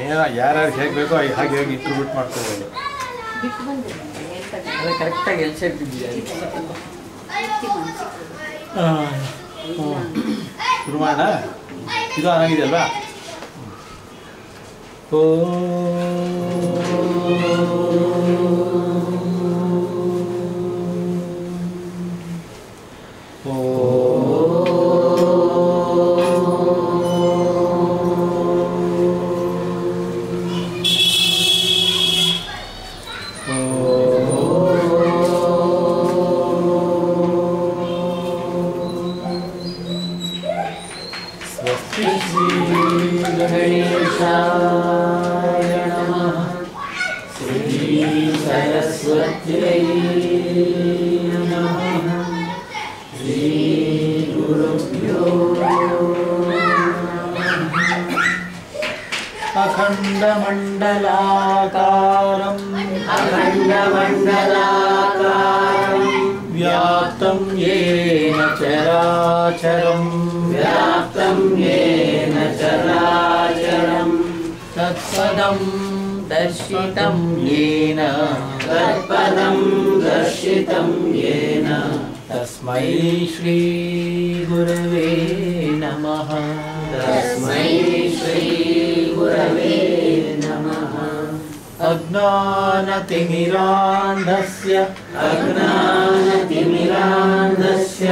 ಏನೋ ಯಾರ್ಯಾರು ಹೇಗೆ ಬೇಕೋ ಹಾಗೆ ಹಾಗೆ ಹೇಗೆ ಇಂಟ್ರಿಬ್ಯೂಟ್ ಮಾಡ್ಕೋಬೋದು ಬಿಟ್ಟು ಬಂದಿಲ್ಲ ಎಂತ ಅದೇ ಕರೆಕ್ಟಾಗಿ ಎಲ್ ಶೇಪ್ ಬಿದ್ದಿದೆ ಗಟ್ಟಿ ಮನ್ಸಿಗೆ ಶುರು ಮಾಡೋಣ ಇದು ಆಗಿದೆ ಅಲ್ವಾ ಓ ಸ್ವಸ್ತಿ ಶ್ರೀ ಗಣೇಶಾಯ ನಮಃ ಶ್ರೀ ಸರಸ್ವತ್ಯೈ ನಮಃ ಶ್ರೀ ಗುರುಭ್ಯೋ अखण्डमण्डलाकारम् अखण्डमण्डलाकारम् व्याप्तं येन चराचरम् व्याप्तं येन चराचरम् तत्पदं दर्शितं येन तत्पदं दर्शितं येन तस्मै श्रीगुरवे नमः तस्मै श्रीगुरवे नमः अज्ञानतिमिरान्धस्य अज्ञानतिमिरान्धस्य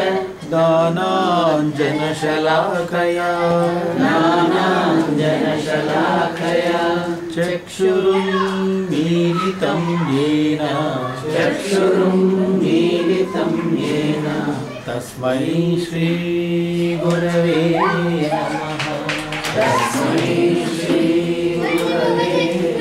दानाञ्जनशलाकया दानाञ्जनशलाकया चक्षुरुन्मीलितं येन चक्षुरुन्मीलितं येन तस्मै श्रीगुरवे नमः तस्मै श्रीगुरवे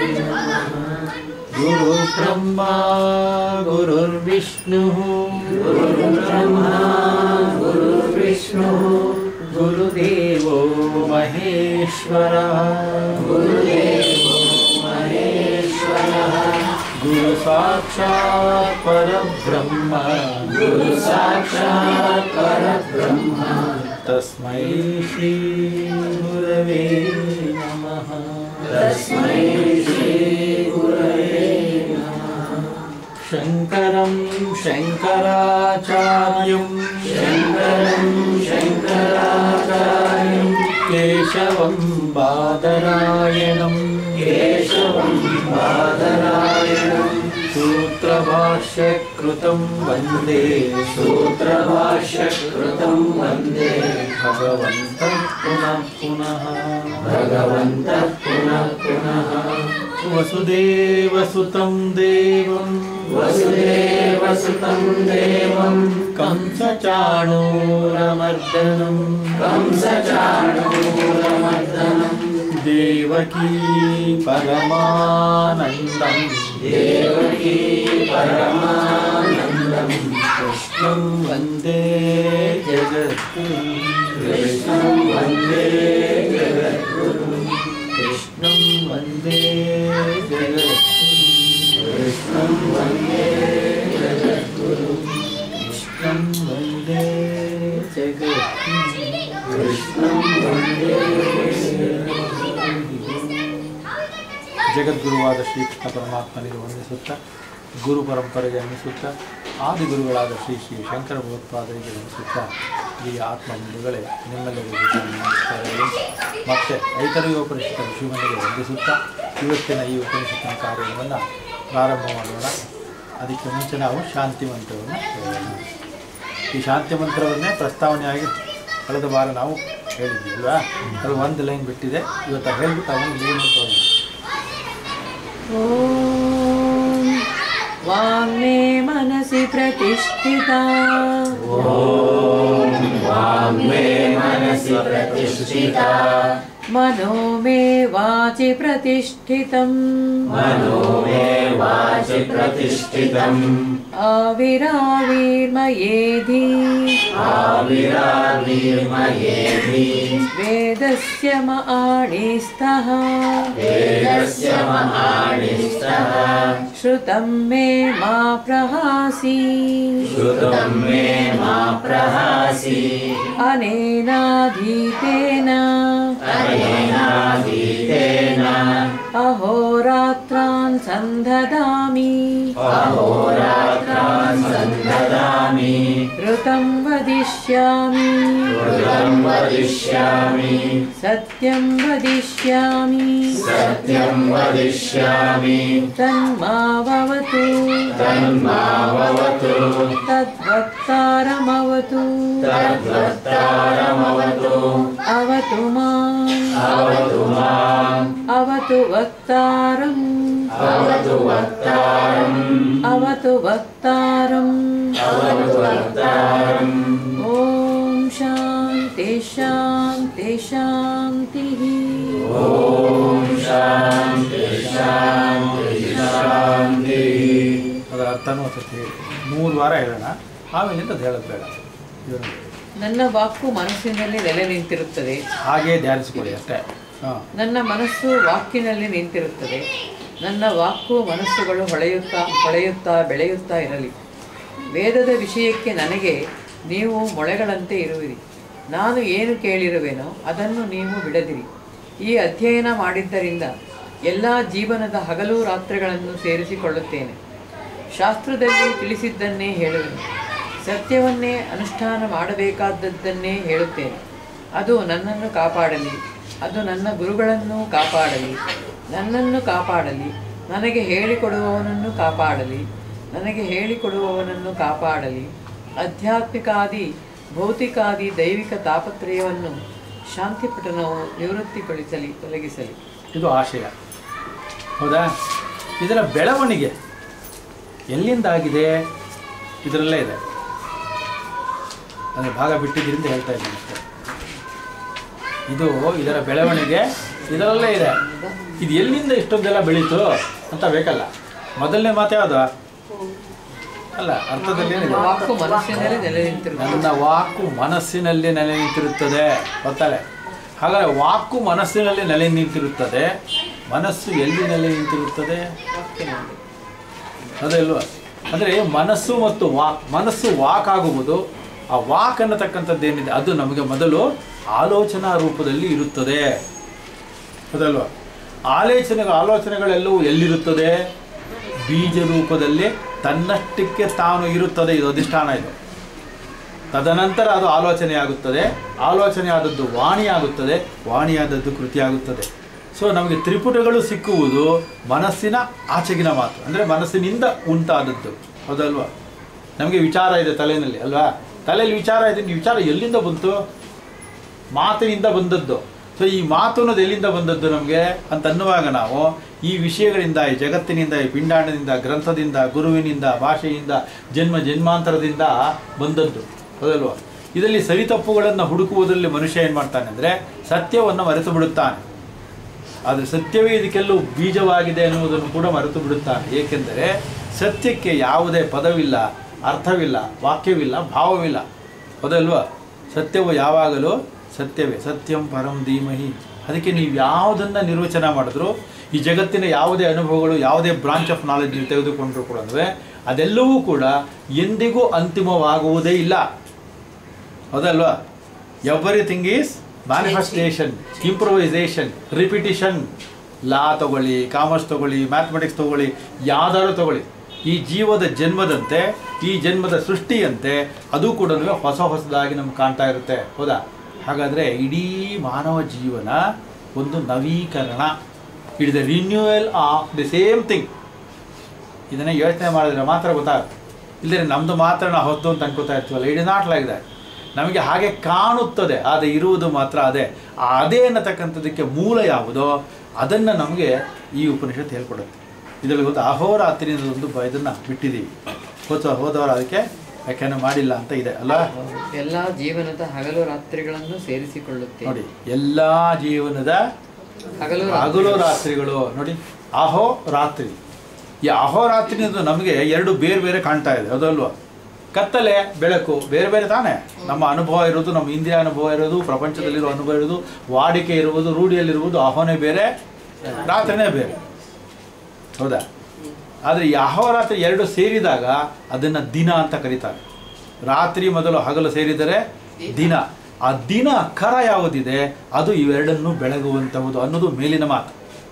गुरुब्रह्मा गुरुर्विष्णुः गुरुर्ब्रह्मा गुरुर्विष्णुः गुरुदेवो महेश्वरः गुरुदेवो महेश्वरः गुरुसाक्षात् परब्रह्म गुरुसाक्षात् परब्रह्म तस्मै श्रीगुरवे नमः तस्मै श्रीगुरवे शङ्करं शङ्कराचार्यं शङ्करं शङ्कराचार्यं केशवं बादरायणं केशवं बादरायणं सूत्रभाष्यकृतं वन्दे सूत्रभाष्यकृतं वन्दे भगवन्तः पुनः पुनः भगवन्तः पुनः पुनः वसुदेवसुतं देवं वसुदेवसुतं देवं कंसचाणूरमर्दनं कंसचाणूरमर्दनं देवकी परमानन्दं देवकी परमानन्दं कृष्णं वन्दे जगद्गुरुं कृष्णं वन्दे जगद्गुरुं कृष्णं वन्दे जगद्गुरुं कृष्णं वन्दे जगद्गुरुं कृष्णं वन्दे जगद्गुरुं कृष्णं वन्दे ಜಗದ್ಗುರುವಾದ ಶ್ರೀಕೃಷ್ಣ ಪರಮಾತ್ಮನಿಗೆ ವಂದಿಸುತ್ತಾ ಗುರು ಪರಂಪರೆಗೆ ಅನ್ನಿಸುತ್ತಾ ಆದಿಗುರುಗಳಾದ ಶ್ರೀ ಶ್ರೀ ಶಂಕರ ಭಗವತ್ಪಾದರಿಗೆ ವಂದಿಸುತ್ತಾ ಈ ಆತ್ಮಬಂಧುಗಳೇ ನಿಮ್ಮೆಲ್ಲರಿಗೂ ನಮಸ್ಕಾರಗಳು ಮತ್ತೆ ಐತರಿಯೋಪನಿಷತ್ತ ಋಷಿಮನಿಗೆ ವಂದಿಸುತ್ತಾ ಇವತ್ತಿನ ಈ ಉಪನಿಷತ್ತಿನ ಕಾರ್ಯವನ್ನು ಪ್ರಾರಂಭ ಮಾಡೋಣ ಅದಕ್ಕೆ ಮುಂಚೆ ನಾವು ಶಾಂತಿ ಮಂತ್ರವನ್ನು ಹೇಳೋಣ ಈ ಶಾಂತಿ ಮಂತ್ರವನ್ನೇ ಪ್ರಸ್ತಾವನೆಯಾಗಿ ಕಳೆದ ವಾರ ನಾವು ಹೇಳಿದ್ವಿ ಅಲ್ವಾ ಅದು ಒಂದು ಲೈನ್ ಬಿಟ್ಟಿದೆ ಇವತ್ತು ಹೇಳ್ಬಿಟ್ಟು ಅವನು ಲೈನ್ ತಗೊಂಡು ॐ वाङ्मे मनसि प्रतिष्ठिता वाङ्मे मनसि प्रतिष्ठिता मनो मे वाचि प्रतिष्ठितम् मनो मे वाचि प्रतिष्ठितम् आविराविर्मयेधि आविराविर्मयेधि वेदस्य म आणिस्तः वेदस्य महानिष्ठः श्रुतं मे मा प्रहासि श्रुतं मे मा प्रहासि अनेनाधीतेन अनेनाधीतेन अहोरात्रान् सन्ददामि अहोरात्रान् सन्ददामि ऋतं वदिष्यामि कृतं वदिष्यामि सत्यं वदिष्यामि सत्यं वदिष्यामि तन्मावतु तन्मावतु तद्वक्तारमवतु तद्वक्तारमवतु अवतु माम् अवतु माम् अवतु वक्तारम् अवतु वक्तारम् अवतु वक्तारम् अवतु वक्तारम् ॐ शान्ति शान्ति शान्तिः ॐ शान्ति शान्ति शान्तिः ಅದರ ಅರ್ಥನೂ ಒಂದ್ಸತಿ ಹೇಳಿ ಮೂರು ವಾರ ಹೇಳೋಣ ಆಮೇಲಿಂದ ಅದು ಹೇಳೋದು ಬೇಡ ಇವರು ನನ್ನ ವಾಕು ಮನಸ್ಸಿನಲ್ಲಿ ನೆಲೆ ನಿಂತಿರುತ್ತದೆ ಹಾಗೇ ಧ್ಯಾನಿಸ್ಕೊಳ್ಳಿ ಅಷ್ಟೇ ಹಾಂ ನನ್ನ ಮನಸ್ಸು ವಾಕಿನಲ್ಲಿ ನಿಂತಿರುತ್ತದೆ ನನ್ನ ವಾಕು ಮನಸ್ಸುಗಳು ಹೊಳೆಯುತ್ತಾ ಹೊಳೆಯುತ್ತಾ ಬೆಳೆಯುತ್ತಾ ಇರಲಿ ವೇದದ ವಿಷಯಕ್ಕೆ ನನಗೆ ನೀವು ಮೊಳೆಗಳಂತೆ ಇರುವಿರಿ ನಾನು ಏನು ಕೇಳಿರುವೆನೋ ಅದನ್ನು ನೀವು ಬಿಡದಿರಿ ಈ ಅಧ್ಯಯನ ಮಾಡಿದ್ದರಿಂದ ಎಲ್ಲ ಜೀವನದ ಹಗಲು ರಾತ್ರಿಗಳನ್ನು ಸೇರಿಸಿಕೊಳ್ಳುತ್ತೇನೆ ಶಾಸ್ತ್ರದಲ್ಲಿ ತಿಳಿಸಿದ್ದನ್ನೇ ಹೇಳುವೆನು ಸತ್ಯವನ್ನೇ ಅನುಷ್ಠಾನ ಮಾಡಬೇಕಾದದ್ದನ್ನೇ ಹೇಳುತ್ತೇನೆ ಅದು ನನ್ನನ್ನು ಕಾಪಾಡಲಿ ಅದು ನನ್ನ ಗುರುಗಳನ್ನು ಕಾಪಾಡಲಿ ನನ್ನನ್ನು ಕಾಪಾಡಲಿ ನನಗೆ ಹೇಳಿಕೊಡುವವನನ್ನು ಕಾಪಾಡಲಿ ನನಗೆ ಹೇಳಿಕೊಡುವವನನ್ನು ಕಾಪಾಡಲಿ ಆಧ್ಯಾತ್ಮಿಕಾದಿ ಭೌತಿಕಾದಿ ದೈವಿಕ ತಾಪತ್ರಯವನ್ನು ಶಾಂತಿಪಟನವು ನಿವೃತ್ತಿಗೊಳಿಸಲಿ ತೊಲಗಿಸಲಿ ಇದು ಆಶಯ ಹೌದಾ ಇದರ ಬೆಳವಣಿಗೆ ಎಲ್ಲಿಂದ ಆಗಿದೆ ಇದರಲ್ಲೇ ಇದೆ ಅಂದರೆ ಭಾಗ ಬಿಟ್ಟಿದ್ದರಿಂದ ಹೇಳ್ತಾ ಇದ್ದೀನಿ ಅಷ್ಟೇ ಇದು ಇದರ ಬೆಳವಣಿಗೆ ಇದರಲ್ಲೇ ಇದೆ ಇದು ಎಲ್ಲಿಂದ ಇಷ್ಟೊಂದೆಲ್ಲ ಬೆಳೀತು ಅಂತ ಬೇಕಲ್ಲ ಮೊದಲನೇ ಮಾತು ಯಾವುದು ಅಲ್ಲ ಅರ್ಥದಲ್ಲಿ ಏನಿದೆ ವಾಕು ಮನಸ್ಸಿನಲ್ಲಿ ನೆಲೆ ನಿಂತಿರುತ್ತದೆ ನನ್ನ ವಾಕು ಮನಸ್ಸಿನಲ್ಲಿ ನೆಲೆ ನಿಂತಿರುತ್ತದೆ ಗೊತ್ತಲ್ಲ ಹಾಗಾದರೆ ವಾಕು ಮನಸ್ಸಿನಲ್ಲಿ ನೆಲೆ ನಿಂತಿರುತ್ತದೆ ಮನಸ್ಸು ಎಲ್ಲಿ ನೆಲೆ ನಿಂತಿರುತ್ತದೆ ವಾಕಿನಲ್ಲಿ ಅದಲ್ವಾ ಅಂದರೆ ಮನಸ್ಸು ಮತ್ತು ವಾಕ್ ಮನಸ್ಸು ವಾಕ್ ಆಗುವುದು ಆ ವಾಕ್ ಅನ್ನತಕ್ಕಂಥದ್ದು ಏನಿದೆ ಅದು ನಮಗೆ ಮೊದಲು ಆಲೋಚನಾ ರೂಪದಲ್ಲಿ ಇರುತ್ತದೆ ಅದಲ್ವಾ ಆಲೋಚನೆ ಆಲೋಚನೆಗಳೆಲ್ಲವೂ ಎಲ್ಲಿರುತ್ತದೆ ಬೀಜ ರೂಪದಲ್ಲಿ ತನ್ನಷ್ಟಕ್ಕೆ ತಾನು ಇರುತ್ತದೆ ಇದು ಅಧಿಷ್ಠಾನ ಇದು ತದನಂತರ ಅದು ಆಲೋಚನೆ ಆಗುತ್ತದೆ ಆಲೋಚನೆ ಆದದ್ದು ವಾಣಿ ಆಗುತ್ತದೆ ವಾಣಿಯಾದದ್ದು ಕೃತಿ ಆಗುತ್ತದೆ ಸೊ ನಮಗೆ ತ್ರಿಪುಟಗಳು ಸಿಕ್ಕುವುದು ಮನಸ್ಸಿನ ಆಚೆಗಿನ ಮಾತು ಅಂದರೆ ಮನಸ್ಸಿನಿಂದ ಉಂಟಾದದ್ದು ಹೌದಲ್ವಾ ನಮಗೆ ವಿಚಾರ ಇದೆ ತಲೆಯಲ್ಲಿ ಅಲ್ವಾ ತಲೆಯಲ್ಲಿ ವಿಚಾರ ಇದೆ ಈ ವಿಚಾರ ಎಲ್ಲಿಂದ ಬಂತು ಮಾತಿನಿಂದ ಬಂದದ್ದು ಸೊ ಈ ಮಾತು ಅನ್ನೋದು ಎಲ್ಲಿಂದ ಬಂದದ್ದು ನಮಗೆ ಅಂತ ಅನ್ನುವಾಗ ನಾವು ಈ ವಿಷಯಗಳಿಂದ ಈ ಜಗತ್ತಿನಿಂದ ಈ ಪಿಂಡಾಂಡದಿಂದ ಗ್ರಂಥದಿಂದ ಗುರುವಿನಿಂದ ಭಾಷೆಯಿಂದ ಜನ್ಮ ಜನ್ಮಾಂತರದಿಂದ ಬಂದದ್ದು ಹೌದಲ್ವಾ ಇದರಲ್ಲಿ ಸರಿತಪ್ಪುಗಳನ್ನು ಹುಡುಕುವುದರಲ್ಲಿ ಮನುಷ್ಯ ಏನು ಮಾಡ್ತಾನೆ ಅಂದರೆ ಸತ್ಯವನ್ನು ಮರೆತು ಬಿಡುತ್ತಾನೆ ಆದರೆ ಸತ್ಯವೇ ಇದಕ್ಕೆಲ್ಲೂ ಬೀಜವಾಗಿದೆ ಎನ್ನುವುದನ್ನು ಕೂಡ ಮರೆತು ಬಿಡುತ್ತಾನೆ ಏಕೆಂದರೆ ಸತ್ಯಕ್ಕೆ ಯಾವುದೇ ಪದವಿಲ್ಲ ಅರ್ಥವಿಲ್ಲ ವಾಕ್ಯವಿಲ್ಲ ಭಾವವಿಲ್ಲ ಹೌದಲ್ವಾ ಸತ್ಯವು ಯಾವಾಗಲೂ ಸತ್ಯವೇ ಸತ್ಯಂ ಪರಂ ಧೀಮಹಿ ಅದಕ್ಕೆ ನೀವು ಯಾವುದನ್ನು ನಿರ್ವಚನ ಮಾಡಿದ್ರು ಈ ಜಗತ್ತಿನ ಯಾವುದೇ ಅನುಭವಗಳು ಯಾವುದೇ ಬ್ರಾಂಚ್ ಆಫ್ ನಾಲೆಜ್ ನೀವು ತೆಗೆದುಕೊಂಡ್ರು ಕೂಡ ಅದೆಲ್ಲವೂ ಕೂಡ ಎಂದಿಗೂ ಅಂತಿಮವಾಗುವುದೇ ಇಲ್ಲ ಹೌದಲ್ವಾ everything is manifestation improvisation repetition law ತಗೊಳ್ಳಿ ಕಾಮರ್ಸ್ ತಗೊಳ್ಳಿ ಮ್ಯಾಥಮೆಟಿಕ್ಸ್ ತಗೊಳ್ಳಿ ಯಾವ್ದಾದ್ರು ತಗೊಳ್ಳಿ ಈ ಜೀವದ ಜನ್ಮದಂತೆ ಈ ಜನ್ಮದ ಸೃಷ್ಟಿಯಂತೆ ಅದು ಕೂಡ ಹೊಸ ಹೊಸದಾಗಿ ನಮ್ಗೆ ಕಾಣ್ತಾ ಇರುತ್ತೆ ಹೌದಾ ಹಾಗಾದರೆ ಇಡೀ ಮಾನವ ಜೀವನ ಒಂದು ನವೀಕರಣ it the renewal of the same thing ಇದನ್ನು ಯೋಚನೆ ಮಾಡಿದ್ರೆ ಮಾತ್ರ ಗೊತ್ತಾಗುತ್ತೆ ಇಲ್ಲದ್ರೆ ನಮ್ಮದು ಮಾತ್ರ ನಾವು ಹೊತ್ತು ಅಂತ ಅನ್ಕೋತಾ ಇರ್ತೀವಲ್ಲ it is not like that ನಮಗೆ ಹಾಗೆ ಕಾಣುತ್ತದೆ ಆದರೆ ಇರುವುದು ಮಾತ್ರ ಅದೇ ಆ ಅದೇ ಅನ್ನತಕ್ಕಂಥದ್ದಕ್ಕೆ ಮೂಲ ಯಾವುದೋ ಅದನ್ನು ನಮಗೆ ಈ ಉಪನಿಷತ್ತು ಹೇಳ್ಕೊಡುತ್ತೆ ಇದರಲ್ಲಿ ಒಂದು ಅಹೋರಾತ್ರಿ ಒಂದು ಬ- ಇದನ್ನ ಬಿಟ್ಟಿದ್ದೀವಿ ಹೋದ ಹೋದವರು ಅದಕ್ಕೆ ವ್ಯಾಖ್ಯಾನ ಮಾಡಿಲ್ಲ ಅಂತ ಇದೆ ಅಲ್ಲ ಎಲ್ಲ ಜೀವನದ ಹಗಲು ರಾತ್ರಿಗಳನ್ನು ಸೇರಿಸಿಕೊಳ್ಳುತ್ತೇನೆ ನೋಡಿ ಎಲ್ಲ ಜೀವನದ ಹಗಲು ಹಗಲು ರಾತ್ರಿಗಳು ನೋಡಿ ಅಹೋ ರಾತ್ರಿ ಈ ಅಹೋರಾತ್ರಿ ಅನ್ನೋದು ನಮಗೆ ಎರಡು ಬೇರೆ ಬೇರೆ ಕಾಣ್ತಾ ಇದೆ ಹೌದಲ್ವಾ ಕತ್ತಲೆ ಬೆಳಕು ಬೇರೆ ಬೇರೆ ತಾನೇ ನಮ್ಮ ಅನುಭವ ಇರೋದು ನಮ್ಮ ಇಂದ್ರಿಯ ಅನುಭವ ಇರೋದು ಪ್ರಪಂಚದಲ್ಲಿರೋ ಅನುಭವ ಇರೋದು ವಾಡಿಕೆ ಇರುವುದು ರೂಢಿಯಲ್ಲಿರುವುದು ಅಹೋನೇ ಬೇರೆ ರಾತ್ರಿನೇ ಬೇರೆ ಹೌದಾ ಆದರೆ ಈ ಅಹೋರಾತ್ರಿ ಎರಡು ಸೇರಿದಾಗ ಅದನ್ನು ದಿನ ಅಂತ ಕರೀತಾರೆ ರಾತ್ರಿ ಮೊದಲು ಹಗಲು ಸೇರಿದರೆ ದಿನ ಆ ದಿನ ಅಕ್ಕರ ಯಾವುದಿದೆ ಅದು ಇವೆರಡನ್ನು ಬೆಳಗುವಂಥದ್ದು ಅನ್ನೋದು ಮೇಲಿನ ಮಾತು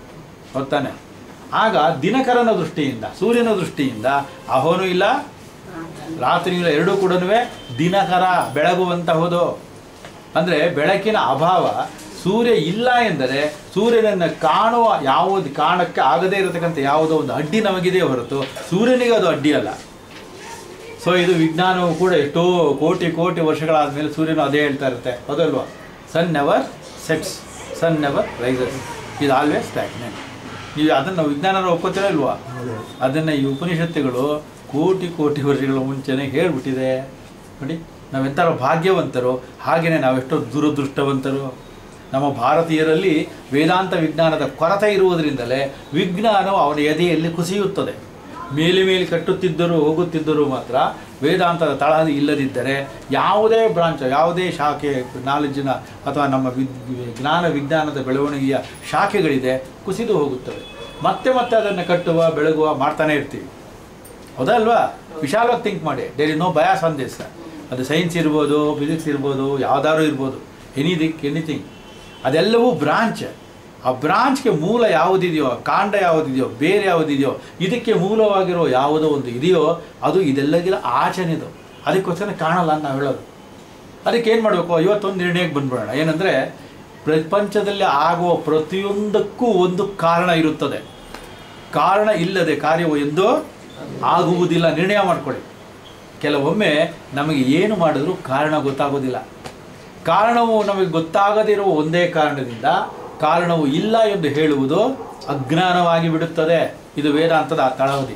ಗೊತ್ತಾನೆ ಆಗ ದಿನಕರನ ದೃಷ್ಟಿಯಿಂದ ಸೂರ್ಯನ ದೃಷ್ಟಿಯಿಂದ ಅಹೋನೂ ಇಲ್ಲ ರಾತ್ರಿ ಇಲ್ಲ ಎರಡೂ ಕೂಡ ದಿನಕರ ಬೆಳಗುವಂತಹುದು ಅಂದರೆ ಬೆಳಕಿನ ಅಭಾವ ಸೂರ್ಯ ಇಲ್ಲ ಎಂದರೆ ಸೂರ್ಯನನ್ನು ಕಾಣುವ ಯಾವುದು ಕಾಣಕ್ಕೆ ಆಗದೇ ಇರತಕ್ಕಂಥ ಯಾವುದೋ ಒಂದು ಅಡ್ಡಿ ನಮಗಿದೆ ಹೊರತು ಸೂರ್ಯನಿಗೆ ಅದು ಅಡ್ಡಿ ಅಲ್ಲ ಸೊ ಇದು ವಿಜ್ಞಾನವು ಕೂಡ ಎಷ್ಟೋ ಕೋಟಿ ಕೋಟಿ ವರ್ಷಗಳಾದ ಮೇಲೆ ಸೂರ್ಯನು ಅದೇ ಹೇಳ್ತಾ ಇರುತ್ತೆ ಹೌದಲ್ವಾ sun never sets sun never rises ಇದು ಆಲ್ವೇಸ್ ಸ್ಟ್ಯಾಗ್ನೆಂಟ್ ನೀವು ಅದನ್ನು ವಿಜ್ಞಾನ ಒಪ್ಕೋತೀರ ಇಲ್ವಾ ಅದನ್ನು ಈ ಉಪನಿಷತ್ತುಗಳು ಕೋಟಿ ಕೋಟಿ ವರ್ಷಗಳ ಮುಂಚೆನೇ ಹೇಳ್ಬಿಟ್ಟಿದೆ ನೋಡಿ ನಾವೆಂಥರ ಭಾಗ್ಯವಂತರು ಹಾಗೆಯೇ ನಾವೆಷ್ಟೋ ದುರದೃಷ್ಟವಂತರು ನಮ್ಮ ಭಾರತೀಯರಲ್ಲಿ ವೇದಾಂತ ವಿಜ್ಞಾನದ ಕೊರತೆ ಇರುವುದರಿಂದಲೇ ವಿಜ್ಞಾನವು ಅವನ ಎದೆಯಲ್ಲಿ ಕುಸಿಯುತ್ತದೆ ಮೇಲೆ ಮೇಲೆ ಕಟ್ಟುತ್ತಿದ್ದರೂ ಹೋಗುತ್ತಿದ್ದರೂ ಮಾತ್ರ ವೇದಾಂತದ ತಳಹದಿ ಇಲ್ಲದಿದ್ದರೆ ಯಾವುದೇ ಬ್ರಾಂಚ್ ಯಾವುದೇ ಶಾಖೆ ನಾಲೆಡ್ಜಿನ ಅಥವಾ ನಮ್ಮ ವಿದ್ ಜ್ಞಾನ ವಿಜ್ಞಾನದ ಬೆಳವಣಿಗೆಯ ಶಾಖೆಗಳಿದೆ ಕುಸಿದು ಹೋಗುತ್ತವೆ ಮತ್ತೆ ಮತ್ತೆ ಅದನ್ನು ಕಟ್ಟುವ ಬೆಳಗುವ ಮಾಡ್ತಾನೆ ಇರ್ತೀವಿ ಹೌದಲ್ವಾ ವಿಶಾಲವಾಗಿ ಥಿಂಕ್ ಮಾಡಿ there is no bias on this ಅದು ಸೈನ್ಸ್ ಇರ್ಬೋದು ಫಿಸಿಕ್ಸ್ ಇರ್ಬೋದು ಯಾವ್ದಾದ್ರು ಇರ್ಬೋದು ಎನಿದಿಕ್ ಎನಿಥಿಂಗ್ ಅದೆಲ್ಲವೂ ಬ್ರಾಂಚ್ ಆ ಬ್ರಾಂಚ್ಗೆ ಮೂಲ ಯಾವುದಿದೆಯೋ ಕಾಂಡ ಯಾವುದಿದೆಯೋ ಬೇರೆ ಯಾವುದಿದೆಯೋ ಇದಕ್ಕೆ ಮೂಲವಾಗಿರೋ ಯಾವುದೋ ಒಂದು ಇದೆಯೋ ಅದು ಇದೆಲ್ಲದರ ಆಚೆನಿದು ಅದಕ್ಕೋಸ್ಕರ ಕಾಣಲ್ಲ ಅಂತ ನಾವು ಹೇಳೋದು ಅದಕ್ಕೆ ಏನು ಮಾಡಬೇಕು ಇವತ್ತೊಂದು ನಿರ್ಣಯಕ್ಕೆ ಬಂದ್ಬಿಡೋಣ ಏನಂದರೆ ಪ್ರಪಂಚದಲ್ಲಿ ಆಗುವ ಪ್ರತಿಯೊಂದಕ್ಕೂ ಒಂದು ಕಾರಣ ಇರುತ್ತದೆ ಕಾರಣ ಇಲ್ಲದೆ ಕಾರ್ಯವು ಎಂದು ಆಗುವುದಿಲ್ಲ ನಿರ್ಣಯ ಮಾಡ್ಕೊಳ್ಳಿ ಕೆಲವೊಮ್ಮೆ ನಮಗೆ ಏನು ಮಾಡಿದ್ರೂ ಕಾರಣ ಗೊತ್ತಾಗೋದಿಲ್ಲ ಕಾರಣವು ನಮಗೆ ಗೊತ್ತಾಗದಿರುವ ಒಂದೇ ಕಾರಣದಿಂದ ಕಾರಣವು ಇಲ್ಲ ಎಂದು ಹೇಳುವುದು ಅಜ್ಞಾನವಾಗಿ ಬಿಡುತ್ತದೆ ಇದು ವೇದಾಂತದ ತಳಹದಿ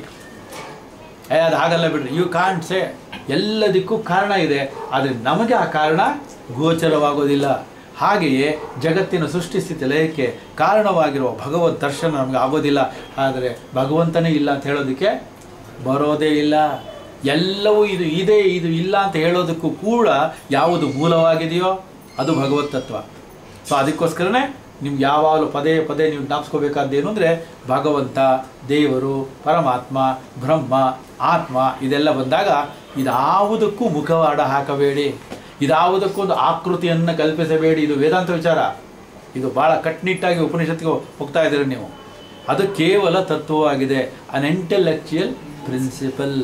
ಏ ಅದು ಹಾಗಲ್ಲ ಬಿಡ್ರಿ ಯು ಕಾಂಟ್ ಸೇ ಎಲ್ಲದಕ್ಕೂ ಕಾರಣ ಇದೆ ಆದರೆ ನಮಗೆ ಆ ಕಾರಣ ಗೋಚರವಾಗೋದಿಲ್ಲ ಹಾಗೆಯೇ ಜಗತ್ತಿನ ಸೃಷ್ಟಿ ಸ್ಥಿತಿ ಲಯಕ್ಕೆ ಕಾರಣವಾಗಿರುವ ಭಗವದ್ ದರ್ಶನ ನಮಗೆ ಆಗೋದಿಲ್ಲ ಆದರೆ ಭಗವಂತನೇ ಇಲ್ಲ ಅಂತ ಹೇಳೋದಕ್ಕೆ ಬರೋದೇ ಇಲ್ಲ ಎಲ್ಲವೂ ಇದು ಇದೆ ಇದು ಇಲ್ಲ ಅಂತ ಹೇಳೋದಕ್ಕೂ ಕೂಡ ಯಾವುದು ಮೂಲವಾಗಿದೆಯೋ ಅದು ಭಗವತ್ ತತ್ವ ಸೊ ಅದಕ್ಕೋಸ್ಕರನೇ ನಿಮ್ಗೆ ಯಾವಾಗಲೂ ಪದೇ ಪದೇ ನೀವು ಜ್ಞಾಪಿಸ್ಕೋಬೇಕಾದ್ದೇನು ಅಂದರೆ ಭಗವಂತ ದೇವರು ಪರಮಾತ್ಮ ಬ್ರಹ್ಮ ಆತ್ಮ ಇದೆಲ್ಲ ಬಂದಾಗ ಇದಾವುದಕ್ಕೂ ಮುಖವಾಡ ಹಾಕಬೇಡಿ ಇದಾವುದಕ್ಕೂ ಒಂದು ಆಕೃತಿಯನ್ನು ಕಲ್ಪಿಸಬೇಡಿ ಇದು ವೇದಾಂತ ವಿಚಾರ ಇದು ಭಾಳ ಕಟ್ನಿಟ್ಟಾಗಿ ಉಪನಿಷತ್ತಿಗೆ ಹೋಗ್ತಾ ಇದ್ದೀರಿ ನೀವು ಅದು ಕೇವಲ ತತ್ವವಾಗಿದೆ an intellectual principle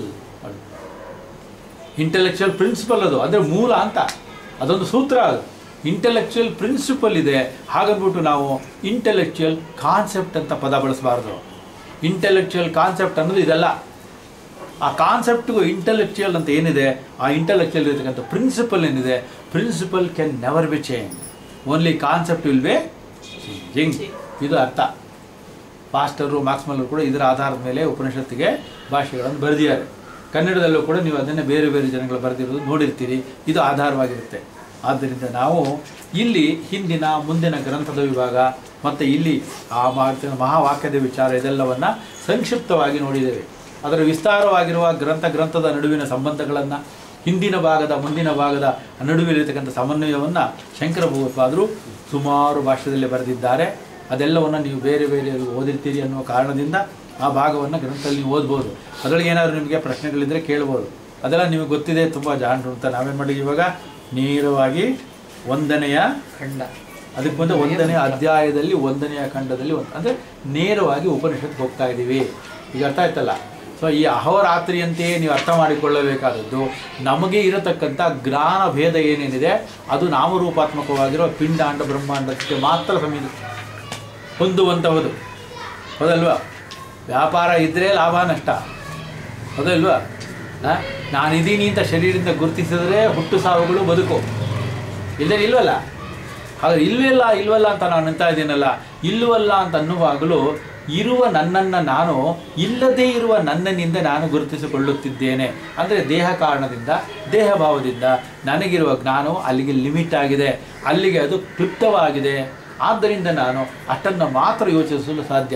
intellectual principle ಅದು ಅಂದರೆ ಮೂಲ ಅಂತ ಅದೊಂದು ಸೂತ್ರ ಅದು ಇಂಟೆಲೆಕ್ಚುಯಲ್ ಪ್ರಿನ್ಸಿಪಲ್ ಇದೆ ಹಾಗನ್ಬಿಟ್ಟು ನಾವು ಇಂಟೆಲೆಕ್ಚುಯಲ್ ಕಾನ್ಸೆಪ್ಟ್ ಅಂತ ಪದ ಬಳಸಬಾರ್ದು ಇಂಟೆಲೆಕ್ಚುಯಲ್ ಕಾನ್ಸೆಪ್ಟ್ ಅನ್ನೋದು ಇದೆಲ್ಲ ಆ ಕಾನ್ಸೆಪ್ಟ್ಗೂ ಇಂಟೆಲೆಕ್ಚುಯಲ್ ಅಂತ ಏನಿದೆ ಆ ಇಂಟೆಲೆಕ್ಚುಯಲ್ ಇರತಕ್ಕಂಥ ಪ್ರಿನ್ಸಿಪಲ್ ಏನಿದೆ principle can never be change only concept will be changing ಇದು ಅರ್ಥ ಪಾಸ್ಟರು ಮಾಕ್ಸ್ಮಲ್ಲರು ಕೂಡ ಇದರ ಆಧಾರದ ಮೇಲೆ ಉಪನಿಷತ್ತಿಗೆ ಭಾಷೆಗಳನ್ನು ಬರೆದಿದ್ದಾರೆ ಕನ್ನಡದಲ್ಲೂ ಕೂಡ ನೀವು ಅದನ್ನೇ ಬೇರೆ ಬೇರೆ ಜನಗಳು ಬರೆದಿರೋದು ನೋಡಿರ್ತೀರಿ ಇದು ಆಧಾರವಾಗಿರುತ್ತೆ ಆದ್ದರಿಂದ ನಾವು ಇಲ್ಲಿ ಹಿಂದಿನ ಮುಂದಿನ ಗ್ರಂಥದ ವಿಭಾಗ ಮತ್ತು ಇಲ್ಲಿ ಆ ಮಾಡ್ತಿರೋ ಮಹಾವಾಕ್ಯದ ವಿಚಾರ ಇದೆಲ್ಲವನ್ನು ಸಂಕ್ಷಿಪ್ತವಾಗಿ ನೋಡಿದ್ದೇವೆ ಅದರ ವಿಸ್ತಾರವಾಗಿರುವ ಗ್ರಂಥ ಗ್ರಂಥದ ನಡುವಿನ ಸಂಬಂಧಗಳನ್ನು ಹಿಂದಿನ ಭಾಗದ ಮುಂದಿನ ಭಾಗದ ನಡುವಿರತಕ್ಕಂಥ ಸಮನ್ವಯವನ್ನು ಶಂಕರ ಭಗವತ್ಪಾದರು ಸುಮಾರು ಭಾಷೆಯಲ್ಲಿ ಬರೆದಿದ್ದಾರೆ ಅದೆಲ್ಲವನ್ನು ನೀವು ಬೇರೆ ಬೇರೆ ಓದಿರ್ತೀರಿ ಅನ್ನುವ ಕಾರಣದಿಂದ ಆ ಭಾಗವನ್ನು ಗ್ರಂಥದಲ್ಲಿ ನೀವು ಓದ್ಬೋದು ಅದರೊಳಗೆ ಏನಾದರೂ ನಿಮಗೆ ಪ್ರಶ್ನೆಗಳಿದ್ದರೆ ಕೇಳ್ಬೋದು ಅದೆಲ್ಲ ನಿಮಗೆ ಗೊತ್ತಿದೆ ತುಂಬ ಜಾಣರು ಅಂತ ನಾವೇನು ಮಾಡಿದ್ವಿ ಇವಾಗ ನೇರವಾಗಿ ಒಂದನೆಯ ಖಂಡ ಅದಕ್ಕೆ ಬಂದ ಒಂದನೇ ಅಧ್ಯಾಯದಲ್ಲಿ ಒಂದನೆಯ ಖಂಡದಲ್ಲಿ ಒಂದು ಅಂದರೆ ನೇರವಾಗಿ ಉಪನಿಷತ್ಗೆ ಹೋಗ್ತಾ ಇದ್ದೀವಿ ಈಗ ಅರ್ಥ ಆಯ್ತಲ್ಲ ಸೊ ಈ ಅಹೋರಾತ್ರಿಯಂತೆಯೇ ನೀವು ಅರ್ಥ ಮಾಡಿಕೊಳ್ಳಬೇಕಾದದ್ದು ನಮಗೆ ಇರತಕ್ಕಂಥ ಜ್ಞಾನ ಭೇದ ಏನೇನಿದೆ ಅದು ನಾಮರೂಪಾತ್ಮಕವಾಗಿರೋ ಪಿಂಡಾಂಡ ಬ್ರಹ್ಮಾಂಡಕ್ಕೆ ಮಾತ್ರ ಸಮೀ ಹೊಂದುವಂಥವುದು ಹೌದಲ್ವಾ ವ್ಯಾಪಾರ ಇದ್ದರೆ ಲಾಭ ನಷ್ಟ ಹೌದಲ್ವಾ ಆ? ನಾನಿದ್ದೀನಿ ಅಂತ ಶರೀರದಿಂದ ಗುರುತಿಸಿದರೆ ಹುಟ್ಟು ಸಾವುಗಳು ಬದುಕು ಇಲ್ಲದೆ ಇಲ್ವಲ್ಲ ಹಾಗಾದ್ರೆ ಇಲ್ವಲ್ಲ ಇಲ್ವಲ್ಲ ಅಂತ ನಾನು ಅಂತ ಇದ್ದೀನಲ್ಲ ಇಲ್ವಲ್ಲ ಅಂತ ಅನ್ನುವಾಗಲೂ ಇರುವ ನನ್ನನ್ನು ನಾನು ಇಲ್ಲದೇ ಇರುವ ನನ್ನನಿಂದ ನಾನು ಗುರುತಿಸಿಕೊಳ್ಳುತ್ತಿದ್ದೇನೆ ಅಂದರೆ ದೇಹ ಕಾರಣದಿಂದ ದೇಹ ಭಾವದಿಂದ ನನಗಿರುವ ಜ್ಞಾನವು ಅಲ್ಲಿಗೆ ಲಿಮಿಟ್ ಆಗಿದೆ ಅಲ್ಲಿಗೆ ಅದು ಕ್ಲುಪ್ತವಾಗಿದೆ ಆದ್ದರಿಂದ ನಾನು ಅಷ್ಟನ್ನು ಮಾತ್ರ ಯೋಚಿಸಲು ಸಾಧ್ಯ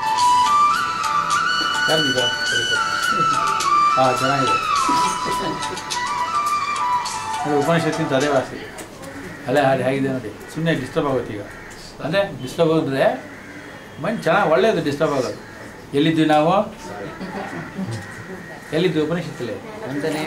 ಯಾರಿಗಿದೆ? ಹಾಂ ಚೆನ್ನಾಗಿದೆ ಅದು ಉಪನಿಷತ್ತಿನ ಅದೇ ವಾಸಿ ಅಲ್ಲೇ ಹಾಗೆ ಹೇಗಿದೆ ನೋಡಿ ಸುಮ್ಮನೆ ಡಿಸ್ಟರ್ಬ್ ಆಗುತ್ತೆ ಈಗ ಅಂದರೆ ಡಿಸ್ಟರ್ಬ್ ಆಗಿದ್ರೆ ಮೈಂಡ್ ಚೆನ್ನಾಗಿ ಒಳ್ಳೆಯದು ಡಿಸ್ಟರ್ಬ್ ಆಗೋದು ಎಲ್ಲಿದ್ವಿ ನಾವು ಎಲ್ಲಿದ್ವಿ ಉಪನಿಷತ್ತಲ್ಲಿ ಒಂದನೇ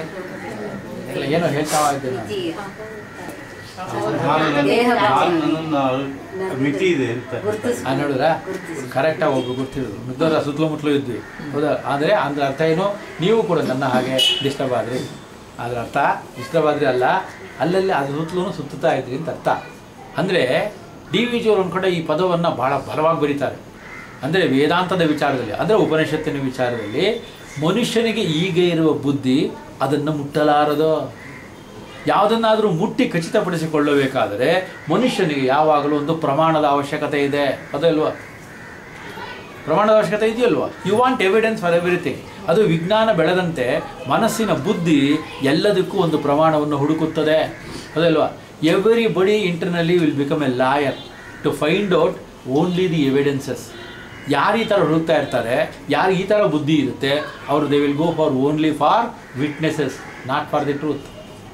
ಎಲ್ಲ ಏನೋ ಹೇಳ್ತಾ ಇದ್ದೆ ನಾನು ದೇಹ ಭಾವ. ನಾನು ನನ್ನನ್ನು ಮಿತಿ ಇದೆ ಅಂತ ಆ ನೋಡಿದ್ರ ಕರೆಕ್ಟಾಗಿ ಒಬ್ರು ಗೊತ್ತಿರೋದು ಮಿದ್ದವರ ಸುತ್ತಲೂ ಮುತ್ತಲೂ ಇದ್ವಿ ಹೌದಾ ಆದರೆ ಅಂದ್ರೆ ಅರ್ಥ ಏನು ನೀವು ಕೂಡ ನನ್ನ ಹಾಗೆ ಡಿಸ್ಟರ್ಬ್ ಆದ್ರಿ ಅದ್ರ ಅರ್ಥ ಡಿಸ್ಟರ್ಬ್ ಆದ್ರಿ ಅಲ್ಲ ಅಲ್ಲಲ್ಲಿ ಅದ್ರ ಸುತ್ತಲೂ ಸುತ್ತುತ್ತಾ ಇದ್ರಿ ಅಂತ ಅರ್ಥ ಅಂದರೆ ಡಿ ವಿ ಜಿಯವರು ಒಂದು ಕಡೆ ಈ ಪದವನ್ನು ಬಹಳ ಬಲವಾಗಿ ಬರೀತಾರೆ ಅಂದರೆ ವೇದಾಂತದ ವಿಚಾರದಲ್ಲಿ ಅಂದರೆ ಉಪನಿಷತ್ತಿನ ವಿಚಾರದಲ್ಲಿ ಮನುಷ್ಯನಿಗೆ ಈಗ ಇರುವ ಬುದ್ಧಿ ಅದನ್ನು ಮುಟ್ಟಲಾರದು ಯಾವುದನ್ನಾದರೂ ಮುಟ್ಟಿ ಖಚಿತಪಡಿಸಿಕೊಳ್ಳಬೇಕಾದರೆ ಮನುಷ್ಯನಿಗೆ ಯಾವಾಗಲೂ ಒಂದು ಪ್ರಮಾಣದ ಅವಶ್ಯಕತೆ ಇದೆ ಅದಲ್ವಾ ಪ್ರಮಾಣದ ಅವಶ್ಯಕತೆ ಇದೆಯಲ್ವಾ you want evidence for everything ಅದು ವಿಜ್ಞಾನ ಬೆಳೆದಂತೆ ಮನಸ್ಸಿನ ಬುದ್ಧಿ ಎಲ್ಲದಕ್ಕೂ ಒಂದು ಪ್ರಮಾಣವನ್ನು ಹುಡುಕುತ್ತದೆ ಅದಲ್ವಾ everybody internally will become a lawyer to find out only the evidences ಯಾರು ಈ ಥರ ಹುಡುಕ್ತಾ ಇರ್ತಾರೆ ಯಾರು ಈ ಥರ ಬುದ್ಧಿ ಇರುತ್ತೆ ಅವರು they will go for only for witnesses not for the truth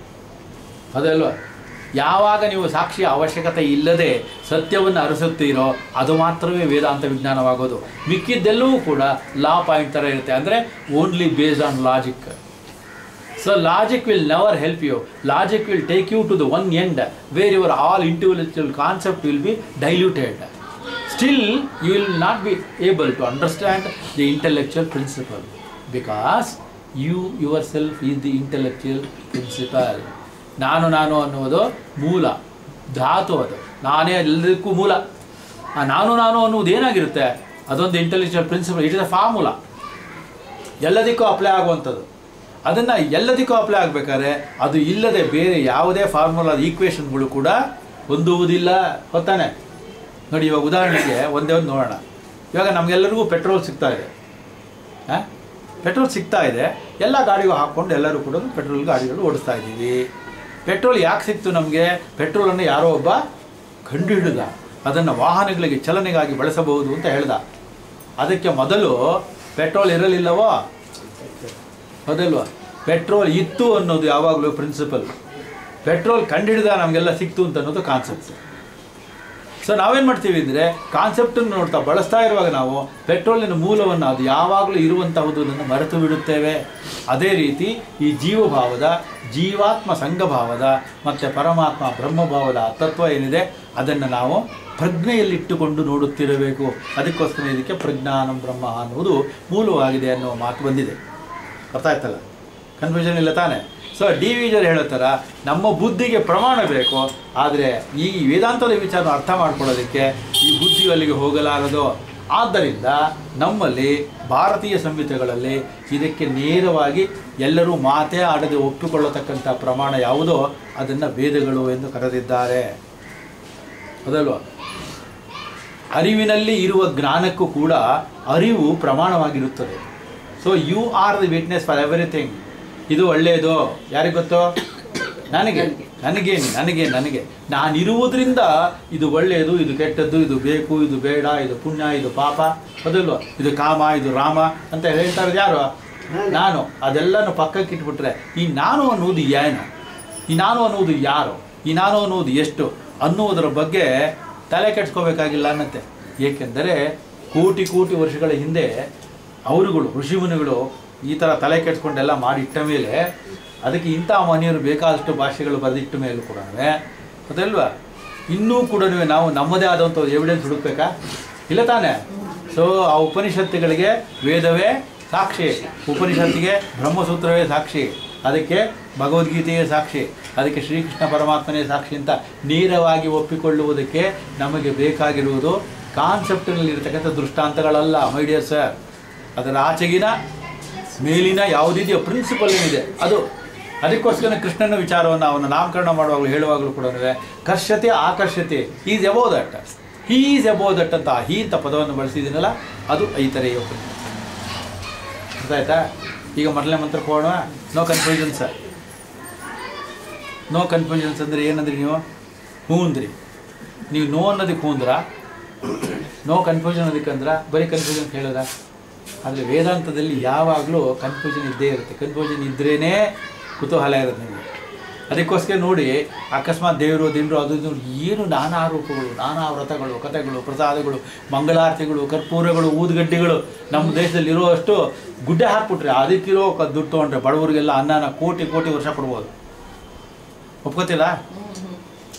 ಅದಲ್ವಾ ಯಾವಾಗ ನೀವು ಸಾಕ್ಷಿಯ ಅವಶ್ಯಕತೆ ಇಲ್ಲದೆ ಸತ್ಯವನ್ನು ಅರಸುತ್ತೀರೋ ಅದು ಮಾತ್ರವೇ ವೇದಾಂತ ವಿಜ್ಞಾನವಾಗೋದು ಮಿಕ್ಕಿದ್ದೆಲ್ಲವೂ ಕೂಡ ಲಾ ಪಾಯಿಂಟ್ ಥರ ಇರುತ್ತೆ ಅಂದರೆ only based on logic so logic will never help you logic will take you to the one end where your all intellectual concept will be diluted still you will not be able to understand the intellectual principle because you yourself is the intellectual principle ನಾನು ನಾನು ಅನ್ನುವುದು ಮೂಲ ಧಾತು ಅದು ನಾನೇ ಎಲ್ಲದಕ್ಕೂ ಮೂಲ ಆ ನಾನು ನಾನು ಅನ್ನುವುದು ಏನಾಗಿರುತ್ತೆ ಅದೊಂದು intellectual principle it is a formula ಎಲ್ಲದಕ್ಕೂ ಅಪ್ಲೈ ಆಗುವಂಥದ್ದು ಅದನ್ನು ಎಲ್ಲದಕ್ಕೂ ಅಪ್ಲೈ ಆಗಬೇಕಾದ್ರೆ ಅದು ಇಲ್ಲದೆ ಬೇರೆ ಯಾವುದೇ ಫಾರ್ಮುಲಾದ ಈಕ್ವೇಷನ್ಗಳು ಕೂಡ ಹೊಂದುವುದಿಲ್ಲ ಗೊತ್ತಾನೆ ನೋಡಿ ಇವಾಗ ಉದಾಹರಣೆಗೆ ಒಂದೇ ಒಂದು ನೋಡೋಣ ಇವಾಗ ನಮಗೆಲ್ಲರಿಗೂ ಪೆಟ್ರೋಲ್ ಸಿಗ್ತಾ ಇದೆ ಹಾಂ ಪೆಟ್ರೋಲ್ ಸಿಗ್ತಾ ಇದೆ ಎಲ್ಲ ಗಾಡಿಗೂ ಹಾಕ್ಕೊಂಡು ಎಲ್ಲರೂ ಕೂಡ ಪೆಟ್ರೋಲ್ ಗಾಡಿಗಳು ಓಡಿಸ್ತಾ ಇದ್ದೀವಿ ಪೆಟ್ರೋಲ್ ಯಾಕೆ ಸಿಕ್ತು ನಮಗೆ ಪೆಟ್ರೋಲನ್ನು ಯಾರೋ ಒಬ್ಬ ಕಂಡು ಹಿಡಿದ ಅದನ್ನು ವಾಹನಗಳಿಗೆ ಚಲನೆಗಾಗಿ ಬಳಸಬಹುದು ಅಂತ ಹೇಳ್ದ ಅದಕ್ಕೆ ಮೊದಲು ಪೆಟ್ರೋಲ್ ಇರಲಿಲ್ಲವೋ ಹೌದಲ್ವಾ ಪೆಟ್ರೋಲ್ ಇತ್ತು ಅನ್ನೋದು ಯಾವಾಗಲೂ ಪ್ರಿನ್ಸಿಪಲ್ ಪೆಟ್ರೋಲ್ ಕಂಡುಹಿಡಿದ ನಮಗೆಲ್ಲ ಸಿಕ್ತು ಅಂತ ಅನ್ನೋದು ಕಾನ್ಸೆಪ್ಟ್ ಸೊ ನಾವೇನು ಮಾಡ್ತೀವಿ ಅಂದರೆ ಕಾನ್ಸೆಪ್ಟನ್ನು ನೋಡ್ತಾ ಬಳಸ್ತಾ ಇರುವಾಗ ನಾವು ಪೆಟ್ರೋಲಿನ ಮೂಲವನ್ನು ಅದು ಯಾವಾಗಲೂ ಇರುವಂತಹುದನ್ನು ಮರೆತು ಬಿಡುತ್ತೇವೆ ಅದೇ ರೀತಿ ಈ ಜೀವಭಾವದ ಜೀವಾತ್ಮ ಸಂಘಭಾವದ ಮತ್ತು ಪರಮಾತ್ಮ ಬ್ರಹ್ಮಭಾವದ ತತ್ವ ಏನಿದೆ ಅದನ್ನು ನಾವು ಪ್ರಜ್ಞೆಯಲ್ಲಿಟ್ಟುಕೊಂಡು ನೋಡುತ್ತಿರಬೇಕು ಅದಕ್ಕೋಸ್ಕರ ಇದಕ್ಕೆ ಪ್ರಜ್ಞಾನಂ ಬ್ರಹ್ಮ ಅನ್ನುವುದು ಮೂಲವಾಗಿದೆ ಅನ್ನೋ ಮಾತು ಬಂದಿದೆ ಅರ್ಥ ಆಯ್ತಲ್ಲ ಕನ್ಫ್ಯೂಷನ್ ಇಲ್ಲ ತಾನೆ ಸೊ ಡಿ ವಿ ಜರ್ ಹೇಳೋ ಥರ ನಮ್ಮ ಬುದ್ಧಿಗೆ ಪ್ರಮಾಣ ಬೇಕು ಆದರೆ ಈ ವೇದಾಂತದ ವಿಚಾರ ಅರ್ಥ ಮಾಡ್ಕೊಳ್ಳೋದಕ್ಕೆ ಈ ಬುದ್ಧಿಯು ಅಲ್ಲಿಗೆ ಹೋಗಲಾರದು ಆದ್ದರಿಂದ ನಮ್ಮಲ್ಲಿ ಭಾರತೀಯ ಸಂಹಿತೆಗಳಲ್ಲಿ ಇದಕ್ಕೆ ನೇರವಾಗಿ ಎಲ್ಲರೂ ಮಾತೇ ಆಡದೆ ಒಪ್ಪಿಕೊಳ್ಳತಕ್ಕಂಥ ಪ್ರಮಾಣ ಯಾವುದೋ ಅದನ್ನು ವೇದಗಳು ಎಂದು ಕರೆದಿದ್ದಾರೆ ಅದಲ್ವಾ ಅರಿವಿನಲ್ಲಿ ಇರುವ ಜ್ಞಾನಕ್ಕೂ ಕೂಡ ಅರಿವು ಪ್ರಮಾಣವಾಗಿರುತ್ತದೆ so you are the witness for everything ಇದು ಒಳ್ಳೆಯದು ಯಾರಿಗೆ ಗೊತ್ತು ನನಗೆ ನನಗೆ ನನಗೆ ನನಗೆ ನಾನಿರುವುದರಿಂದ ಇದು ಒಳ್ಳೆಯದು ಇದು ಕೆಟ್ಟದ್ದು ಇದು ಬೇಕು ಇದು ಬೇಡ ಇದು ಪುಣ್ಯ ಇದು ಪಾಪ ಅದಲ್ವ ಇದು ಕಾಮ ಇದು ರಾಮ ಅಂತ ಹೇಳ್ತಾ ಇರೋದು ಯಾರು ನಾನು ಅದೆಲ್ಲನೂ ಪಕ್ಕಕ್ಕೆ ಇಟ್ಬಿಟ್ರೆ ಈ ನಾನು ಅನ್ನುವುದು ಏನು ಈ ನಾನು ಅನ್ನುವುದು ಯಾರು ಈ ನಾನು ಅನ್ನುವುದು ಎಷ್ಟು ಅನ್ನುವುದರ ಬಗ್ಗೆ ತಲೆ ಕೆಡ್ಸ್ಕೋಬೇಕಾಗಿಲ್ಲ ಅನ್ನತ್ತೆ ಏಕೆಂದರೆ ಕೋಟಿ ಕೋಟಿ ವರ್ಷಗಳ ಹಿಂದೆ ಅವರುಗಳು ಋಷಿಮುನಿಗಳು ಈ ಥರ ತಲೆ ಕೆಡ್ಸ್ಕೊಂಡೆಲ್ಲ ಮಾಡಿಟ್ಟ ಮೇಲೆ ಅದಕ್ಕೆ ಇಂಥ ಮನೆಯವರು ಬೇಕಾದಷ್ಟು ಭಾಷೆಗಳು ಬರೆದಿಟ್ಟ ಮೇಲೂ ಕೂಡ ಅದಲ್ವಾ ಇನ್ನೂ ಕೂಡ ನಾವು ನಮ್ಮದೇ ಆದಂಥ ಎವಿಡೆನ್ಸ್ ಹುಡುಕ್ಬೇಕಾ ಇಲ್ಲ ತಾನೇ ಸೊ ಆ ಉಪನಿಷತ್ತುಗಳಿಗೆ ವೇದವೇ ಸಾಕ್ಷಿ ಉಪನಿಷತ್ತಿಗೆ ಬ್ರಹ್ಮಸೂತ್ರವೇ ಸಾಕ್ಷಿ ಅದಕ್ಕೆ ಭಗವದ್ಗೀತೆಯೇ ಸಾಕ್ಷಿ ಅದಕ್ಕೆ ಶ್ರೀಕೃಷ್ಣ ಪರಮಾತ್ಮನೇ ಸಾಕ್ಷಿ ಅಂತ ನೇರವಾಗಿ ಒಪ್ಪಿಕೊಳ್ಳುವುದಕ್ಕೆ ನಮಗೆ ಬೇಕಾಗಿರುವುದು ಕಾನ್ಸೆಪ್ಟ್ನಲ್ಲಿ ಇರತಕ್ಕಂಥ ದೃಷ್ಟಾಂತಗಳಲ್ಲ ಮೈ ಡಿಯರ್ ಸರ್ ಅದರ ಆಚೆಗಿನ ಮೇಲಿನ ಯಾವುದಿದೆಯೋ ಪ್ರಿನ್ಸಿಪಲ್ ಏನಿದೆ ಅದು ಅದಕ್ಕೋಸ್ಕರ ಕೃಷ್ಣನ ವಿಚಾರವನ್ನು ಅವನ ನಾಮಕರಣ ಮಾಡುವಾಗಲೂ ಹೇಳುವಾಗಲೂ ಕೂಡ ಕರ್ಷತೆ ಆಕರ್ಷತೆ is above that he is above that ಅಂತ ಹೀ ಅಂತ ಪದವನ್ನು ಬಳಸಿದ್ದೀನಲ್ಲ ಅದು ಐತರೆಯ ಉಪನಿಷತ್ತು ಅರ್ಥ ಆಯ್ತಾ ಈಗ ಮೊದಲನೇ ಮಂತ್ರಕ್ಕೆ ಹೋಗೋಣ no confusion sir no confusions ಅಂದರೆ ಏನಂದ್ರಿ ನೀವು ಹ್ಞೂ ಅಂದ್ರಿ ನೀವು ನೋ ಅನ್ನೋದಕ್ಕೆ ಹ್ಞೂ ಅಂದ್ರ ನೋ ಕನ್ಫ್ಯೂಷನ್ ಅದಕ್ಕೆ ಅಂದ್ರ ಬರೀ ಕನ್ಫ್ಯೂಷನ್ ಹೇಳೋದ ಆದರೆ ವೇದಾಂತದಲ್ಲಿ ಯಾವಾಗಲೂ ಕನ್ಫ್ಯೂಷನ್ ಇದ್ದೇ ಇರುತ್ತೆ ಕನ್ಫ್ಯೂಷನ್ ಇದ್ರೇ ಕುತೂಹಲ ಇರುತ್ತೆ ನಿಮಗೆ ಅದಕ್ಕೋಸ್ಕರ ನೋಡಿ ಅಕಸ್ಮಾತ್ ದೇವರು ದಿನರು ಅದು ಇದು ಏನು ನಾನಾ ರೂಪಗಳು ನಾನಾ ವ್ರತಗಳು ಕಥೆಗಳು ಪ್ರಸಾದಗಳು ಮಂಗಳಾರತಿಗಳು ಕರ್ಪೂರಗಳು ಊದುಗಡ್ಡೆಗಳು ನಮ್ಮ ದೇಶದಲ್ಲಿ ಇರುವಷ್ಟು ಗುಡ್ಡೆ ಹಾಕ್ಬಿಟ್ರೆ ಅದಕ್ಕಿರೋ ಕ- ದುಡ್ಡು ತೊಗೊಂಡ್ರೆ ಬಡವರಿಗೆಲ್ಲ ಅನ್ನನ ಕೋಟಿ ಕೋಟಿ ವರ್ಷ ಕೊಡ್ಬೋದು ಒಪ್ಕೋತಿಲ್ಲ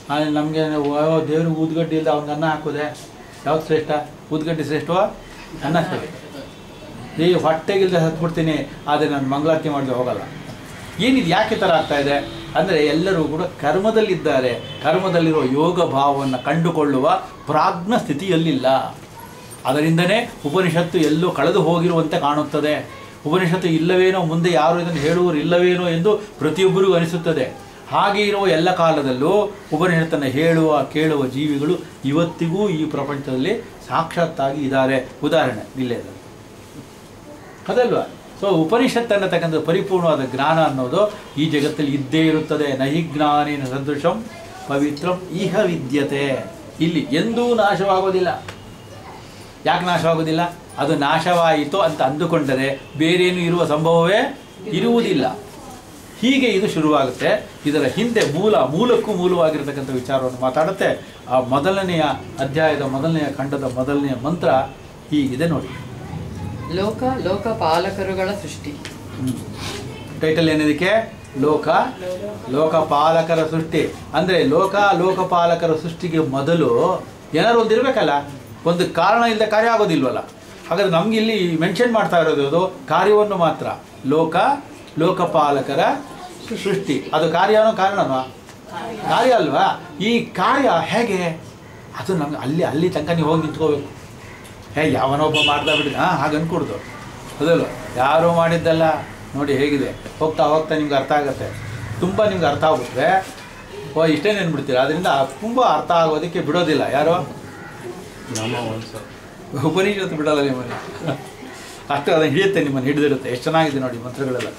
ನಮಗೆ ದೇವ್ರಿಗೆ ಊದ್ಗಡ್ಡಿ ಇಲ್ಲದೆ ಅವ್ನಿಗೆ ಅನ್ನ ಹಾಕೋದೆ ಯಾವ್ದು ಶ್ರೇಷ್ಠ ಊದ್ಗಡ್ಡಿ ಶ್ರೇಷ್ಠವಾ ಅನ್ನ ಶ್ರೇಷ್ಠ ಈಗ ಹೊಟ್ಟೆಗಿಲ್ದೆ ಹತ್ಬಿಡ್ತೀನಿ ಆದರೆ ನಾನು ಮಂಗಳಾರತಿ ಮಾಡಿದೆ ಹೋಗಲ್ಲ ಏನಿದು ಯಾಕೆ ಥರ ಆಗ್ತಾ ಇದೆ ಅಂದರೆ ಎಲ್ಲರೂ ಕೂಡ ಕರ್ಮದಲ್ಲಿದ್ದಾರೆ ಕರ್ಮದಲ್ಲಿರುವ ಯೋಗ ಭಾವವನ್ನು ಕಂಡುಕೊಳ್ಳುವ ಪ್ರಾಜ್ಞ ಸ್ಥಿತಿಯಲ್ಲಿಲ್ಲ ಅದರಿಂದನೇ ಉಪನಿಷತ್ತು ಎಲ್ಲೋ ಕಳೆದು ಹೋಗಿರುವಂತೆ ಕಾಣುತ್ತದೆ ಉಪನಿಷತ್ತು ಇಲ್ಲವೇನೋ ಮುಂದೆ ಯಾರು ಇದನ್ನು ಹೇಳುವರು ಇಲ್ಲವೇನೋ ಎಂದು ಪ್ರತಿಯೊಬ್ಬರಿಗೂ ಅನಿಸುತ್ತದೆ ಹಾಗೆ ಇರುವ ಎಲ್ಲ ಕಾಲದಲ್ಲೂ ಉಪನಿಷತ್ತನ್ನು ಹೇಳುವ ಕೇಳುವ ಜೀವಿಗಳು ಇವತ್ತಿಗೂ ಈ ಪ್ರಪಂಚದಲ್ಲಿ ಸಾಕ್ಷಾತ್ತಾಗಿ ಇದ್ದಾರೆ ಉದಾಹರಣೆ ಇಲ್ಲೇ ಇದೆ. ಅದಲ್ವಾ ಸೊ ಉಪನಿಷತ್ ಅನ್ನತಕ್ಕಂಥ ಪರಿಪೂರ್ಣವಾದ ಜ್ಞಾನ ಅನ್ನೋದು ಈ ಜಗತ್ತಲ್ಲಿ ಇದ್ದೇ ಇರುತ್ತದೆ ನಹಿ ಜ್ಞಾನೇನ ಸದೃಶಂ ಪವಿತ್ರಂ ಇಹ ವಿದ್ಯತೆ ಇಲ್ಲಿ ಎಂದೂ ನಾಶವಾಗೋದಿಲ್ಲ ಯಾಕೆ ನಾಶವಾಗೋದಿಲ್ಲ ಅದು ನಾಶವಾಯಿತು ಅಂತ ಅಂದುಕೊಂಡರೆ ಬೇರೇನು ಇರುವ ಸಂಭವವೇ ಇರುವುದಿಲ್ಲ ಹೀಗೆ ಇದು ಶುರುವಾಗುತ್ತೆ ಇದರ ಹಿಂದೆ ಮೂಲ ಮೂಲಕ್ಕೂ ಮೂಲವಾಗಿರ್ತಕ್ಕಂಥ ವಿಚಾರವನ್ನು ಮಾತಾಡುತ್ತೆ ಆ ಮೊದಲನೆಯ ಅಧ್ಯಾಯದ ಮೊದಲನೆಯ ಖಂಡದ ಮೊದಲನೆಯ ಮಂತ್ರ ಹೀಗಿದೆ ನೋಡಿ ಲೋಕ ಲೋಕಪಾಲಕರುಗಳ ಸೃಷ್ಟಿ ಟೈಟಲ್ ಏನಿದಕ್ಕೆ ಲೋಕ ಲೋಕಪಾಲಕರ ಸೃಷ್ಟಿ ಅಂದರೆ ಲೋಕ ಲೋಕಪಾಲಕರ ಸೃಷ್ಟಿಗೆ ಮೊದಲು ಏನಾದ್ರು ಒಂದು ಇರಬೇಕಲ್ಲ ಒಂದು ಕಾರಣ ಇಲ್ಲದೆ ಕಾರ್ಯ ಆಗೋದಿಲ್ವಲ್ಲ ಹಾಗಾದ್ರೆ ನಮ್ಗೆ ಇಲ್ಲಿ ಮೆನ್ಷನ್ ಮಾಡ್ತಾ ಇರೋದು ಅದು ಕಾರ್ಯವನ್ನು ಮಾತ್ರ ಲೋಕ ಲೋಕಪಾಲಕರ ಸೃಷ್ಟಿ ಅದು ಕಾರ್ಯನೋ ಕಾರಣನೋ ಕಾರ್ಯ ಅಲ್ವಾ ಈ ಕಾರ್ಯ ಹೇಗೆ ಅದು ನಮ್ಗೆ ಅಲ್ಲಿ ಅಲ್ಲಿ ತನಕ ನೀವು ಹೋಗಿ ನಿಂತ್ಕೋಬೇಕು ಹೇ ಯಾವನೊಬ್ಬ ಮಾಡ್ತಾ ಬಿಡಿ ಹಾಂ ಹಾಗೆ ಅನ್ಕೊಡ್ದು ಅದಲ್ಲ ಯಾರೋ ಮಾಡಿದ್ದಲ್ಲ ನೋಡಿ ಹೇಗಿದೆ ಹೋಗ್ತಾ ಹೋಗ್ತಾ ನಿಮ್ಗೆ ಅರ್ಥ ಆಗುತ್ತೆ ತುಂಬ ನಿಮ್ಗೆ ಅರ್ಥ ಆಗುತ್ತೆ ಓ ಇಷ್ಟೇ ನೆನ್ಬಿಡ್ತೀರ ಅದರಿಂದ ತುಂಬ ಅರ್ಥ ಆಗೋದಕ್ಕೆ ಬಿಡೋದಿಲ್ಲ ಯಾರೋ ನಮ್ಮ ಒಂದು ಉಪನಿಷತ್ತು ಬಿಡಲ್ಲ ನಿಮ್ಮನ್ನು ಅಷ್ಟು ಅದನ್ನು ಹಿಡಿಯುತ್ತೆ ನಿಮ್ಮನ್ನು ಹಿಡಿದಿರುತ್ತೆ ಎಷ್ಟು ಚೆನ್ನಾಗಿದೆ ನೋಡಿ ಮಂತ್ರಗಳೆಲ್ಲ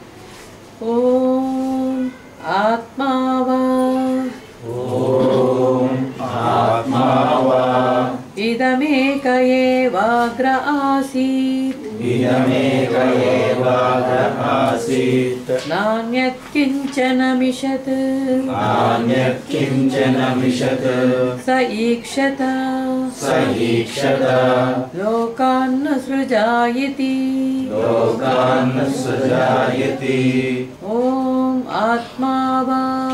ಓಂ ಆತ್ಮಾವ ಆತ್ಮಾವ ಇದಮೇಕ ಏವಾಗ್ರ ಆಸೀತ್ ಇದಮೇಕ ಏವಾಗ್ರ ಆಸೀತ್ ನಾಣ್ಯತ್ ಕಿಂಚನ ಮಿಷತ್ ನಾಣ್ಯತ್ ಕಿಂಚನ ಮಿಷತ್ ಸ ಈಕ್ಷತ ಸ ಈಕ್ಷತ ಲೋಕಾನ್ನ ಸೃಜಾಯಿತಿ ಲೋಕಾನ್ ಸೃಜಾಯತಿ ಓಂ ಆತ್ಮಾವ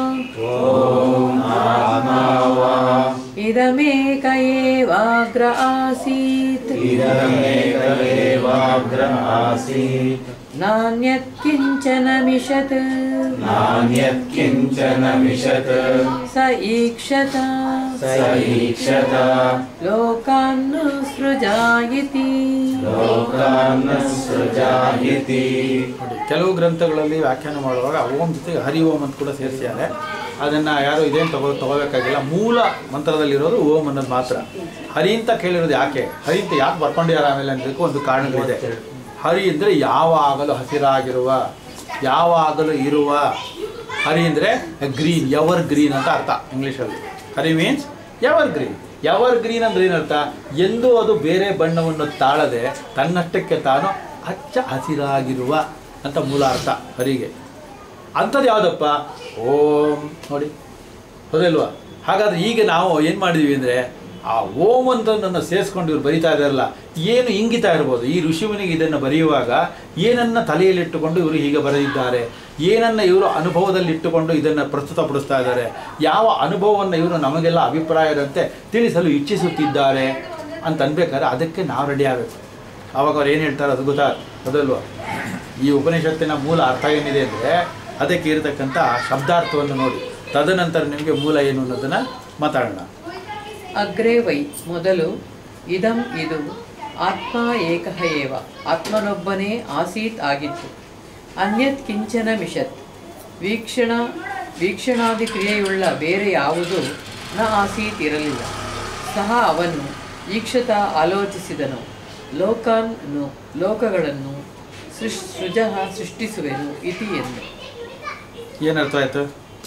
ಓಂ ಆತ್ಮಾವ ಇದಮೇಕ ಏವಾಗ್ರ ಆಸೀತ್ ಇದಮೇಕ ಏವಾಗ್ರ ಆಸೀತ್ ನಾಣ್ಯತ್ ಕಿಂಚನ ಮಿಷತ್ ನಾಣ್ಯತ್ ಕಿಂಚನ ಮಿಷತ್ ಸ ಈಕ್ಷತ ಸ ಈಕ್ಷತ ಲೋಕಾನ್ನು ಸೃಜಾಯಿತಿ ಲೋಕಾನ್ ಸೃಜಾಯತಿ ನೋಡಿ ಕೆಲವು ಗ್ರಂಥಗಳಲ್ಲಿ ವ್ಯಾಖ್ಯಾನ ಮಾಡುವಾಗ ಓಂ ಜೊತೆಗೆ ಹರಿ ಓಂ ಅಂತ ಕೂಡ ಸೇರಿಸಿದ್ದಾರೆ ಅದನ್ನು ಯಾರು ಇದೇನು ತಗೋ ತಗೋಬೇಕಾಗಿಲ್ಲ ಮೂಲ ಮಂತ್ರದಲ್ಲಿರೋದು ಓಂ ಅನ್ನೋದು ಮಾತ್ರ ಹರಿ ಅಂತ ಕೇಳಿರೋದು ಯಾಕೆ ಹರಿ ಅಂತ ಯಾಕೆ ಬರ್ಕೊಂಡಿದ್ದಾರೆ ಆಮೇಲೆ ಅನ್ನೋದಕ್ಕೆ ಒಂದು ಕಾರಣಗಳಿದೆ ಹರಿ ಅಂದರೆ ಯಾವಾಗಲೂ ಹಸಿರಾಗಿರುವ ಯಾವಾಗಲೂ ಇರುವ ಹರಿ ಅಂದರೆ ಗ್ರೀನ್ ಎವರ್ ಗ್ರೀನ್ ಅಂತ ಅರ್ಥ ಇಂಗ್ಲೀಷಲ್ಲಿ Hari means evergreen evergreen ಅಂದ್ರೆ ಏನರ್ಥ ಎಂದೂ ಅದು ಬೇರೆ ಬಣ್ಣವನ್ನು ತಾಳದೆ ತನ್ನಷ್ಟಕ್ಕೆ ತಾನು ಹಚ್ಚ ಹಸಿರಾಗಿರುವ ಅಂತ ಮೂಲ ಅರ್ಥ ಹರಿಗೆ ಅಂಥದ್ದು ಯಾವುದಪ್ಪ ಓಂ ನೋಡಿ ಹೌದಲ್ವಾ ಹಾಗಾದ್ರೆ ಈಗ ನಾವು ಏನು ಮಾಡಿದ್ವಿ ಅಂದರೆ ಆ ಓಂ ಅಂತ ನನ್ನ ಸೇರಿಸ್ಕೊಂಡು ಇವ್ರು ಬರಿತಾ ಇದ್ದಾರಲ್ಲ ಏನು ಇಂಗಿತ ಇರ್ಬೋದು ಈ ಋಷಿಮುನಿಗೆ ಇದನ್ನು ಬರೆಯುವಾಗ ಏನನ್ನ ತಲೆಯಲ್ಲಿಟ್ಟುಕೊಂಡು ಇವರು ಹೀಗೆ ಬರೆದಿದ್ದಾರೆ ಏನನ್ನ ಇವರು ಅನುಭವದಲ್ಲಿಟ್ಟುಕೊಂಡು ಇದನ್ನು ಪ್ರಸ್ತುತಪಡಿಸ್ತಾ ಇದ್ದಾರೆ ಯಾವ ಅನುಭವವನ್ನು ಇವರು ನಮಗೆಲ್ಲ ಅಭಿಪ್ರಾಯದಂತೆ ತಿಳಿಸಲು ಇಚ್ಛಿಸುತ್ತಿದ್ದಾರೆ ಅಂತ ಅನ್ಬೇಕಾದ್ರೆ ಅದಕ್ಕೆ ನಾವು ರೆಡಿ ಆಗಬೇಕು ಆವಾಗ ಅವ್ರು ಏನು ಹೇಳ್ತಾರೆ ಅದು ಗೊತ್ತಾ ಅದಲ್ವಾ ಈ ಉಪನಿಷತ್ತಿನ ಮೂಲ ಅರ್ಥ ಏನಿದೆ ಅಂದರೆ ಅದಕ್ಕೆ ಇರತಕ್ಕಂಥ ಶಬ್ದಾರ್ಥವನ್ನು ನೋಡಿ ತದನಂತರ ನಿಮಗೆ ಮೂಲ ಏನು ಅನ್ನೋದನ್ನು ಮಾತಾಡೋಣ ಅಗ್ರೇ ವೈ ಮೊದಲು ಇದಂ ಇದು ಆತ್ಮ ಏಕಃ ಏವ ಆತ್ಮನೊಬ್ಬನೇ ಆಸೀತ್ ಆಗಿತ್ತು ಅನ್ಯತ್ ಕಿಂಚನ ಮಿಷತ್ ವೀಕ್ಷಣ ವೀಕ್ಷಣಾದಿ ಕ್ರಿಯೆಯುಳ್ಳ ಬೇರೆ ಯಾವುದೂ ನ ಆಸೀತ್ ಇರಲಿಲ್ಲ ಸಹ ಅವನು ಈಕ್ಷತ ಆಲೋಚಿಸಿದನು ಲೋಕಾನ್ನು ಲೋಕಗಳನ್ನು ಸೃಷ್ ಸೃಜ ಸೃಷ್ಟಿಸುವೆನು ಇತಿ ಎಂದು ಏನರ್ಥ ಆಯ್ತು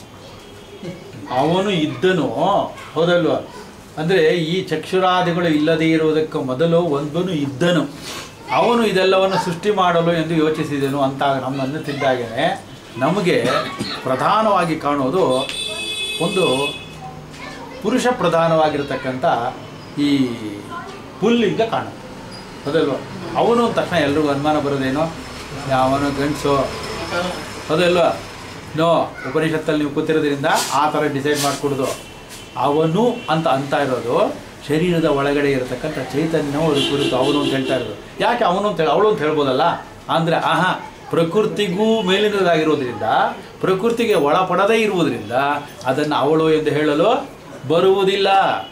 ಅವನು ಇದ್ದನು ಹೌದಲ್ವಾ ಅಂದರೆ ಈ ಚಕ್ಷುರಾದಿಗಳು ಇಲ್ಲದೇ ಇರುವುದಕ್ಕೆ ಮೊದಲು ಒಂದನು ಇದ್ದನು ಅವನು ಇದೆಲ್ಲವನ್ನು ಸೃಷ್ಟಿ ಮಾಡಲು ಎಂದು ಯೋಚಿಸಿದನು ಅಂತ ನಮ್ಮ ಅನ್ನುತ್ತಿದ್ದಾಗೇನೆ ನಮಗೆ ಪ್ರಧಾನವಾಗಿ ಕಾಣೋದು ಒಂದು ಪುರುಷ ಪ್ರಧಾನವಾಗಿರ್ತಕ್ಕಂಥ ಈ ಪುಲ್ಲಿಂಗ ಕಾಣುತ್ತೆ ಹೌದಲ್ವಾ ಅವನು ಅಂದ ತಕ್ಷಣ ಎಲ್ರಿಗೂ ಅನುಮಾನ ಬರೋದೇನೋ ಅವನು ಗಂಡಸು ಹೌದಲ್ವಾ ನೋ ಉಪನಿಷತ್ತಲ್ಲಿ ನೀವು ಕೂತಿರೋದ್ರಿಂದ ಆ ಥರ ಡಿಸೈಡ್ ಮಾಡಿಕೊಡೋದು ಅವನು ಅಂತ ಅಂತ ಇರೋದು ಶರೀರದ ಒಳಗಡೆ ಇರತಕ್ಕಂಥ ಚೈತನ್ಯವು ಅದು ಕುರಿತು ಅವನು ಅಂತ ಹೇಳ್ತಾ ಇರೋದು ಯಾಕೆ ಅವನು ಅಂತ ಹೇಳಿ ಅವಳು ಅಂತ ಹೇಳ್ಬೋದಲ್ಲ ಅಂದರೆ ಆಹಾ ಪ್ರಕೃತಿಗೂ ಮೇಲಿನದಾಗಿರೋದ್ರಿಂದ ಪ್ರಕೃತಿಗೆ ಒಳಪಡದೇ ಇರುವುದರಿಂದ ಅದನ್ನು ಅವಳು ಎಂದು ಹೇಳಲು ಬರುವುದಿಲ್ಲ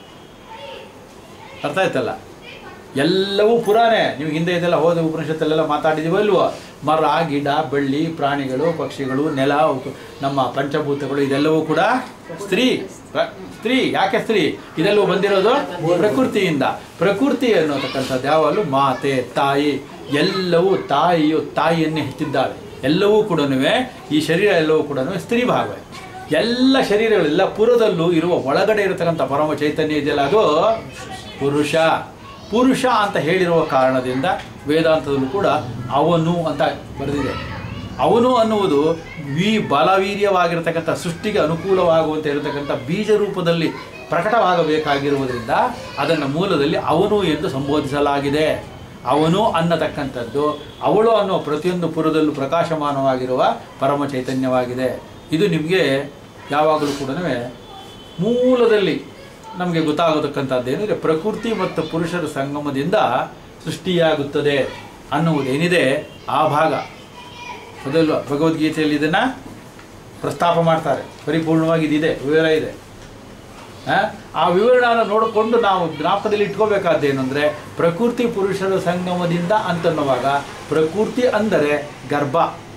ಅರ್ಥ ಆಯ್ತಲ್ಲ ಎಲ್ಲವೂ ಪುರಾಣೆ ನೀವು ಹಿಂದೆ ಇದೆಲ್ಲ ಹೋದ ಉಪನಿಷತ್ತಲ್ಲೆಲ್ಲ ಮಾತಾಡಿದೀವೋ ಇಲ್ವೋ ಮರ ಗಿಡ ಬೆಳ್ಳಿ ಪ್ರಾಣಿಗಳು ಪಕ್ಷಿಗಳು ನೆಲ ಉಪ- ನಮ್ಮ ಪಂಚಭೂತಗಳು ಇದೆಲ್ಲವೂ ಕೂಡ ಸ್ತ್ರೀ ಪ್ರ- ಸ್ತ್ರೀ ಯಾಕೆ ಸ್ತ್ರೀ ಇದೆಲ್ಲವೂ ಬಂದಿರೋದು ಪ್ರಕೃತಿಯಿಂದ ಪ್ರಕೃತಿ ಅನ್ನೋತಕ್ಕಂಥದ್ದು ಯಾವಾಗಲೂ ಮಾತೆ ತಾಯಿ ಎಲ್ಲವೂ ತಾಯಿಯು ತಾಯಿಯನ್ನೇ ಹೆಚ್ಚಿದ್ದಾಳೆ ಎಲ್ಲವೂ ಕೂಡ ಈ ಶರೀರ ಎಲ್ಲವೂ ಕೂಡ ಸ್ತ್ರೀ ಭಾಗವೇ ಎಲ್ಲ ಶರೀರಗಳೆಲ್ಲ ಪುರದಲ್ಲೂ ಇರುವ ಒಳಗಡೆ ಇರತಕ್ಕಂಥ ಪರಮ ಚೈತನ್ಯ ಇದೆಯಲ್ಲ ಅದು ಪುರುಷ ಪುರುಷ ಅಂತ ಹೇಳಿರುವ ಕಾರಣದಿಂದ ವೇದಾಂತದಲ್ಲೂ ಕೂಡ ಅವನು ಅಂತ ಬರೆದಿದೆ ಅವನು ಅನ್ನುವುದು ವಿ ಬಲವೀರ್ಯವಾಗಿರತಕ್ಕಂಥ ಸೃಷ್ಟಿಗೆ ಅನುಕೂಲವಾಗುವಂತೆ ಇರತಕ್ಕಂಥ ಬೀಜ ರೂಪದಲ್ಲಿ ಪ್ರಕಟವಾಗಬೇಕಾಗಿರುವುದರಿಂದ ಅದನ್ನು ಮೂಲದಲ್ಲಿ ಅವನು ಎಂದು ಸಂಬೋಧಿಸಲಾಗಿದೆ ಅವನು ಅನ್ನತಕ್ಕಂಥದ್ದು ಅವಳು ಅನ್ನೋ ಪ್ರತಿಯೊಂದು ಪುರದಲ್ಲೂ ಪ್ರಕಾಶಮಾನವಾಗಿರುವ ಪರಮ ಚೈತನ್ಯವಾಗಿದೆ ಇದು ನಿಮಗೆ ಯಾವಾಗಲೂ ಕೂಡ ಮೂಲದಲ್ಲಿ ನಮಗೆ ಗೊತ್ತಾಗತಕ್ಕಂಥದ್ದು ಏನಿದೆ ಪ್ರಕೃತಿ ಮತ್ತು ಪುರುಷರ ಸಂಗಮದಿಂದ ಸೃಷ್ಟಿಯಾಗುತ್ತದೆ ಅನ್ನುವುದೇನಿದೆ ಆ ಭಾಗ ಅದಲ್ವ ಭಗವದ್ಗೀತೆಯಲ್ಲಿ ಇದನ್ನು ಪ್ರಸ್ತಾಪ ಮಾಡ್ತಾರೆ ಪರಿಪೂರ್ಣವಾಗಿ ಇದಿದೆ ವಿವರ ಇದೆ ಆ? ಆ ವಿವರಣೆಯನ್ನು ನೋಡಿಕೊಂಡು ನಾವು ಜ್ಞಾಪಕದಲ್ಲಿ ಇಟ್ಕೋಬೇಕಾದ್ದೇನು ಅಂದರೆ ಪ್ರಕೃತಿ ಪುರುಷರ ಸಂಗಮದಿಂದ ಅಂತನ್ನುವಾಗ ಪ್ರಕೃತಿ ಅಂದರೆ ಗರ್ಭ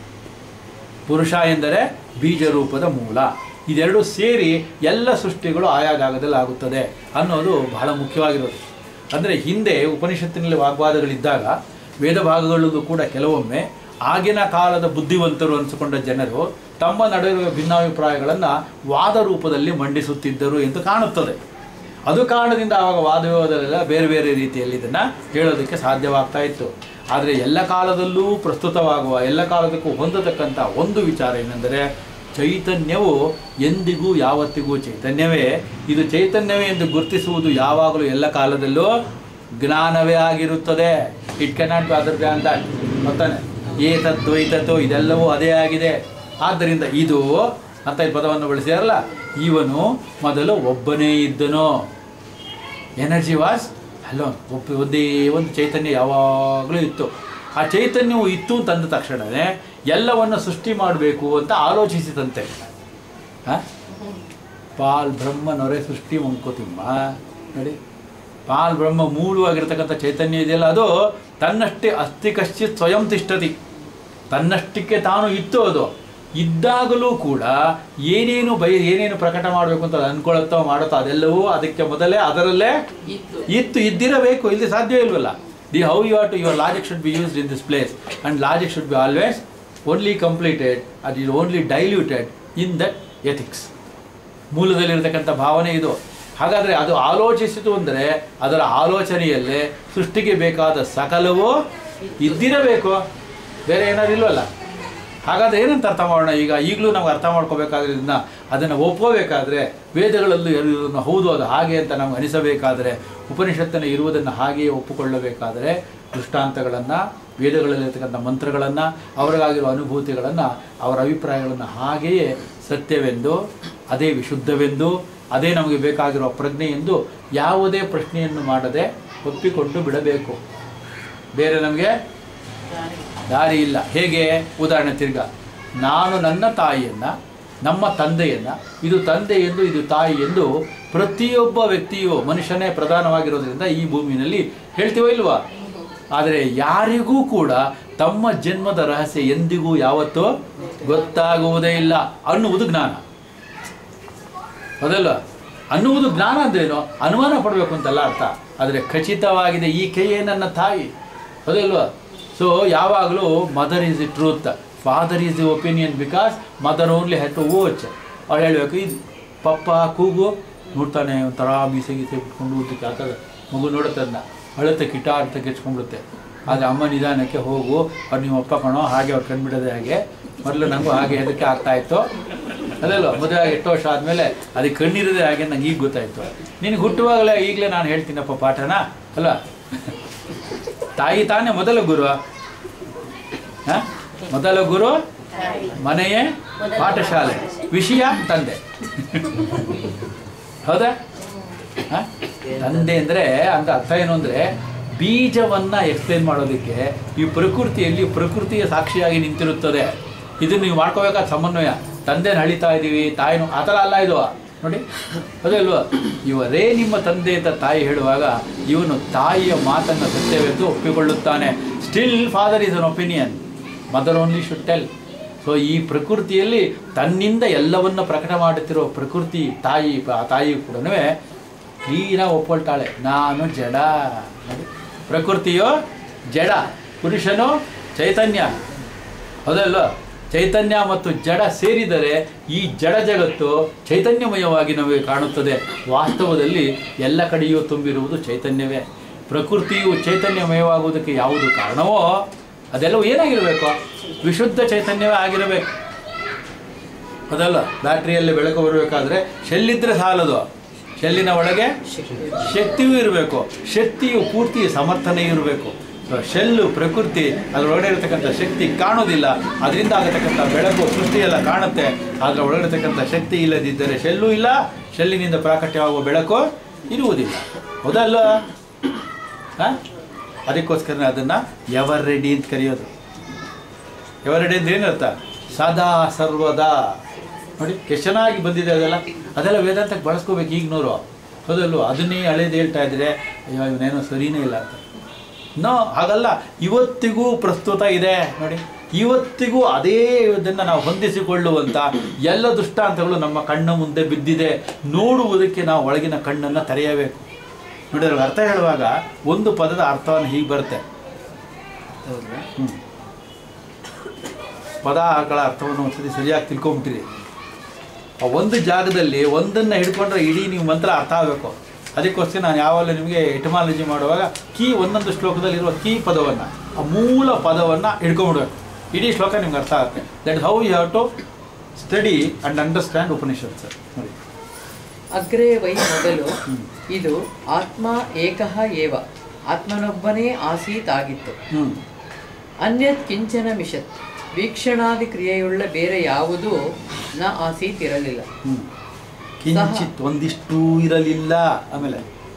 ಪುರುಷ ಎಂದರೆ ಬೀಜ ರೂಪದ ಮೂಲ ಇದೆರಡು ಸೇರಿ ಎಲ್ಲ ಸೃಷ್ಟಿಗಳು ಆಯಾ ಜಾಗದಲ್ಲಿ ಆಗುತ್ತದೆ ಅನ್ನೋದು ಬಹಳ ಮುಖ್ಯವಾಗಿರೋದು ಅಂದರೆ ಹಿಂದೆ ಉಪನಿಷತ್ತಿನಲ್ಲಿ ವಾಗ್ವಾದಗಳಿದ್ದಾಗ ವೇದ ಭಾಗಗಳಲ್ಲೂ ಕೂಡ ಕೆಲವೊಮ್ಮೆ ಆಗಿನ ಕಾಲದ ಬುದ್ಧಿವಂತರು ಅನಿಸಿಕೊಂಡ ಜನರು ತಮ್ಮ ನಡುವಿರುವ ಭಿನ್ನಾಭಿಪ್ರಾಯಗಳನ್ನು ವಾದ ರೂಪದಲ್ಲಿ ಮಂಡಿಸುತ್ತಿದ್ದರು ಎಂದು ಕಾಣುತ್ತದೆ ಅದು ಕಾರಣದಿಂದ ಆವಾಗ ವಾದ ವಿವಾದಗಳೆಲ್ಲ ಬೇರೆ ಬೇರೆ ರೀತಿಯಲ್ಲಿ ಇದನ್ನು ಹೇಳೋದಕ್ಕೆ ಸಾಧ್ಯವಾಗ್ತಾ ಇತ್ತು ಆದರೆ ಎಲ್ಲ ಕಾಲದಲ್ಲೂ ಪ್ರಸ್ತುತವಾಗುವ ಎಲ್ಲ ಕಾಲದಕ್ಕೂ ಹೊಂದತಕ್ಕಂಥ ಒಂದು ವಿಚಾರ ಏನೆಂದರೆ ಚೈತನ್ಯವು ಎಂದಿಗೂ ಯಾವತ್ತಿಗೂ ಚೈತನ್ಯವೇ ಇದು ಚೈತನ್ಯವೇ ಎಂದು ಗುರುತಿಸುವುದು ಯಾವಾಗಲೂ ಎಲ್ಲ ಕಾಲದಲ್ಲೂ ಜ್ಞಾನವೇ ಆಗಿರುತ್ತದೆ it cannot be other than that ಗೊತ್ತಾನೆ ಏತದ್ವೈತತ್ತು ಇದೆಲ್ಲವೂ ಅದೇ ಆಗಿದೆ ಆದ್ದರಿಂದ ಇದು ಅಂತ ಈ ಪದವನ್ನು ಬಳಸಿದಾರಲ್ಲ ಇವನು ಮೊದಲು ಒಬ್ಬನೇ ಇದ್ದನು ಎನರ್ಜಿ ವಾಸ್ ಹಲೋ ಒಬ್ಬ ಒಂದೇ ಒಂದು ಚೈತನ್ಯ ಯಾವಾಗಲೂ ಇತ್ತು ಆ ಚೈತನ್ಯವು ಇತ್ತು ತಂದ ತಕ್ಷಣವೇ ಎಲ್ಲವನ್ನು ಸೃಷ್ಟಿ ಮಾಡಬೇಕು ಅಂತ ಆಲೋಚಿಸಿದಂತೆ ಆ? ಪಾಲ್ ಬ್ರಹ್ಮ ನೊರೆ ಸೃಷ್ಟಿ ಮಂಕುತಿಮ್ಮ ನೋಡಿ ಪಾಲ್ ಬ್ರಹ್ಮ ಮೂಲವಾಗಿರ್ತಕ್ಕಂಥ ಚೈತನ್ಯ ಇದೆಯಲ್ಲ ಅದು ತನ್ನಷ್ಟೇ ಅಸ್ತಿ ಕಶ್ಚಿತ್ ಸ್ವಯಂ ತಿಷ್ಠತಿ ತನ್ನಷ್ಟಕ್ಕೆ ತಾನು ಇತ್ತು ಅದು ಇದ್ದಾಗಲೂ ಕೂಡ ಏನೇನು ಬೈ ಏನೇನು ಪ್ರಕಟ ಮಾಡಬೇಕು ಅಂತ ಅದು ಅನ್ಕೊಳತ್ತೋ ಮಾಡುತ್ತೋ ಅದೆಲ್ಲವೂ ಅದಕ್ಕೆ ಮೊದಲೇ ಅದರಲ್ಲೇ ಇತ್ತು ಇದ್ದಿರಬೇಕು ಇಲ್ಲಿ ಸಾಧ್ಯ ಇಲ್ವಲ್ಲ the how you are to your logic should be used in this place and logic should be always only completed ಅದು is only diluted in that ethics ಮೂಲದಲ್ಲಿರ್ತಕ್ಕಂಥ ಭಾವನೆ ಇದು ಹಾಗಾದರೆ ಅದು ಆಲೋಚಿಸಿತು ಅಂದರೆ ಅದರ ಆಲೋಚನೆಯಲ್ಲೇ ಸೃಷ್ಟಿಗೆ ಬೇಕಾದ ಸಕಲವೂ ಇದ್ದಿರಬೇಕು ಬೇರೆ ಏನಾದ್ರು ಇಲ್ವಲ್ಲ ಹಾಗಾದ್ರೆ ಏನಂತ ಅರ್ಥ ಮಾಡೋಣ ಈಗ ಈಗಲೂ ನಾವು ಅರ್ಥ ಮಾಡ್ಕೋಬೇಕಾದ್ರಿಂದ ಅದನ್ನು ಒಪ್ಕೋಬೇಕಾದ್ರೆ ವೇದಗಳಲ್ಲೂ ಇರುವುದನ್ನು ಹೌದು ಅದು ಹಾಗೆ ಅಂತ ನಾವು ಅನಿಸಬೇಕಾದರೆ ಉಪನಿಷತ್ತನ್ನು ಇರುವುದನ್ನು ಹಾಗೆಯೇ ಒಪ್ಪಿಕೊಳ್ಳಬೇಕಾದರೆ ದೃಷ್ಟಾಂತಗಳನ್ನು ವೇದಗಳಲ್ಲಿರ್ತಕ್ಕಂಥ ಮಂತ್ರಗಳನ್ನು ಅವರಿಗಾಗಿರುವ ಅನುಭೂತಿಗಳನ್ನು ಅವರ ಅಭಿಪ್ರಾಯಗಳನ್ನು ಹಾಗೆಯೇ ಸತ್ಯವೆಂದು ಅದೇ ವಿಶುದ್ಧವೆಂದು ಅದೇ ನಮಗೆ ಬೇಕಾಗಿರುವ ಪ್ರಜ್ಞೆ ಎಂದು ಯಾವುದೇ ಪ್ರಶ್ನೆಯನ್ನು ಮಾಡದೆ ಒಪ್ಪಿಕೊಂಡು ಬಿಡಬೇಕು ಬೇರೆ ನಮಗೆ ದಾರಿ ಇಲ್ಲ ಹೇಗೆ ಉದಾಹರಣೆ ತಿರ್ಗ ನಾನು ನನ್ನ ತಾಯಿಯನ್ನು ನಮ್ಮ ತಂದೆಯನ್ನು ಇದು ತಂದೆ ಎಂದು ಇದು ತಾಯಿ ಎಂದು ಪ್ರತಿಯೊಬ್ಬ ವ್ಯಕ್ತಿಯು ಮನುಷ್ಯನೇ ಪ್ರಧಾನವಾಗಿರೋದ್ರಿಂದ ಈ ಭೂಮಿಯಲ್ಲಿ ಹೇಳ್ತೀವೋ ಇಲ್ವಾ ಆದರೆ ಯಾರಿಗೂ ಕೂಡ ತಮ್ಮ ಜನ್ಮದ ರಹಸ್ಯ ಎಂದಿಗೂ ಯಾವತ್ತೂ ಗೊತ್ತಾಗುವುದೇ ಇಲ್ಲ ಅನ್ನುವುದು ಜ್ಞಾನ ಹೌದಲ್ವ ಅನ್ನುವುದು ಜ್ಞಾನ ಅಂದ್ರೇನು ಅನುಮಾನ ಪಡಬೇಕು ಅಂತಲ್ಲ ಅರ್ಥ ಆದರೆ ಖಚಿತವಾಗಿದೆ ಈ ಕೈಯೇ ನನ್ನ ತಾಯಿ ಹೌದಲ್ವಾ ಸೊ ಯಾವಾಗಲೂ mother is the truth father is the opinion because mother only had to vouch ಅವಳು ಹೇಳಬೇಕು ಇದು ಪಪ್ಪ ಕೂಗು ನೋಡ್ತಾನೆ ಒಂಥರ ಮೀಸೆ ಗೀಸೆ ಬಿಟ್ಕೊಂಡು ಊಟಕ್ಕೆ ಆ ಥರ ಮಗು ನೋಡುತ್ತದನ್ನ ಅಳುತ್ತೆ ಕಿಟ ಅಂತ ಕೆಚ್ಕೊಂಡ್ಬಿಡುತ್ತೆ ಆದರೆ ಅಮ್ಮ ನಿಧಾನಕ್ಕೆ ಹೋಗು ಅವ್ರು ನಿಮ್ಮ ಅಪ್ಪ ಕಣೋ ಹಾಗೆ ಅವ್ರು ಕಂಡುಬಿಡೋದೆ ಹಾಗೆ ಮೊದಲು ನನಗೂ ಹಾಗೆ ಹೆದರಿಕೆ ಆಗ್ತಾ ಇತ್ತು ಅದಲ್ಲ ಮದುವೆ ಆಗಿ ಎಷ್ಟು ವರ್ಷ ಆದಮೇಲೆ ಅದಕ್ಕೆ ಕಣ್ಣಿರೋದೇ ಹಾಗೆ ನಂಗೆ ಈಗ ಗೊತ್ತಾಯ್ತು ನಿನಗೆ ಹುಟ್ಟುವಾಗಲೇ ಈಗಲೇ ನಾನು ಹೇಳ್ತೀನಪ್ಪ ಪಾಠನ ಅಲ್ಲ ತಾಯಿ ತಾನೇ ಮೊದಲ ಗುರು ಹ? ಮೊದಲ ಗುರು ಮನೆಯೇ ಪಾಠಶಾಲೆ ವಿಷಯ ತಂದೆ ಹೌದಾ ಹ? ತಂದೆ ಅಂದರೆ ಅಂತ ಅರ್ಥ ಏನು ಅಂದರೆ ಬೀಜವನ್ನು ಎಕ್ಸ್ಪ್ಲೇನ್ ಮಾಡೋದಕ್ಕೆ ಈ ಪ್ರಕೃತಿಯಲ್ಲಿ ಪ್ರಕೃತಿಯ ಸಾಕ್ಷಿಯಾಗಿ ನಿಂತಿರುತ್ತದೆ ಇದು ನೀವು ಮಾಡ್ಕೋಬೇಕಾದ ಸಮನ್ವಯ ತಂದೆನ ಅಳಿತಾ ಇದ್ದೀವಿ ತಾಯಿನೂ ಆ ಥರ ಅಲ್ಲ ಇದು ನೋಡಿ ಅದೇ ಅಲ್ವಾ ಇವರೇ ನಿಮ್ಮ ತಂದೆ ಅಂತ ತಾಯಿ ಹೇಳುವಾಗ ಇವನು ತಾಯಿಯ ಮಾತನ್ನು ಸತ್ಯವೆಂದು ಒಪ್ಪಿಕೊಳ್ಳುತ್ತಾನೆ still father is an opinion mother only should tell so ಈ ಪ್ರಕೃತಿಯಲ್ಲಿ ತನ್ನಿಂದ ಎಲ್ಲವನ್ನ ಪ್ರಕಟ ಮಾಡುತ್ತಿರೋ ಪ್ರಕೃತಿ ತಾಯಿ ಆ ತಾಯಿ ಕೂಡ ಕ್ಲೀನಾಗಿ ಒಪ್ಕೊಳ್ತಾಳೆ ನಾನು ಜಡ ನೋಡಿ ಪ್ರಕೃತಿಯು ಜಡ ಪುರುಷನು ಚೈತನ್ಯ ಹೌದಲ್ವ ಚೈತನ್ಯ ಮತ್ತು ಜಡ ಸೇರಿದರೆ ಈ ಜಡ ಜಗತ್ತು ಚೈತನ್ಯಮಯವಾಗಿ ನಮಗೆ ಕಾಣುತ್ತದೆ ವಾಸ್ತವದಲ್ಲಿ ಎಲ್ಲ ಕಡೆಯೂ ತುಂಬಿರುವುದು ಚೈತನ್ಯವೇ ಪ್ರಕೃತಿಯು ಚೈತನ್ಯಮಯವಾಗುವುದಕ್ಕೆ ಯಾವುದು ಕಾರಣವೋ ಅದೆಲ್ಲವೂ ಏನಾಗಿರಬೇಕು ವಿಶುದ್ಧ ಚೈತನ್ಯವೇ ಆಗಿರಬೇಕು ಅದಲ್ಲ ಬ್ಯಾಟ್ರಿಯಲ್ಲಿ ಬೆಳಕು ಬರಬೇಕಾದ್ರೆ ಶೆಲ್ಲಿದ್ರೆ ಸಾಲದು ಶೆಲ್ಲಿನ ಒಳಗೆ ಶಕ್ತಿಯೂ ಇರಬೇಕು ಶಕ್ತಿಯು ಪೂರ್ತಿ ಸಮರ್ಥನೆ ಇರಬೇಕು ಶೆಲ್ಲು ಪ್ರಕೃತಿ ಅದರೊಳಗಡೆ ಇರತಕ್ಕಂಥ ಶಕ್ತಿ ಕಾಣೋದಿಲ್ಲ ಅದರಿಂದ ಆಗತಕ್ಕಂಥ ಬೆಳಕು ಸೃಷ್ಟಿಯೆಲ್ಲ ಕಾಣುತ್ತೆ ಅದರ ಒಳಗಡೆ ಇರತಕ್ಕಂಥ ಶಕ್ತಿ ಇಲ್ಲದಿದ್ದರೆ ಶೆಲ್ಲು ಇಲ್ಲ ಶೆಲ್ಲಿನಿಂದ ಪ್ರಾಕಟ್ಯವಾಗುವ ಬೆಳಕು ಇರುವುದಿಲ್ಲ ಹೌದಲ್ಲ ಹಾಂ ಅದಕ್ಕೋಸ್ಕರ ಅದನ್ನು ಎವರ್ ರೆಡಿ ಅಂತ ಕರೆಯೋದು ಎವರ್ ರೆಡಿ ಅಂದ್ರೆ ಏನರ್ಥ ಸದಾ ಸರ್ವದಾ ನೋಡಿ ಎಷ್ಟು ಚೆನ್ನಾಗಿ ಬಂದಿದೆ ಅದೆಲ್ಲ ಅದೆಲ್ಲ ವೇದಾಂತಕ್ಕೆ ಬಳಸ್ಕೋಬೇಕು ಈಗಿನವರು ಹೌದಲ್ವ ಅದನ್ನೇ ಹಳೇದು ಹೇಳ್ತಾ ಇದ್ರೆ ಅಯ್ಯೋ ಇವನೇನೋ ಸರಿನೇ ಇಲ್ಲ ಅಂತ ನೋ ಹಾಗಲ್ಲ ಇವತ್ತಿಗೂ ಪ್ರಸ್ತುತ ಇದೆ ನೋಡಿ ಇವತ್ತಿಗೂ ಅದೇ ಇದನ್ನು ನಾವು ಹೊಂದಿಸಿಕೊಳ್ಳುವಂಥ ಎಲ್ಲ ದೃಷ್ಟಾಂತಗಳು ನಮ್ಮ ಕಣ್ಣ ಮುಂದೆ ಬಿದ್ದಿದೆ ನೋಡುವುದಕ್ಕೆ ನಾವು ಒಳಗಿನ ಕಣ್ಣನ್ನು ತೆರೆಯಬೇಕು ನೋಡಿ ಅದ್ರಲ್ಲಿ ಅರ್ಥ ಹೇಳುವಾಗ ಒಂದು ಪದದ ಅರ್ಥವನ್ನು ಹೀಗೆ ಬರುತ್ತೆ ಹೌದಾ ಹ್ಮ್. ಪದಗಳ ಅರ್ಥವನ್ನು ಒಂದ್ಸತಿ ಸರಿಯಾಗಿ ತಿಳ್ಕೊಂಬಿಟ್ಟಿರಿ ಆ ಒಂದು ಜಾಗದಲ್ಲಿ ಒಂದನ್ನು ಹಿಡ್ಕೊಂಡ್ರೆ ಇಡೀ ನೀವು ಮಂತ್ರ ಅರ್ಥ ಆಗಬೇಕು ಅದಕ್ಕೋಸ್ಕರ ನಾನು ಯಾವಾಗಲೂ ನಿಮಗೆ ಎಟಮಾಲಜಿ ಮಾಡುವಾಗ ಕೀ ಒಂದೊಂದು ಶ್ಲೋಕದಲ್ಲಿರುವ ಕೀ ಪದವನ್ನು ಆ ಮೂಲ ಪದವನ್ನು ಹಿಡ್ಕೊಂಬಿಡ್ಬೇಕು ಇಡೀ ಶ್ಲೋಕ ನಿಮ್ಗೆ ಅರ್ಥ ಆಗುತ್ತೆ that how you have to study and understand Upanishads ನೋಡಿ ಅಗ್ರೇ ವೈ ಮೊದಲು ಇದು ಆತ್ಮ ಏಕಃ ಏವ ಆತ್ಮನೊಬ್ಬನೇ ಆಸೀತ್ ಆಗಿತ್ತು ಹ್ಞೂ ಅನ್ಯತ್ ಕಿಂಚನ ಮಿಷತ್ ವೀಕ್ಷಣಾದಿ ಕ್ರಿಯೆಯುಳ್ಳ ಬೇರೆ ಯಾವುದೂ ನ ಆಸೀತ್ ಇರಲಿಲ್ಲ ಹ್ಞೂ ಕಿಂಚಿತ್ ಒಂದಿಷ್ಟೂ ಇರಲಿಲ್ಲ ಆಮೇಲೆ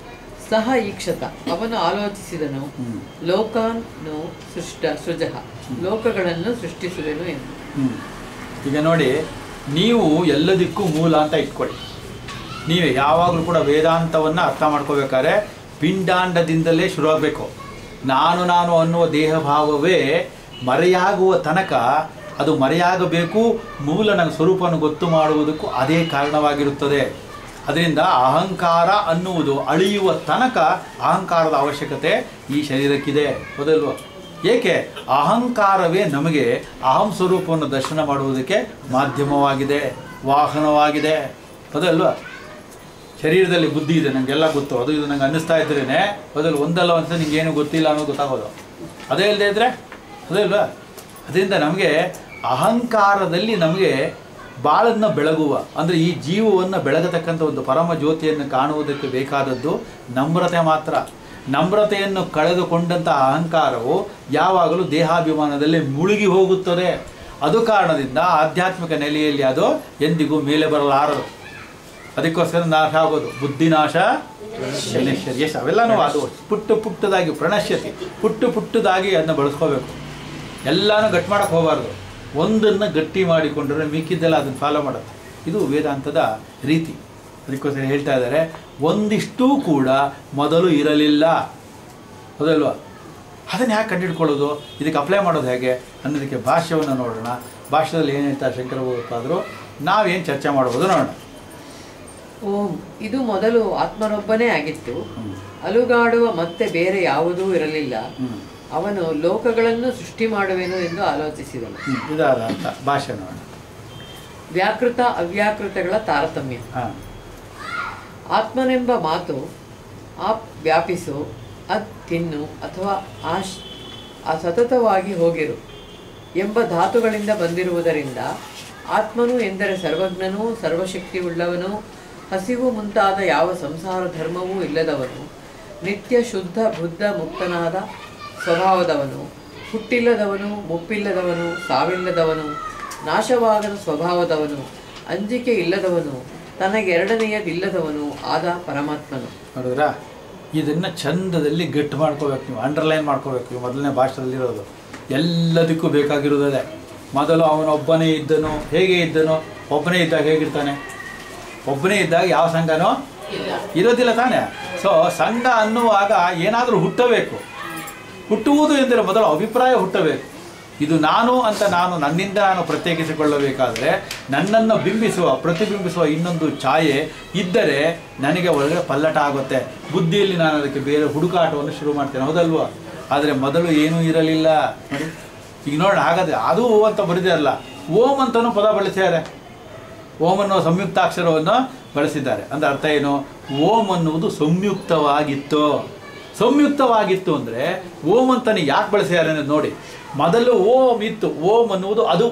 ಸಹ ಈಕ್ಷತ ಅವನು ಆಲೋಚಿಸಿದನು ಹ್ಞೂ ಲೋಕಾನ್ನು ಸೃಷ್ಟ ಸೃಜಃ ಲೋಕಗಳನ್ನು ಸೃಷ್ಟಿಸುವೆನು ಎಂದು ಹ್ಮ್. ಈಗ ನೋಡಿ ನೀವು ಎಲ್ಲದಕ್ಕೂ ಮೂಲ ಅಂತ ಇಟ್ಕೊಳ್ಳಿ ನೀವು ಯಾವಾಗಲೂ ಕೂಡ ವೇದಾಂತವನ್ನು ಅರ್ಥ ಮಾಡ್ಕೋಬೇಕಾದ್ರೆ ಪಿಂಡಾಂಡದಿಂದಲೇ ಶುರುವಾಗಬೇಕು ನಾನು ನಾನು ಅನ್ನುವ ದೇಹ ಭಾವವೇ ಮರೆಯಾಗುವ ತನಕ ಅದು ಮರೆಯಾಗಬೇಕು ಮೂಲ ನನ್ನ ಸ್ವರೂಪವನ್ನು ಗೊತ್ತು ಮಾಡುವುದಕ್ಕೂ ಅದೇ ಕಾರಣವಾಗಿರುತ್ತದೆ ಅದರಿಂದ ಅಹಂಕಾರ ಅನ್ನುವುದು ಅಳಿಯುವ ತನಕ ಅಹಂಕಾರದ ಅವಶ್ಯಕತೆ ಈ ಶರೀರಕ್ಕಿದೆ ಹೌದಲ್ವ ಏಕೆ ಅಹಂಕಾರವೇ ನಮಗೆ ಅಹಂ ಸ್ವರೂಪವನ್ನು ದರ್ಶನ ಮಾಡುವುದಕ್ಕೆ ಮಾಧ್ಯಮವಾಗಿದೆ ವಾಹನವಾಗಿದೆ ಹೌದಲ್ವ ಶರೀರದಲ್ಲಿ ಬುದ್ಧಿ ಇದೆ ನನಗೆಲ್ಲ ಗೊತ್ತು ಅದು ಇದು ನಂಗೆ ಅನ್ನಿಸ್ತಾ ಇದ್ರೇನೆ ಹೌದಲ್ವ ಒಂದಲ್ಲ ಒಂದ್ಸಲ ನಿಂಗೆ ಏನು ಗೊತ್ತಿಲ್ಲ ಅನ್ನೋದು ಗೊತ್ತಾಗೋದು ಅದೇ ಇಲ್ಲದೆ ಇದ್ರೆ ಅದೇ ಅಲ್ವಾ ಅದರಿಂದ ನಮಗೆ ಅಹಂಕಾರದಲ್ಲಿ ನಮಗೆ ಬಾಳನ್ನು ಬೆಳಗುವ ಅಂದರೆ ಈ ಜೀವವನ್ನು ಬೆಳಗತಕ್ಕಂಥ ಒಂದು ಪರಮ ಜ್ಯೋತಿಯನ್ನು ಕಾಣುವುದಕ್ಕೆ ಬೇಕಾದದ್ದು ನಮ್ರತೆ ಮಾತ್ರ ನಮ್ರತೆಯನ್ನು ಕಳೆದುಕೊಂಡಂಥ ಅಹಂಕಾರವು ಯಾವಾಗಲೂ ದೇಹಾಭಿಮಾನದಲ್ಲಿ ಮುಳುಗಿ ಹೋಗುತ್ತದೆ ಅದು ಕಾರಣದಿಂದ ಆಧ್ಯಾತ್ಮಿಕ ನೆಲೆಯಲ್ಲಿ ಅದು ಎಂದಿಗೂ ಮೇಲೆ ಬರಲಾರದು ಅದಕ್ಕೋಸ್ಕರ ನಾಶ ಆಗೋದು ಬುದ್ಧಿನಾಶ ಶನೈಶ್ವರ್ಯ ಎಸ್ ಅವೆಲ್ಲನೂ ಅದು ಪುಟ್ಟ ಪುಟ್ಟದಾಗಿ ಪ್ರಣಶ್ಯತಿ ಪುಟ್ಟು ಪುಟ್ಟದಾಗಿ ಅದನ್ನ ಬಳಸ್ಕೋಬೇಕು ಎಲ್ಲನೂ ಗಟ್ಟಿ ಮಾಡಕ್ಕೆ ಹೋಗಬಾರ್ದು ಒಂದನ್ನು ಗಟ್ಟಿ ಮಾಡಿಕೊಂಡ್ರೆ ಮಿಕ್ಕಿದ್ದೆಲ್ಲ ಅದನ್ನು ಫಾಲೋ ಮಾಡುತ್ತೆ ಇದು ವೇದಾಂತದ ರೀತಿ ಅದಕ್ಕೋಸ್ಕರ ಹೇಳ್ತಾ ಇದ್ದಾರೆ ಒಂದಿಷ್ಟೂ ಕೂಡ ಮೊದಲು ಇರಲಿಲ್ಲ ಹೌದಲ್ವಾ ಅದನ್ನು ಯಾಕೆ ಕಂಡುಹಿಡ್ಕೊಳ್ಳೋದು ಇದಕ್ಕೆ ಅಪ್ಲೈ ಮಾಡೋದು ಹೇಗೆ ಅನ್ನೋದಕ್ಕೆ ಭಾಷ್ಯವನ್ನು ನೋಡೋಣ ಭಾಷ್ಯದಲ್ಲಿ ಏನು ಹೇಳ್ತಾರೆ ಶಂಕರ ಭಗವತ್ಪಾದರು ನಾವೇನು ಚರ್ಚೆ ಮಾಡ್ಬೋದು ನೋಡೋಣ ಓಂ ಇದು ಮೊದಲು ಆತ್ಮನೊಬ್ಬನೇ ಆಗಿತ್ತು ಹ್ಮ್. ಅಲುಗಾಡುವ ಮತ್ತೆ ಬೇರೆ ಯಾವುದೂ ಇರಲಿಲ್ಲ ಹ್ಮ್. ಅವನು ಲೋಕಗಳನ್ನು ಸೃಷ್ಟಿ ಮಾಡುವೆನು ಎಂದು ಆಲೋಚಿಸಿದನು ಹ್ಮ್. ಇದಾದ ಅಂತ ಭಾಷೆ ನೋಡೋಣ ವ್ಯಾಕೃತ ಅವ್ಯಾಕೃತಗಳ ತಾರತಮ್ಯ ಹಾಂ ಆತ್ಮನೆಂಬ ಮಾತು ಆಪ್ ವ್ಯಾಪಿಸು ಅದ್ ತಿನ್ನು ಅಥವಾ ಆಶ್ ಆ ಸತತವಾಗಿ ಹೋಗಿರು ಎಂಬ ಧಾತುಗಳಿಂದ ಬಂದಿರುವುದರಿಂದ ಆತ್ಮನು ಎಂದರೆ ಸರ್ವಜ್ಞನೂ ಸರ್ವಶಕ್ತಿ ಉಳ್ಳವನು ಹಸಿವು ಮುಂತಾದ ಯಾವ ಸಂಸಾರ ಧರ್ಮವೂ ಇಲ್ಲದವನು ನಿತ್ಯ ಶುದ್ಧ ಬುದ್ಧ ಮುಕ್ತನಾದ ಸ್ವಭಾವದವನು ಹುಟ್ಟಿಲ್ಲದವನು ಮುಪ್ಪಿಲ್ಲದವನು ಸಾವಿಲ್ಲದವನು ನಾಶವಾಗದ ಸ್ವಭಾವದವನು ಅಂಜಿಕೆ ಇಲ್ಲದವನು ತನಗೆ ಎರಡನೆಯದಿಲ್ಲದವನು ಆದ ಪರಮಾತ್ಮನು ನೋಡಿದ್ರಾ ಇದನ್ನು ಚಂದದಲ್ಲಿ ಗಟ್ಟು ಮಾಡ್ಕೋಬೇಕು ನೀವು ಅಂಡರ್ಲೈನ್ ಮಾಡ್ಕೋಬೇಕು ನೀವು ಮೊದಲನೇ ಭಾಷೆದಲ್ಲಿರೋದು ಎಲ್ಲದಕ್ಕೂ ಬೇಕಾಗಿರೋದೇ ಮೊದಲು ಅವನೊಬ್ಬನೇ ಇದ್ದನು ಹೇಗೆ ಇದ್ದನು ಒಬ್ಬನೇ ಇದ್ದಾಗ ಹೇಗಿರ್ತಾನೆ ಒಬ್ಬನೇ ಇದ್ದಾಗ ಯಾವ ಸಂಘನೋ ಇರೋದಿಲ್ಲ ತಾನೇ ಸೊ ಸಂಘ ಅನ್ನುವಾಗ ಏನಾದರೂ ಹುಟ್ಟಬೇಕು ಹುಟ್ಟುವುದು ಎಂದರೆ ಮೊದಲು ಅಭಿಪ್ರಾಯ ಹುಟ್ಟಬೇಕು ಇದು ನಾನು ಅಂತ ನಾನು ನನ್ನಿಂದ ನಾನು ಪ್ರತ್ಯೇಕಿಸಿಕೊಳ್ಳಬೇಕಾದರೆ ನನ್ನನ್ನು ಬಿಂಬಿಸುವ ಪ್ರತಿಬಿಂಬಿಸುವ ಇನ್ನೊಂದು ಛಾಯೆ ಇದ್ದರೆ ನನಗೆ ಒಳಗಡೆ ಪಲ್ಲಟ ಆಗುತ್ತೆ ಬುದ್ಧಿಯಲ್ಲಿ ನಾನು ಅದಕ್ಕೆ ಬೇರೆ ಹುಡುಕಾಟವನ್ನು ಶುರು ಮಾಡ್ತೇನೆ ಹೌದಲ್ವಾ ಆದರೆ ಮೊದಲು ಏನೂ ಇರಲಿಲ್ಲ ನೋಡಿ ಈಗ ನೋಡಿ ಹಾಗಾದ್ರೆ ಅದು ಅಂತ ಬರೆದಿರಲ್ಲ ಓಂ ಅಂತಲೂ ಪದ ಬಳಸ್ಯಾರೆ ಓಂ ಅನ್ನೋ ಸಂಯುಕ್ತಾಕ್ಷರವನ್ನು ಬಳಸಿದ್ದಾರೆ ಅಂದ್ರೆ ಅರ್ಥ ಏನು ಓಂ ಅನ್ನುವುದು ಸಂಯುಕ್ತವಾಗಿತ್ತು ಸಂಯುಕ್ತವಾಗಿತ್ತು ಅಂದರೆ ಓಂ ಅಂತಾನೆ ಯಾಕೆ ಬಳಸಿದ್ದಾರೆ ಅನ್ನೋದು ನೋಡಿ ಮೊದಲು ಓಂ ಇತ್ತು ಓಂ ಅನ್ನುವುದು ಅದು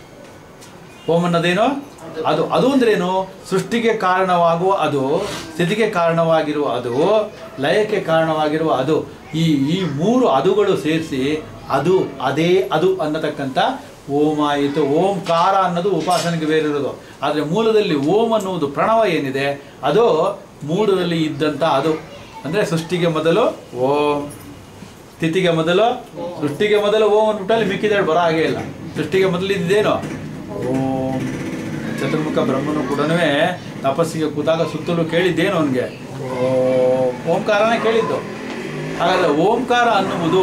ಓಂ ಅನ್ನೋದೇನು ಅದು ಅದು ಅಂದ್ರೇನು ಸೃಷ್ಟಿಗೆ ಕಾರಣವಾಗುವ ಅದು ಸ್ಥಿತಿಗೆ ಕಾರಣವಾಗಿರುವ ಅದು ಲಯಕ್ಕೆ ಕಾರಣವಾಗಿರುವ ಅದು ಈ ಈ ಮೂರು ಅದುಗಳು ಸೇರಿಸಿ ಅದು ಅದೇ ಅದು ಅನ್ನತಕ್ಕಂಥ ಓಂ ಆಯಿತು ಓಂಕಾರ ಅನ್ನೋದು ಉಪಾಸನೆಗೆ ಬೇರೆ ಇರೋದು ಆದರೆ ಮೂಲದಲ್ಲಿ ಓಂ ಅನ್ನುವುದು ಪ್ರಣವ ಏನಿದೆ ಅದು ಮೂರರಲ್ಲಿ ಇದ್ದಂಥ ಅದು ಅಂದರೆ ಸೃಷ್ಟಿಗೆ ಮೊದಲು ಓಂ ಸ್ಥಿತಿಗೆ ಮೊದಲು ಸೃಷ್ಟಿಗೆ ಮೊದಲು ಓಂ ಅಂದ್ಬಿಟ್ಟಲ್ಲಿ ಮಿಕ್ಕಿದ ಬರೋ ಹಾಗೆ ಇಲ್ಲ ಸೃಷ್ಟಿಗೆ ಮೊದಲು ಇದ್ದೇನು ಓಂ ಚತುರ್ಮುಖ ಬ್ರಹ್ಮನು ಕೂಡ ತಪಸ್ಸಿಗೆ ಕೂತಾಗ ಸುತ್ತಲೂ ಕೇಳಿದ್ದೇನು ಅವನಿಗೆ ಓಂ ಓಂಕಾರನೇ ಕೇಳಿದ್ದು ಹಾಗಾದ್ರೆ ಓಂಕಾರ ಅನ್ನುವುದು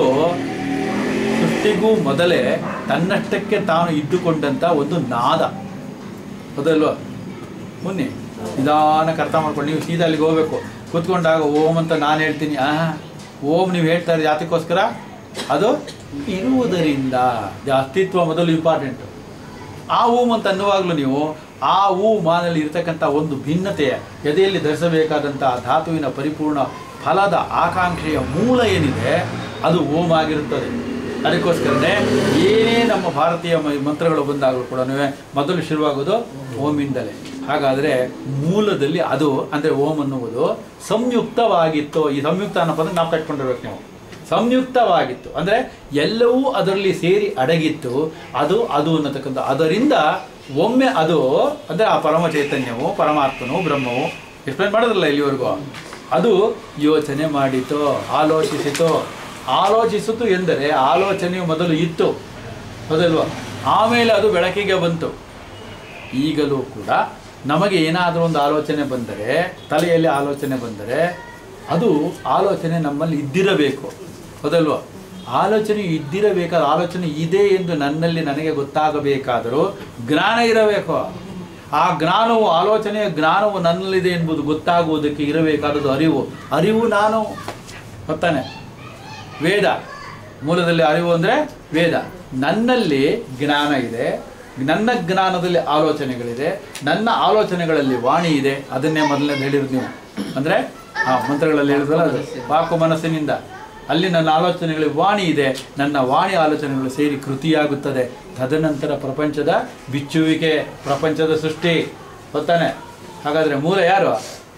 ಸೃಷ್ಟಿಗೂ ಮೊದಲೇ ತನ್ನಷ್ಟಕ್ಕೆ ತಾನು ಇದ್ದುಕೊಂಡಂತ ಒಂದು ನಾದ ಹೌದಲ್ವಾ ಮುನ್ನಿ ನಿಧಾನಕ್ಕೆ ಅರ್ಥ ಮಾಡ್ಕೊಂಡು ನೀವು ಸೀದಾ ಅಲ್ಲಿಗೆ ಹೋಗ್ಬೇಕು ಕೂತ್ಕೊಂಡಾಗ ಓಂ ಅಂತ ನಾನು ಹೇಳ್ತೀನಿ ಆ ಓಂ ನೀವು ಹೇಳ್ತಾ ಇರೋದು ಯಾತಕ್ಕೋಸ್ಕರ ಅದು ಇರುವುದರಿಂದ ದ ಅಸ್ತಿತ್ವ ಮೊದಲು ಇಂಪಾರ್ಟೆಂಟ್ ಆ ಓಂ ಅಂತ ಅನ್ನುವಾಗಲೂ ನೀವು ಆ ಹೂ ಮಾನಲ್ಲಿ ಇರತಕ್ಕಂಥ ಒಂದು ಭಿನ್ನತೆಯ ಎದೆಯಲ್ಲಿ ಧರಿಸಬೇಕಾದಂಥ ಧಾತುವಿನ ಪರಿಪೂರ್ಣ ಫಲದ ಆಕಾಂಕ್ಷೆಯ ಮೂಲ ಏನಿದೆ ಅದು ಓಂ ಆಗಿರುತ್ತದೆ ಅದಕ್ಕೋಸ್ಕರನೇ ಏನೇ ನಮ್ಮ ಭಾರತೀಯ ಮ- ಮಂತ್ರಗಳು ಬಂದಾಗಲೂ ಕೂಡ ಮೊದಲು ಶುರುವಾಗೋದು ಓಮಿಂದಲೇ ಹಾಗಾದರೆ ಮೂಲದಲ್ಲಿ ಅದು ಅಂದರೆ ಓಂ ಅನ್ನುವುದು ಸಂಯುಕ್ತವಾಗಿತ್ತು ಈ ಸಂಯುಕ್ತ ಅನ್ನೋ ಪದ ನಾವು ಕಟ್ಕೊಂಡಿರ್ಬೇಕು ನೀವು ಸಂಯುಕ್ತವಾಗಿತ್ತು ಅಂದರೆ ಎಲ್ಲವೂ ಅದರಲ್ಲಿ ಸೇರಿ ಅಡಗಿತ್ತು ಅದು ಅದು ಅನ್ನತಕ್ಕಂಥ ಅದರಿಂದ ಒಮ್ಮೆ ಅದು ಅಂದರೆ ಆ ಪರಮ ಚೈತನ್ಯವು ಪರಮಾತ್ಮನು ಬ್ರಹ್ಮವು ಎಕ್ಸ್ಪ್ಲೇನ್ ಮಾಡೋದಿಲ್ಲ ಇಲ್ಲಿವರೆಗೂ ಅದು ಯೋಚನೆ ಮಾಡಿತು ಆಲೋಚಿಸಿತು ಆಲೋಚಿಸಿತು ಎಂದರೆ ಆಲೋಚನೆಯು ಮೊದಲು ಇತ್ತು ಹೌದಲ್ವಾ ಆಮೇಲೆ ಅದು ಬೆಳಕಿಗೆ ಬಂತು ಈಗಲೂ ಕೂಡ ನಮಗೆ ಏನಾದರೂ ಒಂದು ಆಲೋಚನೆ ಬಂದರೆ ತಲೆಯಲ್ಲಿ ಆಲೋಚನೆ ಬಂದರೆ ಅದು ಆಲೋಚನೆ ನಮ್ಮಲ್ಲಿ ಇದ್ದಿರಬೇಕು ಹೌದಲ್ವಾ ಆಲೋಚನೆ ಇದ್ದಿರಬೇಕಾದ ಆಲೋಚನೆ ಇದೆ ಎಂದು ನನ್ನಲ್ಲಿ ನನಗೆ ಗೊತ್ತಾಗಬೇಕಾದರೂ ಜ್ಞಾನ ಇರಬೇಕು ಆ ಜ್ಞಾನವು ಆಲೋಚನೆಯ ಜ್ಞಾನವು ನನ್ನಲ್ಲಿದೆ ಎಂಬುದು ಗೊತ್ತಾಗುವುದಕ್ಕೆ ಇರಬೇಕಾದದ್ದು ಅರಿವು ಅರಿವು ನಾನು ಗೊತ್ತಾನೆ ವೇದ ಮೂಲದಲ್ಲಿ ಅರಿವು ಅಂದರೆ ವೇದ ನನ್ನಲ್ಲಿ ಜ್ಞಾನ ಇದೆ ನನ್ನ ಜ್ಞಾನದಲ್ಲಿ ಆಲೋಚನೆಗಳಿದೆ ನನ್ನ ಆಲೋಚನೆಗಳಲ್ಲಿ ವಾಣಿ ಇದೆ ಅದನ್ನೇ ಮೊದಲನೇದು ಹೇಳಿರೋದು ನೀವು ಅಂದರೆ ಆ ಮಂತ್ರಗಳಲ್ಲಿ ಹೇಳಿದ್ರಲ್ಲ ಅದು ವಾಕು ಮನಸ್ಸಿನಿಂದ ಅಲ್ಲಿ ನನ್ನ ಆಲೋಚನೆಗಳಿಗೆ ವಾಣಿ ಇದೆ ನನ್ನ ವಾಣಿ ಆಲೋಚನೆಗಳು ಸೇರಿ ಕೃತಿಯಾಗುತ್ತದೆ ತದನಂತರ ಪ್ರಪಂಚದ ಬಿಚ್ಚುವಿಕೆ ಪ್ರಪಂಚದ ಸೃಷ್ಟಿ ಗೊತ್ತಾನೆ ಹಾಗಾದರೆ ಮೂಲ ಯಾರು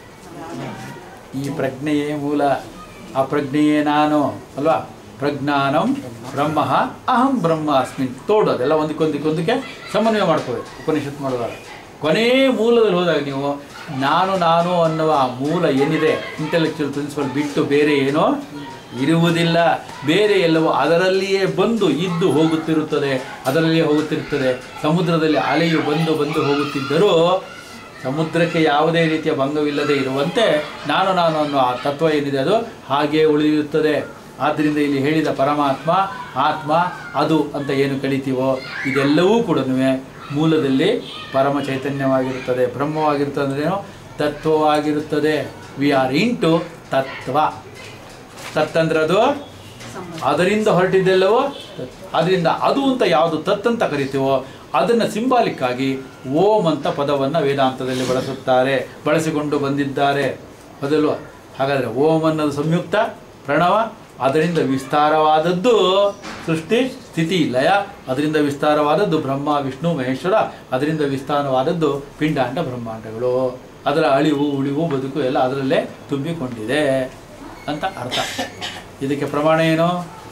ಈ ಪ್ರಜ್ಞೆಯೇ ಮೂಲ ಆ ಪ್ರಜ್ಞೆಯೇ ನಾನು ಅಲ್ವಾ ಪ್ರಜ್ಞಾನಂ ಬ್ರಹ್ಮ ಅಹಂ ಬ್ರಹ್ಮ ಅಸ್ಮಿನ್ ತೋಡು ಅದೆಲ್ಲ ಒಂದಕ್ಕೊಂದಕ್ಕೊಂದಕ್ಕೆ ಸಮನ್ವಯ ಮಾಡ್ಕೋಬೇಕು ಉಪನಿಷತ್ ಮಾಡುವಾಗ ಕೊನೇ ಮೂಲದಲ್ಲಿ ಹೋದಾಗ ನೀವು ನಾನು ನಾನು ಅನ್ನುವ ಆ ಮೂಲ ಏನಿದೆ ಇಂಟೆಲೆಕ್ಚುಯಲ್ ಪ್ರಿನ್ಸಿಪಲ್ ಬಿಟ್ಟು ಬೇರೆ ಏನೋ ಇರುವುದಿಲ್ಲ ಬೇರೆ ಎಲ್ಲವೋ ಅದರಲ್ಲಿಯೇ ಬಂದು ಇದ್ದು ಹೋಗುತ್ತಿರುತ್ತದೆ ಅದರಲ್ಲಿಯೇ ಹೋಗುತ್ತಿರುತ್ತದೆ ಸಮುದ್ರದಲ್ಲಿ ಅಲೆಯು ಬಂದು ಬಂದು ಹೋಗುತ್ತಿದ್ದರೂ ಸಮುದ್ರಕ್ಕೆ ಯಾವುದೇ ರೀತಿಯ ಭಂಗವಿಲ್ಲದೆ ಇರುವಂತೆ ನಾನು ನಾನು ಅನ್ನೋ ಆ ತತ್ವ ಏನಿದೆ ಅದು ಹಾಗೇ ಉಳಿದಿರುತ್ತದೆ ಆದ್ದರಿಂದ ಇಲ್ಲಿ ಹೇಳಿದ ಪರಮಾತ್ಮ ಆತ್ಮ ಅದು ಅಂತ ಏನು ಕಲಿತೀವೋ ಇದೆಲ್ಲವೂ ಕೂಡ ಮೂಲದಲ್ಲಿ ಪರಮ ಚೈತನ್ಯವಾಗಿರುತ್ತದೆ ಬ್ರಹ್ಮವಾಗಿರುತ್ತದೆ ಅಂದ್ರೇನು ತತ್ವವಾಗಿರುತ್ತದೆ ವಿ ಆರ್ ಇಂಟು ತತ್ವ ತತ್ತಂದ್ರೆ ಅದು ಅದರಿಂದ ಹೊರಟಿದ್ದೆಲ್ಲವೋ ತತ್. ಅದರಿಂದ ಅದು ಅಂತ ಯಾವುದು ತತ್ ಅಂತ ಕರಿತೀವೋ ಅದನ್ನು ಸಿಂಬಾಲಿಕ್ ಆಗಿ ಓಂ ಅಂತ ಪದವನ್ನು ವೇದಾಂತದಲ್ಲಿ ಬಳಸುತ್ತಾರೆ ಬಳಸಿಕೊಂಡು ಬಂದಿದ್ದಾರೆ ಹೌದಲ್ವ ಹಾಗಾದರೆ ಓಂ ಅನ್ನೋದು ಸಂಯುಕ್ತ ಪ್ರಣವ ಅದರಿಂದ ವಿಸ್ತಾರವಾದದ್ದು ಸೃಷ್ಟಿ ಸ್ಥಿತಿ ಲಯ ಅದರಿಂದ ವಿಸ್ತಾರವಾದದ್ದು ಬ್ರಹ್ಮ ವಿಷ್ಣು ಮಹೇಶ್ವರ ಅದರಿಂದ ವಿಸ್ತಾರವಾದದ್ದು ಪಿಂಡಾಂಡ ಬ್ರಹ್ಮಾಂಡಗಳು ಅದರ ಅಳಿವು ಉಳಿವು ಬದುಕು ಎಲ್ಲ ಅದರಲ್ಲೇ ತುಂಬಿಕೊಂಡಿದೆ ಅಂತ ಅರ್ಥ ಇದಕ್ಕೆ ಪ್ರಮಾಣ ಏನು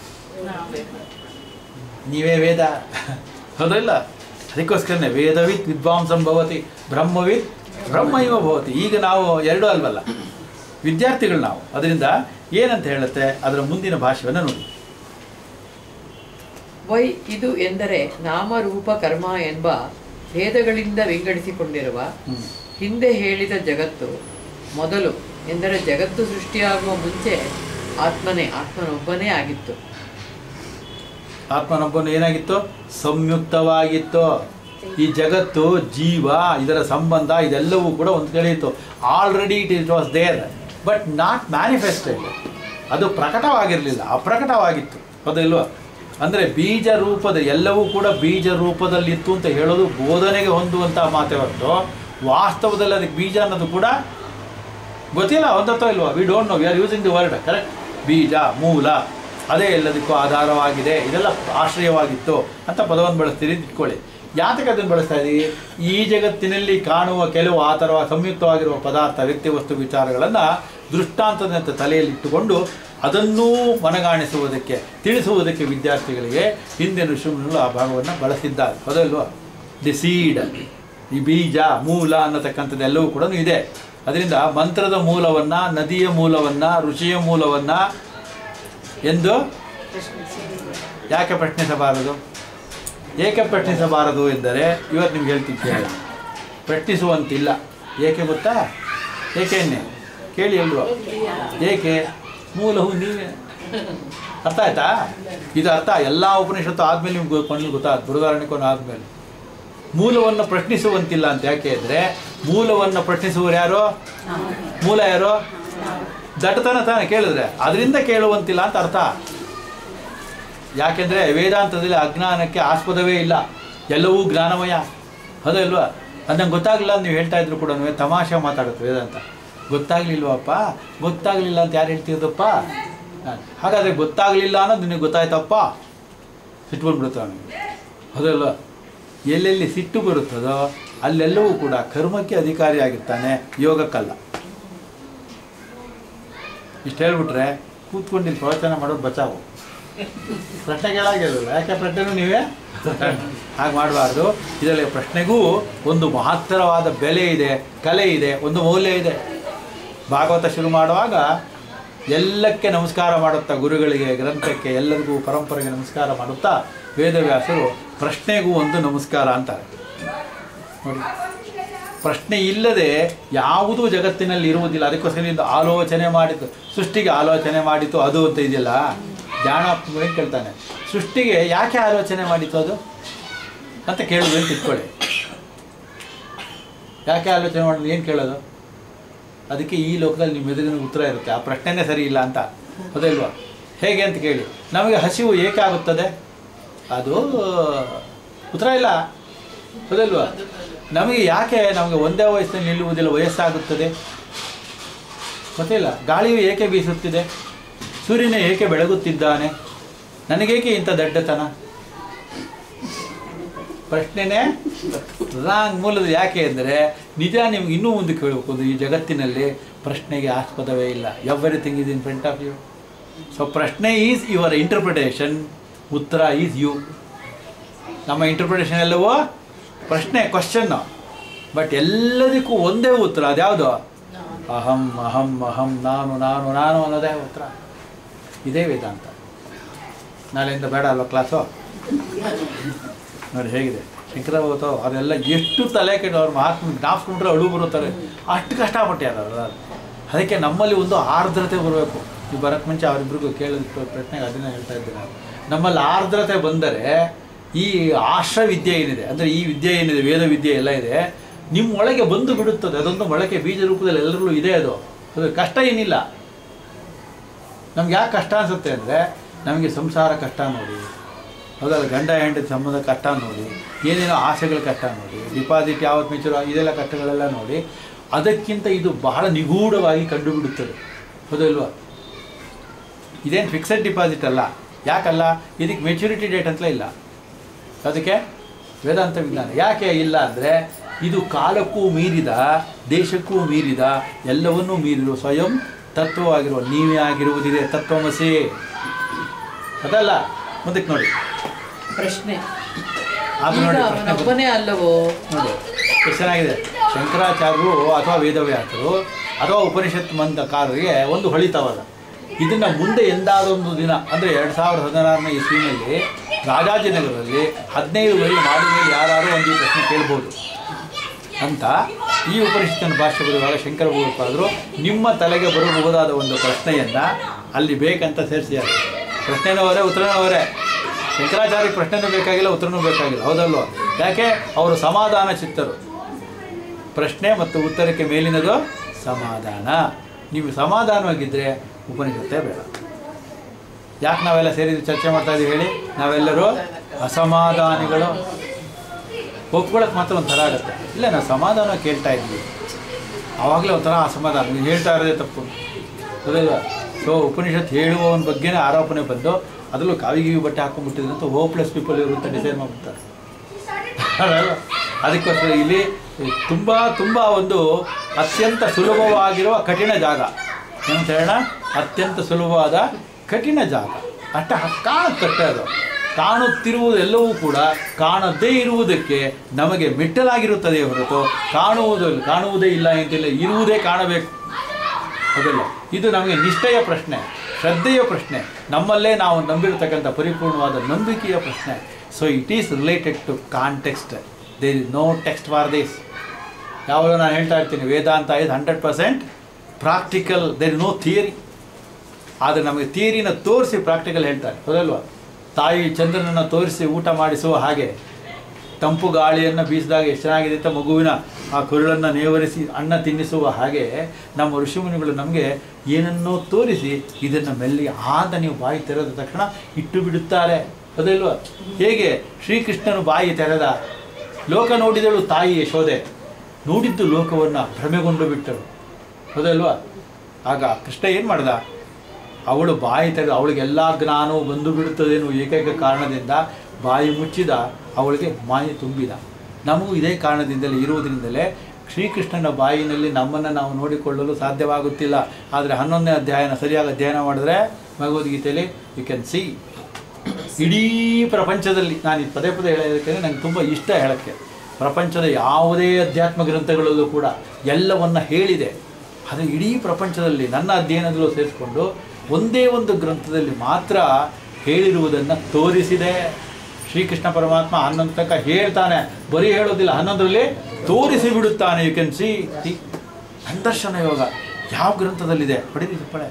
ನೀವೇ ವೇದ ಹೌದಲ್ಲ ಅದಕ್ಕೋಸ್ಕರನೇ ವೇದವಿತ್ ವಿದ್ವಾಂಸಂ ಭವತಿ ಬ್ರಹ್ಮವಿತ್ ಬ್ರಹ್ಮೈವ ಭವತಿ ಈಗ ನಾವು ಎರಡೂ ಅಲ್ವಲ್ಲ ವಿದ್ಯಾರ್ಥಿಗಳು ನಾವು ಅದರಿಂದ ಏನಂತ ಹೇಳುತ್ತೆ ಅದರ ಮುಂದಿನ ಭಾಷೆಯನ್ನು ನೋಡಿ ವೈ ಇದು ಎಂದರೆ ನಾಮರೂಪ ಕರ್ಮ ಎಂಬ ಭೇದಗಳಿಂದ ವಿಂಗಡಿಸಿಕೊಂಡಿರುವ ಹ್ಮ್. ಹಿಂದೆ ಹೇಳಿದ ಜಗತ್ತು ಮೊದಲು ಎಂದರೆ ಜಗತ್ತು ಸೃಷ್ಟಿಯಾಗುವ ಮುಂಚೆ ಆತ್ಮನೇ ಆತ್ಮನೊಬ್ಬನೇ ಆಗಿತ್ತು ಆತ್ಮನೊಬ್ಬನು ಏನಾಗಿತ್ತು ಸಂಯುಕ್ತವಾಗಿತ್ತು ಈ ಜಗತ್ತು ಜೀವ ಇದರ ಸಂಬಂಧ ಇದೆಲ್ಲವೂ ಕೂಡ ಒಂದು ಕಡೆ ಇತ್ತು already it it was there but not manifested ಅದು ಪ್ರಕಟವಾಗಿರಲಿಲ್ಲ ಅಪ್ರಕಟವಾಗಿತ್ತು ಹೌದಿಲ್ವಾ ಅಂದರೆ ಬೀಜ ರೂಪದ ಎಲ್ಲವೂ ಕೂಡ ಬೀಜ ರೂಪದಲ್ಲಿತ್ತು ಅಂತ ಹೇಳೋದು ಬೋಧನೆಗೆ ಹೊಂದುವಂಥ ಮಾತೇ ಹೊರತು ವಾಸ್ತವದಲ್ಲಿ ಅದಕ್ಕೆ ಬೀಜ ಅನ್ನೋದು ಕೂಡ ಗೊತ್ತಿಲ್ಲ ಒಂದತ್ತೋ ಇಲ್ವಾ we don't know we are using the word correct ಬೀಜ ಮೂಲ ಅದೇ ಎಲ್ಲದಕ್ಕೂ ಆಧಾರವಾಗಿದೆ ಇದೆಲ್ಲ ಆಶ್ರಯವಾಗಿತ್ತು ಅಂತ ಪದವನ್ನು ಬಳಸ್ತೀರಿ ಅಂತ ಇಟ್ಕೊಳ್ಳಿ ಯಾತಕ್ಕೆ ಅದನ್ನು ಬಳಸ್ತಾ ಇದ್ದೀವಿ ಈ ಜಗತ್ತಿನಲ್ಲಿ ಕಾಣುವ ಕೆಲವು ಆ ಥರ ಸಂಯುಕ್ತವಾಗಿರುವ ಪದಾರ್ಥ ವ್ಯಕ್ತಿ ವಸ್ತು ವಿಚಾರಗಳನ್ನು ದೃಷ್ಟಾಂತದಂತೆ ತಲೆಯಲ್ಲಿಟ್ಟುಕೊಂಡು ಅದನ್ನೂ ಮನಗಾಣಿಸುವುದಕ್ಕೆ ತಿಳಿಸುವುದಕ್ಕೆ ವಿದ್ಯಾರ್ಥಿಗಳಿಗೆ ಹಿಂದಿನ ಋಷಿಮುನಿಗಳು ಆ ಭಾಗವನ್ನು ಬಳಸಿದ್ದಾರೆ ಹೌದಲ್ವಾ ದಿ ಸೀಡ್ ಈ ಬೀಜ ಮೂಲ ಅನ್ನತಕ್ಕಂಥದ್ದು ಎಲ್ಲವೂ ಕೂಡ ಇದೆ ಅದರಿಂದ ಮಂತ್ರದ ಮೂಲವನ್ನು ನದಿಯ ಮೂಲವನ್ನು ಋಷಿಯ ಮೂಲವನ್ನು ಎಂದು ಯಾಕೆ ಪ್ರಶ್ನಿಸಬಾರದು ಏಕೆ ಪ್ರಶ್ನಿಸಬಾರದು ಎಂದರೆ ಇವತ್ತು ನಿಮ್ಗೆ ಹೇಳ್ತೀನಿ ಕೇಳಿ ಪ್ರಶ್ನಿಸುವಂತಿಲ್ಲ ಏಕೆ ಗೊತ್ತಾ ಏಕೆನ್ನೇ ಕೇಳಿ ಅಲ್ವಾ ಏಕೆ ಮೂಲವು ನೀವೇ ಅರ್ಥ ಆಯ್ತಾ ಇದು ಅರ್ಥ ಎಲ್ಲ ಉಪನಿಷತ್ತು ಆದಮೇಲೆ ನಿಮ್ಗೆ ಕೊನೆಗೆ ಗೊತ್ತಾಯ್ತು ಬೃಹದಾರಣ್ಯಕೋನ ಆದಮೇಲೆ ಮೂಲವನ್ನು ಪ್ರಶ್ನಿಸುವಂತಿಲ್ಲ ಅಂತ ಯಾಕೆ ಅಂದರೆ ಮೂಲವನ್ನು ಪ್ರಶ್ನಿಸುವವರು ಯಾರು ಮೂಲ ಯಾರು ದಟ್ಟತನ ತಾನೇ ಕೇಳಿದ್ರೆ ಅದರಿಂದ ಕೇಳುವಂತಿಲ್ಲ ಅಂತ ಅರ್ಥ ಯಾಕೆಂದರೆ ವೇದಾಂತದಲ್ಲಿ ಅಜ್ಞಾನಕ್ಕೆ ಆಸ್ಪದವೇ ಇಲ್ಲ ಎಲ್ಲವೂ ಜ್ಞಾನಮಯ ಹೌದಲ್ವಾ ಅದು ನಂಗೆ ಗೊತ್ತಾಗಲಿಲ್ಲ ಅಂತ ನೀವು ಹೇಳ್ತಾ ಇದ್ರು ಕೂಡ ತಮಾಷೆ ಮಾತಾಡುತ್ತೆ ವೇದಾಂತ ಗೊತ್ತಾಗ್ಲಿಲ್ವಪ್ಪ ಗೊತ್ತಾಗ್ಲಿಲ್ಲ ಅಂತ ಯಾರು ಹೇಳ್ತಿರೋದಪ್ಪ ನಾನು, ಹಾಗಾದ್ರೆ ಗೊತ್ತಾಗ್ಲಿಲ್ಲ ಅನ್ನೋದು ನಿನಗೆ ಗೊತ್ತಾಯ್ತಪ್ಪ ಸಿಟ್ಟು ಬಂದ್ಬಿಡುತ್ತೆ ಅವನಿಗೆ ಹೌದಲ್ವಾ ಎಲ್ಲೆಲ್ಲಿ ಸಿಟ್ಟು ಬರುತ್ತದೋ ಅಲ್ಲೆಲ್ಲವೂ ಕೂಡ ಕರ್ಮಕ್ಕೆ ಅಧಿಕಾರಿಯಾಗಿರ್ತಾನೆ ಯೋಗಕ್ಕಲ್ಲ ಇಷ್ಟು ಹೇಳ್ಬಿಟ್ರೆ ಕೂತ್ಕೊಂಡು ಇಲ್ಲಿ ಪ್ರವಚನ ಮಾಡೋದು ಬಚಾವು ಪ್ರಶ್ನೆ ಕೇಳಾಗಿರಲಿಲ್ಲ ಯಾಕೆ ಪ್ರಶ್ನೆನೂ ನೀವೇ ಹಾಗೆ ಮಾಡಬಾರ್ದು ಇದರಲ್ಲಿ ಪ್ರಶ್ನೆಗೂ ಒಂದು ಮಹತ್ತರವಾದ ಬೆಲೆ ಇದೆ ಕಲೆ ಇದೆ ಒಂದು ಮೌಲ್ಯ ಇದೆ ಭಾಗವತ ಶುರು ಮಾಡುವಾಗ ಎಲ್ಲಕ್ಕೆ ನಮಸ್ಕಾರ ಮಾಡುತ್ತಾ ಗುರುಗಳಿಗೆ ಗ್ರಂಥಕ್ಕೆ ಎಲ್ಲರಿಗೂ ಪರಂಪರೆಗೆ ನಮಸ್ಕಾರ ಮಾಡುತ್ತಾ ವೇದವ್ಯಾಸರು ಪ್ರಶ್ನೆಗೂ ಒಂದು ನಮಸ್ಕಾರ ಅಂತಾರೆ ನೋಡಿ ಪ್ರಶ್ನೆ ಇಲ್ಲದೆ ಯಾವುದೂ ಜಗತ್ತಿನಲ್ಲಿ ಇರುವುದಿಲ್ಲ ಅದಕ್ಕೋಸ್ಕರ ಇದು ಆಲೋಚನೆ ಮಾಡಿತು ಸೃಷ್ಟಿಗೆ ಆಲೋಚನೆ ಮಾಡಿತು ಅದು ಅಂತ ಇದೆಯಲ್ಲ ಜ್ಞಾನ ಏನು ಕೇಳ್ತಾನೆ ಸೃಷ್ಟಿಗೆ ಯಾಕೆ ಆಲೋಚನೆ ಮಾಡಿತು ಅದು ಅಂತ ಕೇಳೋದು ಅಂತ ಇಟ್ಕೊಳ್ಳಿ ಯಾಕೆ ಆಲೋಚನೆ ಮಾಡೋದು ಏನು ಕೇಳೋದು ಅದಕ್ಕೆ ಈ ಲೋಕದಲ್ಲಿ ನಿಮ್ಮ ಎದುರಿನ ಉತ್ತರ ಇರುತ್ತೆ ಆ ಪ್ರಶ್ನೆನೇ ಸರಿ ಇಲ್ಲ ಅಂತ ಹೌದಲ್ವಾ ಹೇಗೆ ಅಂತ ಕೇಳಿ ನಮಗೆ ಹಸಿವು ಏಕೆ ಆಗುತ್ತದೆ ಅದು ಉತ್ತರ ಇಲ್ಲ ಹೌದಲ್ವಾ ನಮಗೆ ಯಾಕೆ ನಮಗೆ ಒಂದೇ ವಯಸ್ಸಿನಲ್ಲಿ ನಿಲ್ಲುವುದಿಲ್ಲ ವಯಸ್ಸಾಗುತ್ತದೆ ಗೊತ್ತಿಲ್ಲ ಗಾಳಿಯು ಏಕೆ ಬೀಸುತ್ತಿದೆ ಸೂರ್ಯನ ಏಕೆ ಬೆಳಗುತ್ತಿದ್ದಾನೆ ನನಗೇಕೆ ಇಂಥ ದಡ್ಡತನ ಪ್ರಶ್ನೆನೇ ರಾಂಗ್ ಮೂಲದ ಯಾಕೆ ಅಂದರೆ ನಿಜ ನಿಮ್ಗೆ ಇನ್ನೂ ಮುಂದಕ್ಕೆ ಹೇಳಬೇಕು ಈ ಜಗತ್ತಿನಲ್ಲಿ ಪ್ರಶ್ನೆಗೆ ಆಸ್ಪದವೇ ಇಲ್ಲ everything is in front of you so ಪ್ರಶ್ನೆ ಈಸ್ ಯುವರ್ ಇಂಟರ್ಪ್ರಿಟೇಷನ್ ಉತ್ತರ ಈಸ್ ಯು ನಮ್ಮ ಇಂಟರ್ಪ್ರಿಟೇಷನ್ ಎಲ್ಲವೋ ಪ್ರಶ್ನೆ ಕ್ವಶನ್ನು ಬಟ್ ಎಲ್ಲದಕ್ಕೂ ಒಂದೇ ಉತ್ತರ ಅದ್ಯಾವುದು ಅಹಂ ಅಹಂ ಅಹಂ ನಾನು ನಾನು ನಾನು ಅನ್ನೋದೇ ಉತ್ತರ ಇದೇ ವೇದಾಂತ ನಾಳೆಯಿಂದ ಬೇಡ ಅಲ್ವಾ ಕ್ಲಾಸು ನೋಡಿ ಹೇಗಿದೆ ಶಂಕರಭಗವತ ಅದೆಲ್ಲ ಎಷ್ಟು ತಲೆ ಕೆಟ್ಟು ಅವ್ರ ಮಹಾತ್ಮ ಜ್ಞಾಪಿಸ್ಕೊಂಡ್ರೆ ಅಳು ಬರುತ್ತಾರೆ ಅಷ್ಟು ಕಷ್ಟಪಟ್ಟ್ಯಾರ ಅವ್ರು. ಅದಕ್ಕೆ ನಮ್ಮಲ್ಲಿ ಒಂದು ಆರ್ದ್ರತೆ ಬರಬೇಕು ಈ ಬರಕ್ಕೆ ಮುಂಚೆ ಅವರಿಬ್ರಿಗೂ ಕೇಳಿದ ಪ್ರ- ಪ್ರಶ್ನೆಗೆ ಅದನ್ನೇ ಹೇಳ್ತಾ ಇದ್ದೀನಿ ನಾನು ನಮ್ಮಲ್ಲಿ ಆರ್ದ್ರತೆ ಬಂದರೆ ಈ ಆಶ್ರ ವಿದ್ಯೆ ಏನಿದೆ ಅಂದರೆ ಈ ವಿದ್ಯೆ ಏನಿದೆ ವೇದ ವಿದ್ಯೆ ಎಲ್ಲ ಇದೆ ನಿಮ್ಮ ಒಳಗೆ ಬಂದು ಬಿಡುತ್ತದೆ ಅದೊಂದು ಮೊಳಕೆ ಬೀಜ ರೂಪದಲ್ಲಿ ಎಲ್ಲರಲ್ಲೂ ಇದೆ ಅದು ಅದು ಕಷ್ಟ ಏನಿಲ್ಲ ನಮ್ಗೆ ಯಾಕೆ ಕಷ್ಟ ಅನಿಸುತ್ತೆ ಅಂದರೆ ನಮಗೆ ಸಂಸಾರ ಕಷ್ಟ ನೋಡಿ ಹೌದಲ್ಲ ಗಂಡ ಹೆಂಡತಿ ಸಂಬಂಧ ಕಷ್ಟ ನೋಡಿ ಏನೇನೋ ಆಸೆಗಳ ಕಷ್ಟ ನೋಡಿ ಡಿಪಾಸಿಟ್ ಯಾವತ್ತು ಮೆಚೂರ್ ಇದೆಲ್ಲ ಕಷ್ಟಗಳೆಲ್ಲ ನೋಡಿ ಅದಕ್ಕಿಂತ ಇದು ಬಹಳ ನಿಗೂಢವಾಗಿ ಕಂಡುಬಿಡುತ್ತದೆ ಹೌದಲ್ವಾ ಇದೇನು ಫಿಕ್ಸೆಡ್ ಡಿಪಾಸಿಟ್ ಅಲ್ಲ ಯಾಕಲ್ಲ ಇದಕ್ಕೆ ಮೆಚುರಿಟಿ ಡೇಟ್ ಅಂತಲೇ ಇಲ್ಲ ಅದಕ್ಕೆ ವೇದಾಂತ ವಿಜ್ಞಾನ ಯಾಕೆ ಇಲ್ಲ ಅಂದರೆ ಇದು ಕಾಲಕ್ಕೂ ಮೀರಿದ ದೇಶಕ್ಕೂ ಮೀರಿದ ಎಲ್ಲವನ್ನೂ ಮೀರಿರುವ ಸ್ವಯಂ ತತ್ವವಾಗಿರುವ ನೀವೇ ಆಗಿರುವುದಿದೆ ತತ್ವಮಸಿ ಅದಲ್ಲ ಮುಂದಕ್ಕೆ ನೋಡಿ ಪ್ರಶ್ನೆ ಅದು ಈಗ ನೋಡಿ ಪ್ರಶ್ನೆ ಅವನೊಬ್ಬನೇ ಅಲ್ಲವೋ ನೋಡಿ ಎಷ್ಟು ಚೆನ್ನಾಗಿದೆ ಶಂಕರಾಚಾರ್ಯರು ಅಥವಾ ವೇದವ್ಯಾಸರು ಅಥವಾ ಉಪನಿಷತ್ ಮಂತ್ರಕಾರರಿಗೆ ಒಂದು ಹೊಳಿತವಲ್ಲ ಇದನ್ನು ಮುಂದೆ ಎಂದಾದೊಂದು ದಿನ ಅಂದರೆ ಎರಡು ಸಾವಿರದ ಹದಿನಾರನೇ ಇಸ್ವಿನಲ್ಲಿ ರಾಜಾಜಿನಗರದಲ್ಲಿ ಹದಿನೈದು ಮೈಲಿ ಮಾಡಿ ಮೇಲೆ ಯಾರು ಒಂದು ಈ ಪ್ರಶ್ನೆ ಕೇಳ್ಬೋದು ಅಂತ ಈ ಉಪನಿಷತ್ತಿನ ಭಾಷೆ ಬರುವಾಗ ಶಂಕರ ಭಗವತ್ಪಾದರು ನಿಮ್ಮ ತಲೆಗೆ ಬರಬಹುದಾದ ಒಂದು ಪ್ರಶ್ನೆಯನ್ನು ಅಲ್ಲಿ ಬೇಕಂತ ಸೇರಿಸಿದ್ದಾರೆ ಪ್ರಶ್ನೆನೂ ಅವರೇ ಉತ್ತರನೂ ಅವರೇ ಶಂಕರಾಚಾರ್ಯ ಪ್ರಶ್ನೆನೂ ಬೇಕಾಗಿಲ್ಲ ಉತ್ತರನೂ ಬೇಕಾಗಿಲ್ಲ ಹೌದಲ್ವ ಯಾಕೆ ಅವರು ಸಮಾಧಾನ ಚಿತ್ತರು ಪ್ರಶ್ನೆ ಮತ್ತು ಉತ್ತರಕ್ಕೆ ಮೇಲಿನದು ಸಮಾಧಾನ ನೀವು ಸಮಾಧಾನವಾಗಿದ್ದರೆ ಉಪನಿಷತ್ತೇ ಬೇಡ ಯಾಕೆ ನಾವೆಲ್ಲ ಸೇರಿ ಚರ್ಚೆ ಮಾಡ್ತಾ ಇದ್ದೀವಿ ಹೇಳಿ ನಾವೆಲ್ಲರೂ ಅಸಮಾಧಾನಿಗಳು ಒಪ್ಕೊಳ್ಳೋಕೆ ಮಾತ್ರ ಒಂಥರ ಆಗುತ್ತೆ ಇಲ್ಲ ನಾವು ಸಮಾಧಾನ ಕೇಳ್ತಾ ಇದ್ವಿ ಆವಾಗಲೇ ಒಂಥರ ಅಸಮಾಧಾನ ನೀವು ಹೇಳ್ತಾ ಇರೋದೇ ತಪ್ಪು ಹೌದಲ್ವ ಸೊ ಉಪನಿಷತ್ ಹೇಳುವವನ ಬಗ್ಗೆನೇ ಆರೋಪಣೆ ಬಂದು ಅದರಲ್ಲೂ ಕಾವಿಗಿವಿ ಬಟ್ಟೆ ಹಾಕೊಂಡ್ಬಿಟ್ಟಿದ್ರು ಅಂತ ಹೋಪ್ಲೆಸ್ ಪೀಪಲ್ ಇವರು ಅಂತ ಡಿಸೈಡ್ ಮಾಡ್ಬಿಡ್ತಾರೆ ಅಲ್ವಾ? ಅದಕ್ಕೋಸ್ಕರ ಇಲ್ಲಿ ತುಂಬ ತುಂಬ ಒಂದು ಅತ್ಯಂತ ಸುಲಭವಾಗಿರುವ ಕಠಿಣ ಜಾಗ ಏನಂತ ಹೇಳೋಣ ಅತ್ಯಂತ ಸುಲಭವಾದ ಕಠಿಣ ಜಾಗ ಅಷ್ಟ ಕಾಣುತ್ತಷ್ಟೇ ಅದು ಕಾಣುತ್ತಿರುವುದೆಲ್ಲವೂ ಕೂಡ ಕಾಣದೇ ಇರುವುದಕ್ಕೆ ನಮಗೆ ಮೆಟ್ಟಲಾಗಿರುತ್ತದೆ ಹೊರತು ಕಾಣುವುದು ಕಾಣುವುದೇ ಇಲ್ಲ ಅಂತಿಲ್ಲ ಇರುವುದೇ ಕಾಣಬೇಕು ಅದಲ್ಲ ಇದು ನಮಗೆ ನಿಷ್ಠೆಯ ಪ್ರಶ್ನೆ ಶ್ರದ್ಧೆಯ ಪ್ರಶ್ನೆ ನಮ್ಮಲ್ಲೇ ನಾವು ನಂಬಿರತಕ್ಕಂಥ ಪರಿಪೂರ್ಣವಾದ ನಂಬಿಕೆಯ ಪ್ರಶ್ನೆ so it is related to context there is no text for this ಯಾವಾಗ ನಾನು ಹೇಳ್ತಾ ಇರ್ತೀನಿ Vedanta is hundred percent practical there is no theory ಆದರೆ ನಮಗೆ ಥಿಯರಿನ ತೋರಿಸಿ ಪ್ರಾಕ್ಟಿಕಲ್ ಹೇಳ್ತಾರೆ ಹೌದಲ್ವಾ ತಾಯಿ ಚಂದ್ರನನ್ನು ತೋರಿಸಿ ಊಟ ಮಾಡಿಸುವ ಹಾಗೆ ತಂಪು ಗಾಳಿಯನ್ನು ಬೀಸಿದಾಗ ಎಷ್ಟು ಚೆನ್ನಾಗಿದೆ ಅಂತ ಮಗುವಿನ ಆ ಕುರುಳನ್ನು ನೇವರಿಸಿ ಅನ್ನ ತಿನ್ನಿಸುವ ಹಾಗೆ ನಮ್ಮ ಋಷಿಮುನಿಗಳು ನಮಗೆ ಏನನ್ನೋ ತೋರಿಸಿ ಇದನ್ನು ಮೆಲ್ಲಿಗೆ ಆ ಅಂತ ನೀವು ಬಾಯಿ ತೆರೆದ ತಕ್ಷಣ ಇಟ್ಟು ಬಿಡುತ್ತಾರೆ ಹೌದಲ್ವಾ ಹೇಗೆ ಶ್ರೀಕೃಷ್ಣನು ಬಾಯಿ ತೆರೆದ ಲೋಕ ನೋಡಿದಳು ತಾಯಿ ಯಶೋದೆ ನೋಡಿದ್ದು ಲೋಕವನ್ನು ಭ್ರಮೆಗೊಂಡು ಬಿಟ್ಟಳು ಹೌದಲ್ವಾ ಆಗ ಕೃಷ್ಣ ಏನು ಮಾಡ್ದ ಅವಳು ಬಾಯಿ ತೆಗೆದು ಅವಳಿಗೆಲ್ಲ ಜ್ಞಾನವು ಬಂದು ಬಿಡುತ್ತದೇನೋ ಏಕೈಕ ಕಾರಣದಿಂದ ಬಾಯಿ ಮುಚ್ಚಿದ ಅವಳಿಗೆ ಮಾಯೆ ತುಂಬಿದ ನಮಗೂ ಇದೇ ಕಾರಣದಿಂದಲೇ ಇರುವುದರಿಂದಲೇ ಶ್ರೀಕೃಷ್ಣನ ಬಾಯಿನಲ್ಲಿ ನಮ್ಮನ್ನು ನಾವು ನೋಡಿಕೊಳ್ಳಲು ಸಾಧ್ಯವಾಗುತ್ತಿಲ್ಲ ಆದರೆ ಹನ್ನೊಂದನೇ ಅಧ್ಯಾಯನ ಸರಿಯಾಗಿ ಅಧ್ಯಯನ ಮಾಡಿದ್ರೆ ಭಗವದ್ಗೀತೆಯಲ್ಲಿ ಯು ಕ್ಯಾನ್ ಸಿ ಇಡೀ ಪ್ರಪಂಚದಲ್ಲಿ ನಾನು ಈ ಪದೇ ಪದೇ ಹೇಳೋದಕ್ಕೆ ನಂಗೆ ತುಂಬ ಇಷ್ಟ ಹೇಳೋಕ್ಕೆ ಪ್ರಪಂಚದ ಯಾವುದೇ ಅಧ್ಯಾತ್ಮ ಗ್ರಂಥಗಳಲ್ಲೂ ಕೂಡ ಎಲ್ಲವನ್ನ ಹೇಳಿದೆ ಅದು ಇಡೀ ಪ್ರಪಂಚದಲ್ಲಿ ನನ್ನ ಅಧ್ಯಯನದಲ್ಲೂ ಸೇರಿಸ್ಕೊಂಡು ಒಂದೇ ಒಂದು ಗ್ರಂಥದಲ್ಲಿ ಮಾತ್ರ ಹೇಳಿರುವುದನ್ನು ತೋರಿಸಿದೆ ಶ್ರೀಕೃಷ್ಣ ಪರಮಾತ್ಮ ಹನ್ನೊಂದು ತನಕ ಹೇಳ್ತಾನೆ ಬರೀ ಹೇಳೋದಿಲ್ಲ ಹನ್ನೊಂದರಲ್ಲಿ ತೋರಿಸಿ ಬಿಡುತ್ತಾನೆ ಯು ಕ್ಯಾನ್ ಸಿ ಸಂದರ್ಶನ ಯೋಗ ಯಾವ ಗ್ರಂಥದಲ್ಲಿದೆ ಹೊಡಿರಿ ಚಪ್ಪಳೆ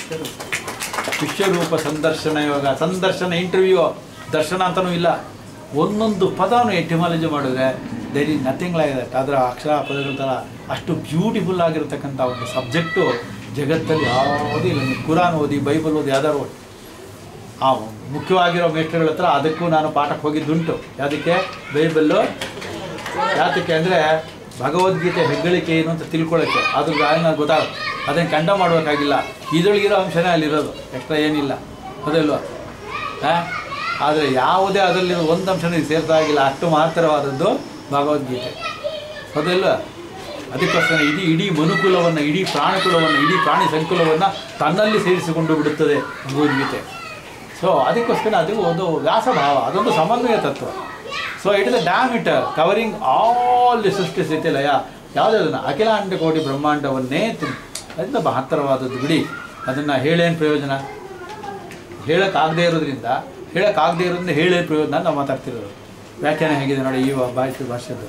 ವಿಶ್ವರೂಪ ಸಂದರ್ಶನ ಯೋಗ ಸಂದರ್ಶನ ಇಂಟರ್ವ್ಯೂ ದರ್ಶನ ಅಂತನೂ ಇಲ್ಲ ಒಂದೊಂದು ಪದವನ್ನು ಎಟಿಮಾಲಜಿ ಮಾಡಿದ್ರೆ there is nothing like that ಅದರ ಅಕ್ಷರ ಪದಗಳ ಥರ ಅಷ್ಟು ಬ್ಯೂಟಿಫುಲ್ ಆಗಿರತಕ್ಕಂಥ ಒಂದು ಸಬ್ಜೆಕ್ಟು ಜಗತ್ತಲ್ಲಿ ಯಾವುದೂ ಇಲ್ಲ ನೀವು ಕುರಾನ್ ಓದಿ ಬೈಬಲ್ ಓದಿ ಯಾವ್ದಾರು ಓದಿ ಆ ಮುಖ್ಯವಾಗಿರೋ ಮೇಷ್ಟ್ರುಗಳ ಹತ್ರ ಅದಕ್ಕೂ ನಾನು ಪಾಠಕ್ಕೆ ಹೋಗಿದ್ದುಂಟು ಯಾವುದಕ್ಕೆ ಬೈಬಲ್ಲು ಯಾತಕ್ಕೆ ಅಂದರೆ ಭಗವದ್ಗೀತೆ ಹೆಗ್ಗಳಿಕೆ ಏನು ಅಂತ ತಿಳ್ಕೊಳ್ಳೋಕ್ಕೆ ಅದು ನನಗೆ ಗೊತ್ತಾಗುತ್ತೆ ಅದನ್ನು ಕಂಡ ಮಾಡಬೇಕಾಗಿಲ್ಲ ಇದರೊಳಗಿರೋ ಅಂಶನೇ ಅಲ್ಲಿರೋದು ಎಕ್ಸ್ಟ್ರಾ ಏನಿಲ್ಲ ಅದಲ್ವ ಹಾಂ ಆದರೆ ಯಾವುದೇ ಅದರಲ್ಲಿರೋ ಒಂದು ಅಂಶನೂ ಸೇರ್ಸಾಗಿಲ್ಲ ಅಷ್ಟು ಮಹತ್ತರವಾದದ್ದು ಭಗವದ್ಗೀತೆ ಹೌದಲ್ವ ಅದಕ್ಕೋಸ್ಕರ ಇಡೀ ಇಡೀ ಮನುಕುಲವನ್ನು ಇಡೀ ಪ್ರಾಣಿಕುಲವನ್ನು ಇಡೀ ಪ್ರಾಣಿ ಸಂಕುಲವನ್ನು ತನ್ನಲ್ಲಿ ಸೇರಿಸಿಕೊಂಡು ಬಿಡುತ್ತದೆ ಭಗವದ್ಗೀತೆ ಸೊ ಅದಕ್ಕೋಸ್ಕರ ಅದು ಒಂದು ವ್ಯಾಸಭಾವ ಅದೊಂದು ಸಮನ್ವಯ ತತ್ವ so it is a dam it covering all the ಸೃಷ್ಟಿ ಸ್ಥಿತಿ ಲಯ ಯಾವುದನ್ನು ಅಖಿಲಾಂಡ ಕೋಟಿ ಬ್ರಹ್ಮಾಂಡವನ್ನೇ ತುಂಬ ಅದರಿಂದ ಮಹತ್ತರವಾದದ್ದು ಬಿಡಿ ಅದನ್ನು ಹೇಳೇನು ಪ್ರಯೋಜನ ಹೇಳೋಕ್ಕಾಗದೇ ಇರೋದ್ರಿಂದ ಹೇಳೋಕ್ಕಾಗದೇ ಇರೋದ್ರಿಂದ ಹೇಳೇನು ಪ್ರಯೋಜನ ಅಂತ ನಾವು ಮಾತಾಡ್ತಿರೋದು ವ್ಯಾಖ್ಯಾನ ಹೇಗಿದೆ ನೋಡಿ ಈ ಭಾಷೆ ಭಾಷೆದು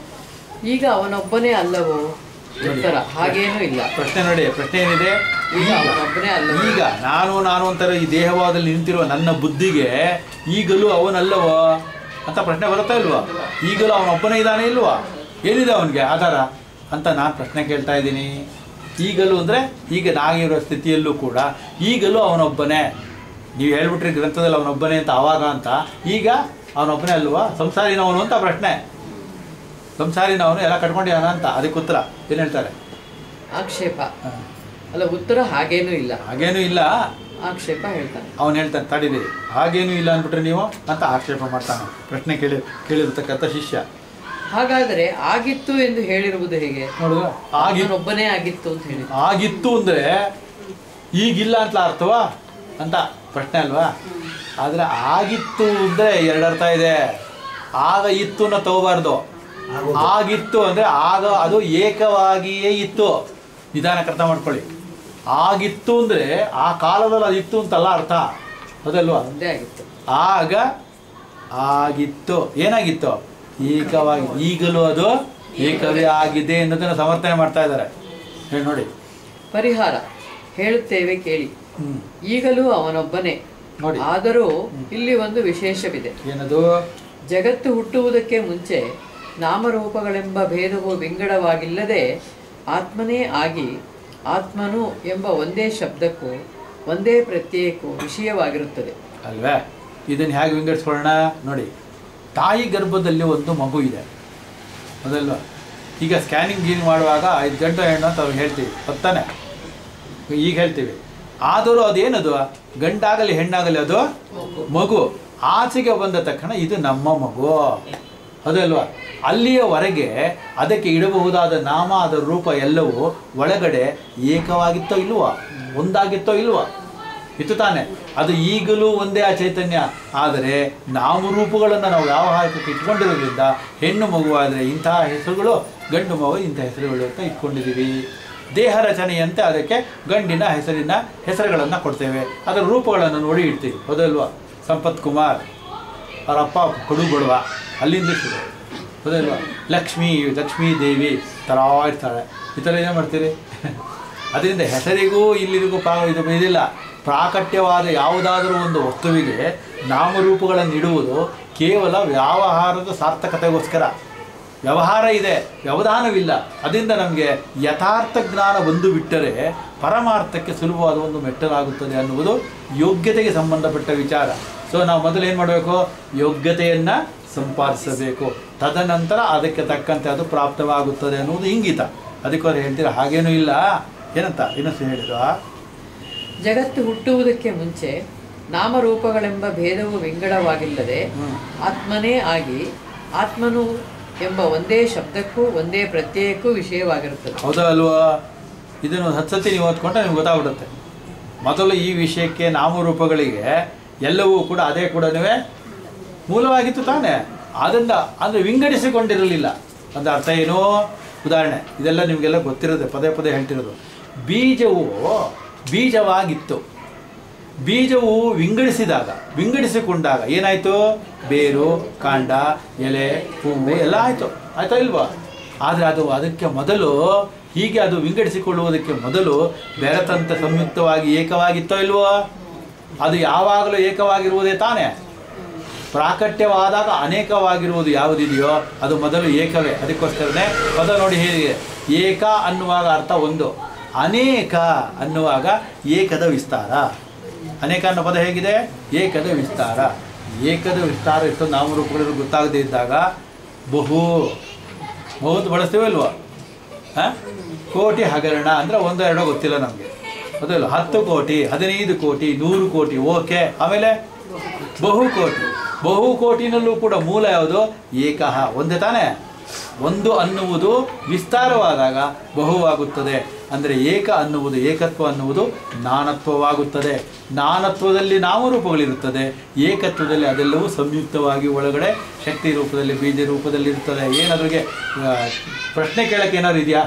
ಈಗ ಅವನೊಬ್ಬನೇ ಅಲ್ಲವೋ ಉತ್ತರ ಹಾಗೇನೂ ಇಲ್ಲ ಪ್ರಶ್ನೆ ನೋಡಿ ಪ್ರಶ್ನೆ ಏನಿದೆ ಈಗ ಅವನೊಬ್ಬನೇ ಅಲ್ಲವೋ ಈಗ ನಾನು ನಾನು ಅಂತಾರೆ ಈ ದೇಹವಾದಲ್ಲಿ ನಿಂತಿರುವ ನನ್ನ ಬುದ್ಧಿಗೆ ಈಗಲೂ ಅವನಲ್ಲವೋ ಅಂತ ಪ್ರಶ್ನೆ ಬರುತ್ತಾ ಇಲ್ವಾ ಈಗಲೂ ಅವನೊಬ್ಬನೇ ಇದ್ದಾನೆ ಇಲ್ವಾ ಏನಿದೆ ಅವನಿಗೆ ಆಧಾರ ಅಂತ ನಾನು ಪ್ರಶ್ನೆ ಕೇಳ್ತಾ ಇದ್ದೀನಿ ಈಗಲೂ ಅಂದರೆ ಈಗ ನಾಗಿರೋ ಸ್ಥಿತಿಯಲ್ಲೂ ಕೂಡ ಈಗಲೂ ಅವನೊಬ್ಬನೇ ನೀವು ಹೇಳ್ಬಿಟ್ರಿ ಗ್ರಂಥದಲ್ಲಿ ಅವನೊಬ್ಬನೇ ಅಂತ ಆವಾಗ ಅಂತ ಈಗ ಅವನೊಬ್ಬನೇ ಅಲ್ವಾ ಸಂಸಾರಿನವನು ಅಂತ ಪ್ರಶ್ನೆ ಸಂಸಾರಿನವನು ಎಲ್ಲ ಕಟ್ಕೊಂಡಿದ್ದಾನ ಅಂತ ಅದಕ್ಕೆ ಉತ್ತರ ಏನು ಹೇಳ್ತಾರೆ ಆಕ್ಷೇಪ ಹ. ಅಲ್ಲ ಉತ್ತರ ಹಾಗೇನೂ ಇಲ್ಲ ಹಾಗೇನೂ ಇಲ್ಲ ಆಕ್ಷೇಪ ಹೇಳ್ತಾನೆ ಅವನು ಹೇಳ್ತಾನೆ ತಡೀರಿ ಹಾಗೇನೂ ಇಲ್ಲ ಅಂದ್ಬಿಟ್ರೆ ನೀವು ಅಂತ ಆಕ್ಷೇಪ ಮಾಡ್ತಾನೆ ಪ್ರಶ್ನೆ ಕೇಳಿ ಕೇಳಿರ್ತಕ್ಕಂಥ ಶಿಷ್ಯ ಹಾಗಾದರೆ ಆಗಿತ್ತು ಎಂದು ಹೇಳಿರುವುದು ಹೇಗೆ ನೋಡಿದ್ರ ಆಗಿ ಅವನೊಬ್ಬನೇ ಆಗಿತ್ತು ಅಂತ ಹೇಳಿ ಆಗಿತ್ತು ಅಂದರೆ ಈಗಿಲ್ಲ ಅಂತ ಅರ್ಥವಾ ಅಂತ ಪ್ರಶ್ನೆ ಅಲ್ವಾ ಆದರೆ ಆಗಿತ್ತು ಅಂದರೆ ಎರಡು ಅರ್ಥ ಇದೆ ಆಗ ಇತ್ತು ಅನ್ನೋ ತಗೋಬಾರ್ದು ಆಗೋದು. ಆಗಿತ್ತು ಅಂದರೆ ಆಗ ಅದು ಏಕವಾಗಿಯೇ ಇತ್ತು ನಿಧಾನಕ್ಕೆ ಅರ್ಥ ಮಾಡ್ಕೊಳ್ಳಿ ಆಗಿತ್ತು ಅಂದರೆ ಆ ಕಾಲದಲ್ಲಿ ಅದು ಇತ್ತು ಅಂತಲ್ಲ ಅರ್ಥ ಅದಲ್ವಾ ಒಂದೇ ಆಗಿತ್ತು ಆಗ ಆಗಿತ್ತು ಏನಾಗಿತ್ತು ಏಕವಾಗಿ ಈಗಲೂ ಅದು ಏಕವೇ ಆಗಿದೆ ಅನ್ನೋದನ್ನ ಸಮರ್ಥನೆ ಮಾಡ್ತಾ ಇದ್ದಾರೆ ಹೇಳಿ ನೋಡಿ ಪರಿಹಾರ ಹೇಳುತ್ತೇವೆ ಕೇಳಿ ಹ್ಮ್ ಈಗಲೂ ಅವನೊಬ್ಬನೇ ನೋಡಿ ಆದರೂ ಇಲ್ಲಿ ಒಂದು ವಿಶೇಷವಿದೆ ಏನದು ಜಗತ್ತು ಹುಟ್ಟುವುದಕ್ಕೆ ಮುಂಚೆ ನಾಮರೂಪಗಳೆಂಬ ಭೇದವು ವಿಂಗಡವಾಗಿಲ್ಲದೆ ಆತ್ಮನೇ ಆಗಿ ಆತ್ಮನು ಎಂಬ ಒಂದೇ ಶಬ್ದಕ್ಕೂ ಒಂದೇ ಪ್ರತ್ಯಯಕ್ಕೂ ವಿಷಯವಾಗಿರುತ್ತದೆ ಅಲ್ವೇ ಇದನ್ನು ಹೇಗೆ ವಿಂಗಡಿಸ್ಕೊಳ್ಳೋಣ ನೋಡಿ ತಾಯಿ ಗರ್ಭದಲ್ಲಿ ಒಂದು ಮಗು ಇದೆ ಅದಲ್ವಾ ಈಗ ಸ್ಕ್ಯಾನಿಂಗ್ ಗೀನ್ ಮಾಡುವಾಗ ಐದು ಗಂಟೆ ಹೆಣ್ಣು ಅಂತ ಅವ್ರು ಹೇಳ್ತೀವಿ ಗೊತ್ತಾನೆ ಈಗ ಹೇಳ್ತೀವಿ ಆದರೂ ಅದೇನದು ಗಂಡಾಗಲಿ ಹೆಣ್ಣಾಗಲಿ ಅದು ಮಗು ಆಚೆಗೆ ಬಂದ ತಕ್ಷಣ ಇದು ನಮ್ಮ ಮಗು ಅದಲ್ವಾ ಅಲ್ಲಿಯವರೆಗೆ ಅದಕ್ಕೆ ಇಡಬಹುದಾದ ನಾಮ ಅದರ ರೂಪ ಎಲ್ಲವೂ ಒಳಗಡೆ ಏಕವಾಗಿತ್ತೋ ಇಲ್ವಾ ಒಂದಾಗಿತ್ತೋ ಇಲ್ವಾ ಇತ್ತು ತಾನೆ ಅದು ಈಗಲೂ ಒಂದೇ ಆ ಚೈತನ್ಯ ಆದರೆ ನಾಮರೂಪಗಳನ್ನು ನಾವು ವ್ಯಾವಹಾರಿಕಕ್ಕೆ ಇಟ್ಕೊಂಡಿರೋದ್ರಿಂದ ಹೆಣ್ಣು ಮಗುವಾದರೆ ಇಂತಹ ಹೆಸರುಗಳು ಗಂಡು ಮಗು ಇಂಥ ಹೆಸರುಗಳು ಅಂತ ಇಟ್ಕೊಂಡಿದ್ದೀವಿ ದೇಹ ರಚನೆಯಂತೆ ಅದಕ್ಕೆ ಗಂಡಿನ ಹೆಸರಿನ ಹೆಸರುಗಳನ್ನು ಕೊಡ್ತೇವೆ ಅದರ ರೂಪಗಳನ್ನು ನೋಡಿ ಇಡ್ತೀವಿ ಹೌದಲ್ವಾ ಸಂಪತ್ ಕುಮಾರ್ ಅವರ ಅಪ್ಪ ಕಡು ಬಡವ ಅಲ್ಲಿಂದ ಶುರು ಹೌದಲ್ವಾ ಲಕ್ಷ್ಮೀ ಲಕ್ಷ್ಮೀ ದೇವಿ ಥರ ಇರ್ತಾಳೆ ಈ ಥರ ಏನು ಮಾಡ್ತೀರಿ ಅದರಿಂದ ಹೆಸರಿಗೂ ಇಲ್ಲಿರಿಗೂ ಪಾ ಇದು ಇದಿಲ್ಲ ಪ್ರಾಕಟ್ಯವಾದ ಯಾವುದಾದರೂ ಒಂದು ವಸ್ತುವಿಗೆ ನಾಮರೂಪಗಳನ್ನು ಇಡುವುದು ಕೇವಲ ವ್ಯವಹಾರದ ಸಾರ್ಥಕತೆಗೋಸ್ಕರ ವ್ಯವಹಾರ ಇದೆ ವ್ಯವಧಾನವಿಲ್ಲ ಅದರಿಂದ ನಮಗೆ ಯಥಾರ್ಥ ಜ್ಞಾನ ಬಂದು ಬಿಟ್ಟರೆ ಪರಮಾರ್ಥಕ್ಕೆ ಸುಲಭವಾದ ಒಂದು ಮೆಟ್ಟಲಾಗುತ್ತದೆ ಅನ್ನುವುದು ಯೋಗ್ಯತೆಗೆ ಸಂಬಂಧಪಟ್ಟ ವಿಚಾರ ಸೊ ನಾವು ಮೊದಲು ಏನು ಮಾಡಬೇಕು ಯೋಗ್ಯತೆಯನ್ನು ಸಂಪಾದಿಸಬೇಕು ತದನಂತರ ಅದಕ್ಕೆ ತಕ್ಕಂತೆ ಅದು ಪ್ರಾಪ್ತವಾಗುತ್ತದೆ ಅನ್ನುವುದು ಇಂಗಿತ ಅದಕ್ಕೋಸ್ಕರ ಹೇಳ್ತೀರಾ ಹಾಗೇನೂ ಇಲ್ಲ ಏನಂತ ಇನ್ನೊಂದು ಹೇಳಿದ್ರು ಜಗತ್ತು ಹುಟ್ಟುವುದಕ್ಕೆ ಮುಂಚೆ ನಾಮರೂಪಗಳೆಂಬ ಭೇದವು ವಿಂಗಡವಾಗಿಲ್ಲದೆ ಹ್ಮ್. ಆತ್ಮನೇ ಆಗಿ ಆತ್ಮನು ಎಂಬ ಒಂದೇ ಶಬ್ದಕ್ಕೂ ಒಂದೇ ಪ್ರತ್ಯಯಕ್ಕೂ ವಿಷಯವಾಗಿರುತ್ತದೆ ಹೌದಾ ಅಲ್ವಾ ಇದನ್ನು ಒಂದು ಹತ್ತು ಸತಿ ನೀವು ಓದ್ಕೊಂಡ್ರೆ ನಿಮ್ಗೆ ಗೊತ್ತಾಗ್ಬಿಡುತ್ತೆ ಮೊದಲು ಈ ವಿಷಯಕ್ಕೆ ನಾಮರೂಪಗಳಿಗೆ ಎಲ್ಲವೂ ಕೂಡ ಅದೇ ಕೂಡ ಮೂಲವಾಗಿತ್ತು ತಾನೇ ಅದರಿಂದ ಅಂದರೆ ವಿಂಗಡಿಸಿಕೊಂಡಿರಲಿಲ್ಲ ಅಂತ ಅರ್ಥ ಏನು ಉದಾಹರಣೆ ಇದೆಲ್ಲ ನಿಮಗೆಲ್ಲ ಗೊತ್ತಿರುತ್ತೆ ಪದೇ ಪದೇ ಹೇಳ್ತಿರೋದು ಬೀಜವು ಬೀಜವಾಗಿತ್ತು ಬೀಜವು ವಿಂಗಡಿಸಿದಾಗ ವಿಂಗಡಿಸಿಕೊಂಡಾಗ ಏನಾಯಿತು ಬೇರು ಕಾಂಡ ಎಲೆ ಹೂವು ಎಲ್ಲ ಆಯಿತು ಆಯ್ತಾ ಇಲ್ವಾ ಆದರೆ ಅದು ಅದಕ್ಕೆ ಮೊದಲು ಹೀಗೆ ಅದು ವಿಂಗಡಿಸಿಕೊಳ್ಳುವುದಕ್ಕೆ ಮೊದಲು ಬೆರೆತಂತೆ ಸಂಯುಕ್ತವಾಗಿ ಏಕವಾಗಿತ್ತೋ ಇಲ್ವೋ ಅದು ಯಾವಾಗಲೂ ಏಕವಾಗಿರುವುದೇ ತಾನೇ ಪ್ರಾಕಟ್ಯವಾದಾಗ ಅನೇಕವಾಗಿರುವುದು ಯಾವುದಿದೆಯೋ ಅದು ಮೊದಲು ಏಕವೇ ಅದಕ್ಕೋಸ್ಕರನೇ ಪದ ನೋಡಿ ಹೇಗೆ ಏಕ ಅನ್ನುವಾಗ ಅರ್ಥ ಒಂದು ಅನೇಕ ಅನ್ನುವಾಗ ಏಕದ ವಿಸ್ತಾರ ಅನೇಕ ಅನ್ನೋ ಪದ ಹೇಗಿದೆ ಏಕದ ವಿಸ್ತಾರ ಏಕದ ವಿಸ್ತಾರ ಇಷ್ಟೊಂದು ನಾಮರೂಪಗಳು ಗೊತ್ತಾಗದೇ ಇದ್ದಾಗ ಬಹು ಬಹುತ್ ಬಳಸ್ತೀವಿ ಅಲ್ವಾ ಹಾಂ ಕೋಟಿ ಹಗರಣ ಅಂದರೆ ಒಂದು ಎರಡೋ ಗೊತ್ತಿಲ್ಲ ನಮಗೆ ಅದಲ್ಲ ಹತ್ತು ಕೋಟಿ ಹದಿನೈದು ಕೋಟಿ ನೂರು ಕೋಟಿ ಓಕೆ ಆಮೇಲೆ ಬಹು ಕೋಟಿ ಬಹು ಕೋಟಿನಲ್ಲೂ ಕೂಡ ಮೂಲ ಯಾವುದು ಏಕಃ ಒಂದೇ ತಾನೇ ಒಂದು ಅನ್ನುವುದು ವಿಸ್ತಾರವಾದಾಗ ಬಹುವಾಗುತ್ತದೆ ಅಂದರೆ ಏಕ ಅನ್ನುವುದು ಏಕತ್ವ ಅನ್ನುವುದು ನಾನತ್ವವಾಗುತ್ತದೆ ನಾನತ್ವದಲ್ಲಿ ನಾಮರೂಪಗಳಿರುತ್ತದೆ ಏಕತ್ವದಲ್ಲಿ ಅದೆಲ್ಲವೂ ಸಂಯುಕ್ತವಾಗಿ ಒಳಗಡೆ ಶಕ್ತಿ ರೂಪದಲ್ಲಿ ಬೀಜ ರೂಪದಲ್ಲಿ ಇರ್ತದೆ ಏನಾದ್ರಿಗೆ ಆ, ಪ್ರಶ್ನೆ ಕೇಳಕ್ಕೆ ಏನಾದ್ರು ಇದೆಯಾ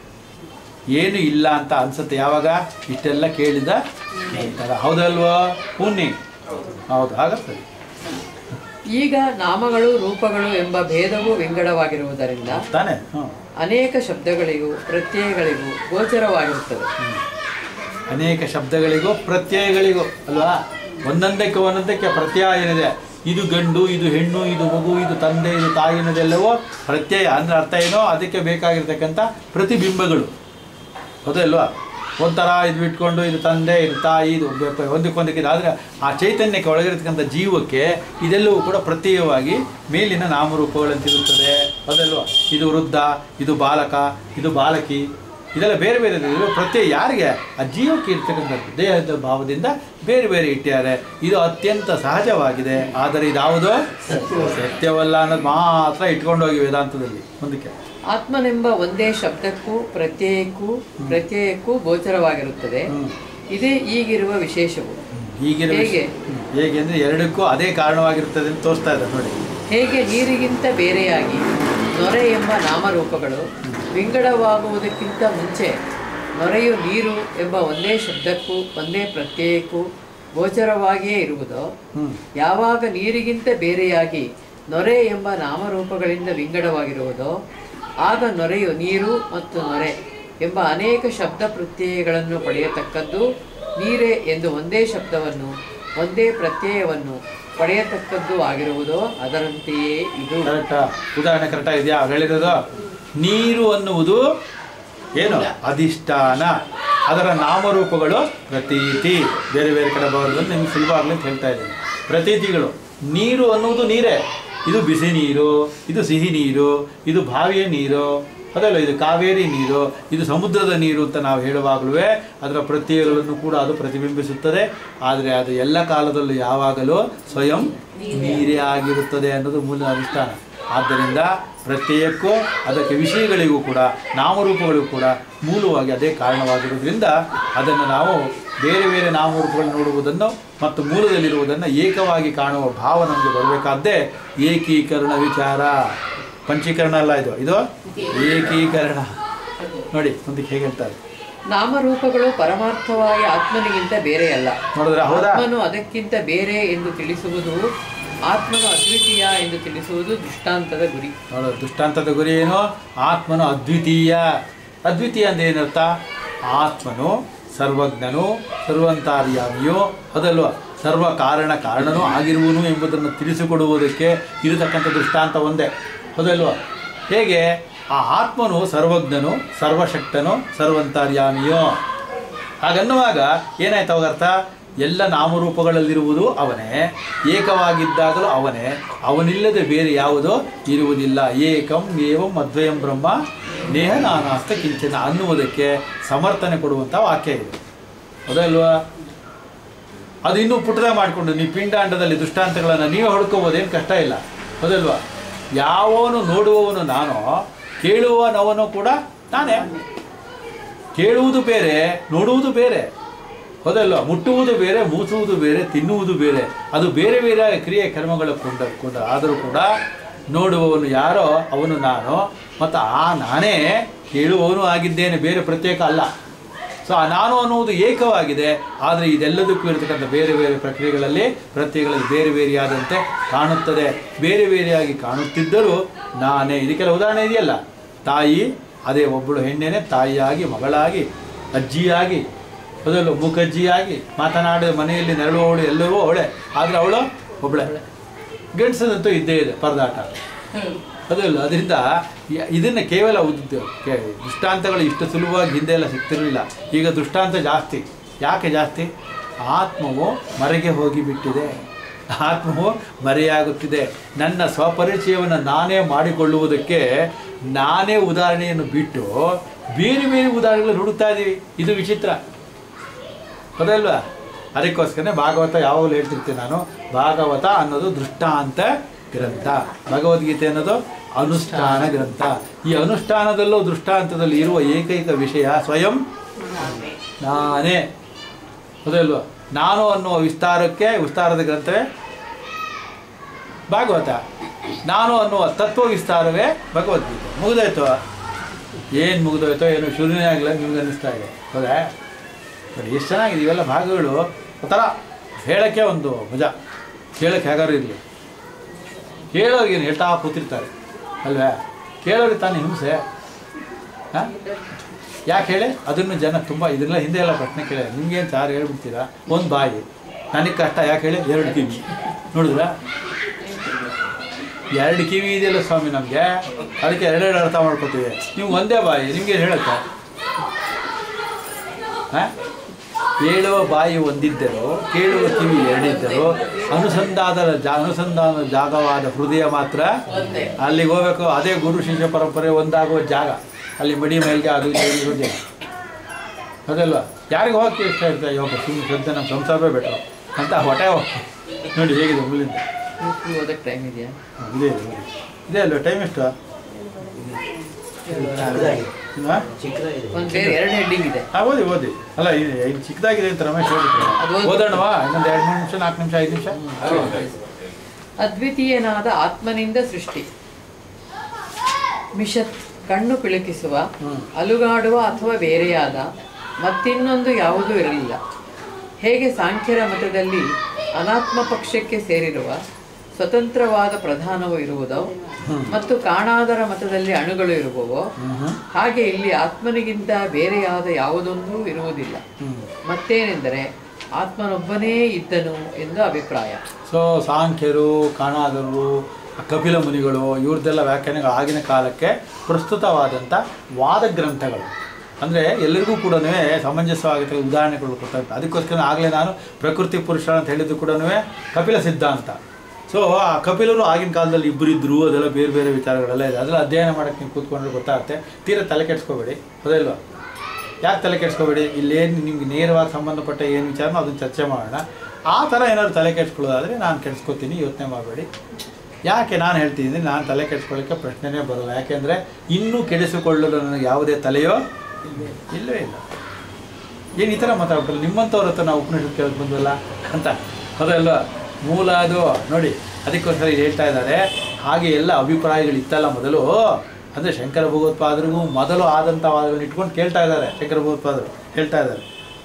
ಏನು ಇಲ್ಲ ಅಂತ ಅನ್ಸುತ್ತೆ ಯಾವಾಗ ಇಷ್ಟೆಲ್ಲ ಕೇಳಿದ ನಂತರ ಹೌದಲ್ವಾ ಪುಣ್ಯ ಹೌದು ಹಾಗತ್ತದೆ ಈಗ ನಾಮಗಳು ರೂಪಗಳು ಎಂಬ ಭೇದವು ವಿಂಗಡವಾಗಿರುವುದರಿಂದ ತಾನೇ ಹ್ಞೂ ಅನೇಕ ಶಬ್ದಗಳಿಗೂ ಪ್ರತ್ಯಯಗಳಿಗೂ ಗೋಚರವಾಗಿರುತ್ತದೆ ಅನೇಕ ಶಬ್ದಗಳಿಗೂ ಪ್ರತ್ಯಯಗಳಿಗೂ ಅಲ್ವಾ ಒಂದೊಂದಕ್ಕೆ ಒಂದೊಂದಕ್ಕೆ ಪ್ರತ್ಯಯ ಏನಿದೆ ಇದು ಗಂಡು ಇದು ಹೆಣ್ಣು ಇದು ಮಗು ಇದು ತಂದೆ ಇದು ತಾಯಿ ಅನ್ನೋದೆಲ್ಲವೋ ಪ್ರತ್ಯಯ ಅಂದ್ರೆ ಅರ್ಥ ಏನೋ ಅದಕ್ಕೆ ಬೇಕಾಗಿರ್ತಕ್ಕಂಥ ಪ್ರತಿಬಿಂಬಗಳು ಹೌದಲ್ವಾ ಒಂಥರ ಇದು ಬಿಟ್ಕೊಂಡು ಇದು ತಂದೆ ಇದು ತಾಯಿ ಇದು ಬೆ- ಒಂದಕ್ಕೊಂದಕ್ಕೆ ಇದು ಆದರೆ ಆ ಚೈತನ್ಯಕ್ಕೆ ಒಳಗಿರತಕ್ಕಂಥ ಜೀವಕ್ಕೆ ಇದೆಲ್ಲವೂ ಕೂಡ ಪ್ರತ್ಯಯವಾಗಿ ಮೇಲಿನ ನಾಮರೂಪಗಳಂತಿರುತ್ತದೆ ಹೌದಲ್ವಾ ಇದು ವೃದ್ಧ ಇದು ಬಾಲಕ ಇದು ಬಾಲಕಿ ಇದೆಲ್ಲ ಬೇರೆ ಬೇರೆ ಇದೆ. ಇದು ಪ್ರತ್ಯಯ ಯಾರಿಗೆ ಆ ಜೀವಕ್ಕೆ ಇರ್ತಕ್ಕಂಥದ್ದು ದೇಹದ ಭಾವದಿಂದ ಬೇರೆ ಬೇರೆ ಇಟ್ಟಿದ್ದಾರೆ ಇದು ಅತ್ಯಂತ ಸಹಜವಾಗಿದೆ ಆದರೆ ಇದಾವುದು ಸತ್ಯವಲ್ಲ ಅನ್ನೋದು ಮಾತ್ರ ಇಟ್ಕೊಂಡು ಹೋಗಿ ವೇದಾಂತದಲ್ಲಿ ಮುಂದಕ್ಕೆ ಆತ್ಮನೆಂಬ ಒಂದೇ ಶಬ್ದಕ್ಕೂ ಪ್ರತ್ಯಯಕ್ಕೂ ಪ್ರತ್ಯಯಕ್ಕೂ ಗೋಚರವಾಗಿರುತ್ತದೆ ಹ್ಮ್. ಇದೇ ಈಗಿರುವ ವಿಶೇಷವು ಹೀಗಿರೋ ಹೇಗೆ? ಹ್ಮ್. ಹೇಗೆ ಅಂದರೆ ಎರಡಕ್ಕೂ ಅದೇ ಕಾರಣವಾಗಿರ್ತದೆ ಅಂತ ತೋರಿಸ್ತಾ ಇದೆ ನೋಡಿ ಹೇಗೆ ನೀರಿಗಿಂತ ಬೇರೆಯಾಗಿ ನೊರೆ ಎಂಬ ನಾಮರೂಪಗಳು ವಿಂಗಡವಾಗುವುದಕ್ಕಿಂತ ಮುಂಚೆ ನೊರೆಯು ನೀರು ಎಂಬ ಒಂದೇ ಶಬ್ದಕ್ಕೂ ಒಂದೇ ಪ್ರತ್ಯಯಕ್ಕೂ ಗೋಚರವಾಗಿಯೇ ಇರುವುದೋ ಹ್ಮ್ ಯಾವಾಗ ನೀರಿಗಿಂತ ಬೇರೆಯಾಗಿ ನೊರೆ ಎಂಬ ನಾಮರೂಪಗಳಿಂದ ವಿಂಗಡವಾಗಿರುವುದೋ ಆಗ ನೊರೆಯು ನೀರು ಮತ್ತು ನೊರೆ ಎಂಬ ಅನೇಕ ಶಬ್ದ ಪ್ರತ್ಯಯಗಳನ್ನು ಪಡೆಯತಕ್ಕದ್ದು ನೀರೇ ಎಂದು ಒಂದೇ ಶಬ್ದವನ್ನು ಒಂದೇ ಪ್ರತ್ಯಯವನ್ನು ಪಡೆಯತಕ್ಕದ್ದು ಆಗಿರುವುದೋ ಅದರಂತೆಯೇ ಇದು ಕರೆಕ್ಟಾ ಉದಾಹರಣೆ ಕರೆಕ್ಟಾ ಇದೆಯಾ ಅವ್ರು ಹೇಳಿರೋದು ನೀರು ಅನ್ನುವುದು ಏನು ಅಧಿಷ್ಠಾನ ಅದರ ನಾಮರೂಪಗಳು ಪ್ರತೀತಿ ಬೇರೆ ಬೇರೆ ಕಡೆ ಬರೋದು ನಿಮ್ಗೆ ಸುಲಭ ಆಗಲಿ ಅಂತ ಹೇಳ್ತಾ ಇದ್ದೀನಿ ಪ್ರತೀತಿಗಳು ನೀರು ಅನ್ನುವುದು ನೀರೇ ಇದು ಬಿಸಿ ನೀರು ಇದು ಸಿಹಿ ನೀರು ಇದು ಬಾವಿಯ ನೀರು ಅದಲ್ಲ ಇದು ಕಾವೇರಿ ನೀರು ಇದು ಸಮುದ್ರದ ನೀರು ಅಂತ ನಾವು ಹೇಳುವಾಗಲೂ ಅದರ ಪ್ರತ್ಯಯಗಳನ್ನು ಕೂಡ ಅದು ಪ್ರತಿಬಿಂಬಿಸುತ್ತದೆ ಆದರೆ ಅದು ಎಲ್ಲ ಕಾಲದಲ್ಲೂ ಯಾವಾಗಲೂ ಸ್ವಯಂ ನೀರೇ ಆಗಿರುತ್ತದೆ ಅನ್ನೋದು ಮೂಲ ಅನುಷ್ಠಾನ ಆದ್ದರಿಂದ ಪ್ರತ್ಯಯಕ್ಕೂ ಅದಕ್ಕೆ ವಿಷಯಗಳಿಗೂ ಕೂಡ ನಾಮರೂಪಗಳಿಗೂ ಕೂಡ ಮೂಲವಾಗಿ ಅದೇ ಕಾರಣವಾಗಿರುವುದರಿಂದ ಅದನ್ನು ನಾವು ಬೇರೆ ಬೇರೆ ನಾಮರೂಪಗಳು ನೋಡುವುದನ್ನು ಮತ್ತು ಮೂಲದಲ್ಲಿರುವುದನ್ನು ಏಕವಾಗಿ ಕಾಣುವ ಭಾವ ನಮಗೆ ಬರಬೇಕಾದ್ದೇ ಏಕೀಕರಣ ವಿಚಾರ ಪಂಚೀಕರಣ ಅಲ್ಲ ಇದು ಇದು ಏಕೀಕರಣ ನೋಡಿ ಮುಂದಕ್ಕೆ ಹೇಗೆ ಹೇಳ್ತಾರೆ ನಾಮರೂಪಗಳು ಪರಮಾರ್ಥವಾಗಿ ಆತ್ಮನಿಗಿಂತ ಬೇರೆಯಲ್ಲ ನೋಡಿದ್ರೆ ಹೌದಾ ಆತ್ಮನು ಅದಕ್ಕಿಂತ ಬೇರೆ ಎಂದು ತಿಳಿಸುವುದು ಆತ್ಮನು ಅದ್ವಿತೀಯ ಎಂದು ತಿಳಿಸುವುದು ದೃಷ್ಟಾಂತದ ಗುರಿ ನೋಡು ದೃಷ್ಟಾಂತದ ಗುರಿ ಏನು ಆತ್ಮನು ಅದ್ವಿತೀಯ ಅದ್ವಿತೀಯ ಅಂದ್ರೆ ಏನರ್ಥ ಆತ್ಮನು ಸರ್ವಜ್ಞನು ಸರ್ವಂತಾರ್ಯಾಮಿಯೋ ಅದಲ್ವ ಸರ್ವ ಕಾರಣ ಕಾರಣನೂ ಆಗಿರುವನು ಎಂಬುದನ್ನು ತಿಳಿಸಿಕೊಡುವುದಕ್ಕೆ ಇರತಕ್ಕಂಥ ದೃಷ್ಟಾಂತ ಒಂದೇ ಹೌದಲ್ವ ಹೇಗೆ ಆ ಆತ್ಮನು ಸರ್ವಜ್ಞನು ಸರ್ವಶಕ್ತನು ಸರ್ವಂತಾರ್ಯಾಮಿಯೋ ಹಾಗನ್ನುವಾಗ ಏನಾಯ್ತು ಅವಾಗ ಅರ್ಥ ಎಲ್ಲ ನಾಮರೂಪಗಳಲ್ಲಿರುವುದು ಅವನೇ ಏಕವಾಗಿದ್ದಾಗಲೂ ಅವನೇ ಅವನಿಲ್ಲದೆ ಬೇರೆ ಯಾವುದೋ ಇರುವುದಿಲ್ಲ ಏಕಂ ಏವಂ ಅದ್ವಯಂ ಬ್ರಹ್ಮ ನೇಹ ನಾನಾಸ್ತ ಕಿಂಚನ ಅನ್ನುವುದಕ್ಕೆ ಸಮರ್ಥನೆ ಕೊಡುವಂಥ ವಾಕ್ಯ ಇದೆ ಹೌದಲ್ವಾ ಅದು ಇನ್ನೂ ಪುಟದ ಮಾಡಿಕೊಂಡು ನೀವು ಪಿಂಡಾಂಡದಲ್ಲಿ ದೃಷ್ಟಾಂತಗಳನ್ನು ನೀವೇ ಹುಡ್ಕೋಬೋದೇನು ಕಷ್ಟ ಇಲ್ಲ ಹೌದಲ್ವಾ ಯಾವನು ನೋಡುವವನು ನಾನು ಕೇಳುವನವನು ಕೂಡ ನಾನೇ ಕೇಳುವುದು ಬೇರೆ ನೋಡುವುದು ಬೇರೆ ಹೌದಲ್ವ ಮುಟ್ಟುವುದು ಬೇರೆ ಮೂಸುವುದು ಬೇರೆ ತಿನ್ನುವುದು ಬೇರೆ ಅದು ಬೇರೆ ಬೇರೆ ಕ್ರಿಯೆ ಕರ್ಮಗಳ ಕೊಂಡ ಕೊಂಡ ಆದರೂ ಕೂಡ ನೋಡುವವನು ಯಾರೋ ಅವನು ನಾನು ಮತ್ತು ಆ ನಾನೇ ಕೇಳುವವನು ಆಗಿದ್ದೇನೆ ಬೇರೆ ಪ್ರತ್ಯೇಕ ಅಲ್ಲ ಸೊ ಆ ನಾನು ಅನ್ನುವುದು ಏಕವಾಗಿದೆ ಆದರೆ ಇದೆಲ್ಲದಕ್ಕೂ ಇರತಕ್ಕಂಥ ಬೇರೆ ಬೇರೆ ಪ್ರಕ್ರಿಯೆಗಳಲ್ಲಿ ಪ್ರತ್ಯಯಗಳಲ್ಲಿ ಬೇರೆ ಬೇರೆಯಾದಂತೆ ಕಾಣುತ್ತದೆ ಬೇರೆ ಬೇರೆಯಾಗಿ ಕಾಣುತ್ತಿದ್ದರೂ ನಾನೇ ಇದಕ್ಕೆಲ್ಲ ಉದಾಹರಣೆ ಇದೆಯಲ್ಲ ತಾಯಿ ಅದೇ ಒಬ್ಬಳು ಹೆಣ್ಣೇನೆ ತಾಯಿಯಾಗಿ ಮಗಳಾಗಿ ಅಜ್ಜಿಯಾಗಿ ಅದರಲ್ಲೂ ಮುಖಜ್ಜಿಯಾಗಿ ಮಾತನಾಡಿದ ಮನೆಯಲ್ಲಿ ನೆರಳುವವಳು ಎಲ್ಲವೂ ಅವಳೆ ಆದರೆ ಅವಳು ಒಬ್ಬಳೆ ಗಂಡಸದಂತೂ ಇದ್ದೇ ಇದೆ ಪರದಾಟ ಅದಲ್ಲ ಅದರಿಂದ ಯ- ಇದನ್ನು ಕೇವಲ ಉದ್- ಕೆ- ದೃಷ್ಟಾಂತಗಳು ಇಷ್ಟು ಸುಲಭವಾಗಿ ಹಿಂದೆ ಎಲ್ಲ ಸಿಗ್ತಿರಲಿಲ್ಲ ಈಗ ದೃಷ್ಟಾಂತ ಜಾಸ್ತಿ ಯಾಕೆ ಜಾಸ್ತಿ ಆತ್ಮವು ಮರೆಗೆ ಹೋಗಿಬಿಟ್ಟಿದೆ ಆತ್ಮವು ಮರೆಯಾಗುತ್ತಿದೆ ನನ್ನ ಸ್ವಪರಿಚಯವನ್ನು ನಾನೇ ಮಾಡಿಕೊಳ್ಳುವುದಕ್ಕೆ ನಾನೇ ಉದಾಹರಣೆಯನ್ನು ಬಿಟ್ಟು ಬೇರೆ ಬೇರೆ ಉದಾಹರಣೆಗಳು ಹುಡುಕ್ತಾ ಇದ್ದೀವಿ ಇದು ವಿಚಿತ್ರ ಹೌದಲ್ವಾ ಅದಕ್ಕೋಸ್ಕರನೇ ಭಾಗವತ ಯಾವಾಗಲೂ ಹೇಳ್ತಿರ್ತೀನಿ ನಾನು ಭಾಗವತ ಅನ್ನೋದು ದೃಷ್ಟಾಂತ ಗ್ರಂಥ ಭಗವದ್ಗೀತೆ ಅನ್ನೋದು ಅನುಷ್ಠಾನ ಗ್ರಂಥ ಈ ಅನುಷ್ಠಾನದಲ್ಲೂ ದೃಷ್ಟಾಂತದಲ್ಲಿ ಇರುವ ಏಕೈಕ ವಿಷಯ ಸ್ವಯಂ ನಾನೇ ಹೌದಲ್ವಾ ನಾನು ಅನ್ನುವ ವಿಸ್ತಾರಕ್ಕೆ ವಿಸ್ತಾರದ ಗ್ರಂಥವೇ ಭಾಗವತ ನಾನು ಅನ್ನುವ ತತ್ವ ವಿಸ್ತಾರವೇ ಭಗವದ್ಗೀತೆ ಮುಗಿದೋಯ್ತು ಏನು ಮುಗಿದೋಯ್ತೋ ಏನು ಶೂನ್ಯನೇ ಆಗಲ್ಲ ನಿಮ್ಗೆ ಅನ್ನಿಸ್ತಾ ಇದೆ ಹೌದಾ ನೋಡಿ ಎಷ್ಟು ಚೆನ್ನಾಗಿದೆ ಇವೆಲ್ಲ ಭಾಗಗಳು ಒಂಥರ ಹೇಳೋಕ್ಕೆ ಒಂದು ಮಜಾ ಕೇಳೋಕ್ಕೆ ಹೇಗಾರು ಇರಲಿ ಕೇಳೋರಿಗೆ ಹೇಳ್ತಾ ಕೂತಿರ್ತಾರೆ ಅಲ್ವೇ ಕೇಳೋರಿಗೆ ತಾನೇ ಹಿಂಸೆ ಹಾಂ ಯಾಕೆ ಹೇಳಿ ಅದನ್ನು ಜನ ತುಂಬ ಇದೆಲ್ಲ ಹಿಂದೆ ಎಲ್ಲ ಪ್ರಶ್ನೆ ಕೇಳಿ ನಿಮ್ಗೇನು ಸಾರು ಹೇಳ್ಬಿಡ್ತೀರಾ ಒಂದು ಬಾಯಿ ನನಗೆ ಕಷ್ಟ ಯಾಕೆ ಹೇಳಿ ಎರಡು ಕಿವಿ ನೋಡಿದ್ರಾ ಎರಡು ಕಿವಿ ಇದೆಯಲ್ಲ ಸ್ವಾಮಿ ನಮಗೆ ಅದಕ್ಕೆ ಎರಡೆರಡು ಅರ್ಥ ಮಾಡ್ಕೊತೀವಿ ನೀವು ಒಂದೇ ಬಾಯಿ ನಿಮ್ಗೆ ಹೇಳುತ್ತೆ ಹಾಂ ಕೇಳುವ ಬಾಯಿ ಒಂದಿದ್ದರೂ ಕೇಳುವ ಕಿವಿ ಎರಡಿದ್ದರೂ ಅನುಸಂಧಾನದ ಜಾ ಅನುಸಂಧಾನದ ಜಾಗವಾದ ಹೃದಯ ಮಾತ್ರ ಒಂದೇ ಅಲ್ಲಿಗೆ ಹೋಗ್ಬೇಕು ಅದೇ ಗುರು ಶಿಷ್ಯ ಪರಂಪರೆ ಒಂದಾಗುವ ಜಾಗ ಅಲ್ಲಿ ಮಡಿ ಮೈಲಿಗೆ ಅದು ಇದು ಇರೋದಿಲ್ಲ ಅದಲ್ವ ಯಾರಿಗೆ ಹೋಗಕ್ಕೆ ಇಷ್ಟ ಇರ್ತದೆ ಯೋಗ ಸುಮ್ಮನೆ ಶ್ರದ್ಧೆ ನಮ್ಮ ಸಂಸಾರವೇ ಬೆಟ್ರು ಅಂತ ಹೊಟ್ಟೆ ಹೋಗ್- ನೋಡಿ ಹೇಗಿದೆ ಮುಗಿಲಿಂದ ನೀವು ಓದಕ್ಕೆ ಟೈಮ್ ಇದೆಯಾ ಇದೆ ಇದೆ ಇದೆ. ಇದೆ ಅಲ್ವ ಟೈಮ್ ಎಷ್ಟು ಇಲ್ವಾ? ಚಿಕ್ಕದಾಗಿದೆ ಒಂದು ಬೇರೆ ಎರಡು ಹೆಡ್ಡಿಂಗ್ ಇದೆ ಹಾಂ ಓದಿ ಓದಿ ಅಲ್ಲ ಇದು ಇದು ಚಿಕ್ಕದಾಗಿದೆ ಅಂತ ರಮೇಶ್ ಹೇಳ್ಬಿಟ್ರು ಅದು ಓದಿ. ಓದೋಣವಾ ಇನ್ನೊಂದು ಎರಡು ಮೂರು ನಿಮಿಷ ನಾಲ್ಕು ನಿಮಿಷ ಐದು ನಿಮಿಷ ಅದ್ವಿತೀಯನಾದ ಆತ್ಮನಿಂದ ಸೃಷ್ಟಿ ಮಿಷತ್ ಕಣ್ಣು ಪಿಳುಕಿಸುವ ಹ್ಮ್. ಅಲುಗಾಡುವ ಅಥವಾ ಬೇರೆಯಾದ ಮತ್ತಿನ್ನೊಂದು ಯಾವುದೂ ಇರಲಿಲ್ಲ ಹೇಗೆ ಸಾಂಖ್ಯರ ಮತದಲ್ಲಿ ಅನಾತ್ಮ ಪಕ್ಷಕ್ಕೆ ಸೇರಿರುವ ಸ್ವತಂತ್ರವಾದ ಪ್ರಧಾನವು ಇರುವುದೋ ಮತ್ತು ಕಾಣಾದರ ಮತದಲ್ಲಿ ಅಣುಗಳು ಇರುವವೋ ಹಾಗೆ ಇಲ್ಲಿ ಆತ್ಮನಿಗಿಂತ ಬೇರೆಯಾದ ಯಾವುದೊಂದೂ ಇರುವುದಿಲ್ಲ ಮತ್ತೇನೆಂದರೆ ಆತ್ಮನೊಬ್ಬನೇ ಇದ್ದನು ಎಂದು ಅಭಿಪ್ರಾಯ ಸೊ ಸಾಂಖ್ಯರು ಕಾಣಾದರು ಕಪಿಲ ಮುನಿಗಳು ಇವ್ರದ್ದೆಲ್ಲ ವ್ಯಾಖ್ಯಾನಗಳು ಆಗಿನ ಕಾಲಕ್ಕೆ ಪ್ರಸ್ತುತವಾದಂಥ ವಾದ ಗ್ರಂಥಗಳು ಅಂದರೆ ಎಲ್ಲರಿಗೂ ಕೂಡ ಸಮಂಜಸವಾಗುತ್ತೆ ಉದಾಹರಣೆಗಳು ಕೊಡ್ತಾ ಇರ್ತಾರೆ ಅದಕ್ಕೋಸ್ಕರ ಆಗಲೇ ನಾನು ಪ್ರಕೃತಿ ಪುರುಷ ಅಂತ ಹೇಳಿದ್ದು ಕೂಡ ಕಪಿಲ ಸಿದ್ಧಾಂತ ಸೊ ಆ ಕಪಿಲರು ಆಗಿನ ಕಾಲದಲ್ಲಿ ಇಬ್ಬರಿದ್ರು ಅದೆಲ್ಲ ಬೇರೆ ಬೇರೆ ವಿಚಾರಗಳೆಲ್ಲ ಇದೆ ಅದೆಲ್ಲ ಅಧ್ಯಯನ ಮಾಡೋಕ್ಕೆ ನೀವು ಕೂತ್ಕೊಂಡ್ರೆ ಗೊತ್ತಾಗುತ್ತೆ ತೀರಾ ತಲೆ ಕೆಡಿಸ್ಕೋಬೇಡಿ ಅದಲ್ವಾ ಯಾಕೆ ತಲೆ ಕೆಡಿಸ್ಕೋಬೇಡಿ ಇಲ್ಲೇನು ನಿಮ್ಗೆ ನೇರವಾಗಿ ಸಂಬಂಧಪಟ್ಟ ಏನು ವಿಚಾರನೋ ಅದನ್ನು ಚರ್ಚೆ ಮಾಡೋಣ ಆ ಥರ ಏನಾದ್ರು ತಲೆ ಕೆಡಿಸ್ಕೊಳ್ಳೋದಾದರೆ ನಾನು ಕೆಡಿಸ್ಕೊತೀನಿ ಯೋಚನೆ ಮಾಡಬೇಡಿ ಯಾಕೆ ನಾನು ಹೇಳ್ತಿದ್ದೀನಿ ನಾನು ತಲೆ ಕೆಡಿಸ್ಕೊಳ್ಳೋಕ್ಕೆ ಪ್ರಶ್ನೆನೇ ಬರೋಲ್ಲ ಯಾಕೆಂದರೆ ಇನ್ನೂ ಕೆಡಿಸಿಕೊಳ್ಳಲು ನನಗೆ ಯಾವುದೇ ತಲೆಯೋ ಇಲ್ಲವೇ ಇಲ್ಲ ಏನು ಈ ಥರ ಮಾತಾಡ್ಬಿಟ್ಟಲ್ಲ ನಿಮ್ಮಂಥವ್ರ ಹತ್ರ ನಾವು ಉಪನಿಷತ್ ಕೇಳಕ್ಕೆ ಬಂದಲ್ಲ ಅಂತ ಅದಲ್ಲ ಮೂಲ ಅದು ನೋಡಿ ಅದಕ್ಕೋಸ್ಕರ ಇದು ಹೇಳ್ತಾ ಇದ್ದಾರೆ ಹಾಗೆ ಎಲ್ಲ ಅಭಿಪ್ರಾಯಗಳು ಇತ್ತಲ್ಲ ಮೊದಲು ಅಂದರೆ ಶಂಕರ ಭಗವತ್ಪಾದರಿಗೂ ಮೊದಲು ಆದಂಥ ವಾದಗಳನ್ನ ಇಟ್ಕೊಂಡು ಕೇಳ್ತಾ ಇದ್ದಾರೆ ಶಂಕರ ಭಗವತ್ಪಾದರು ಹೇಳ್ತಾ ಇದ್ದಾರೆ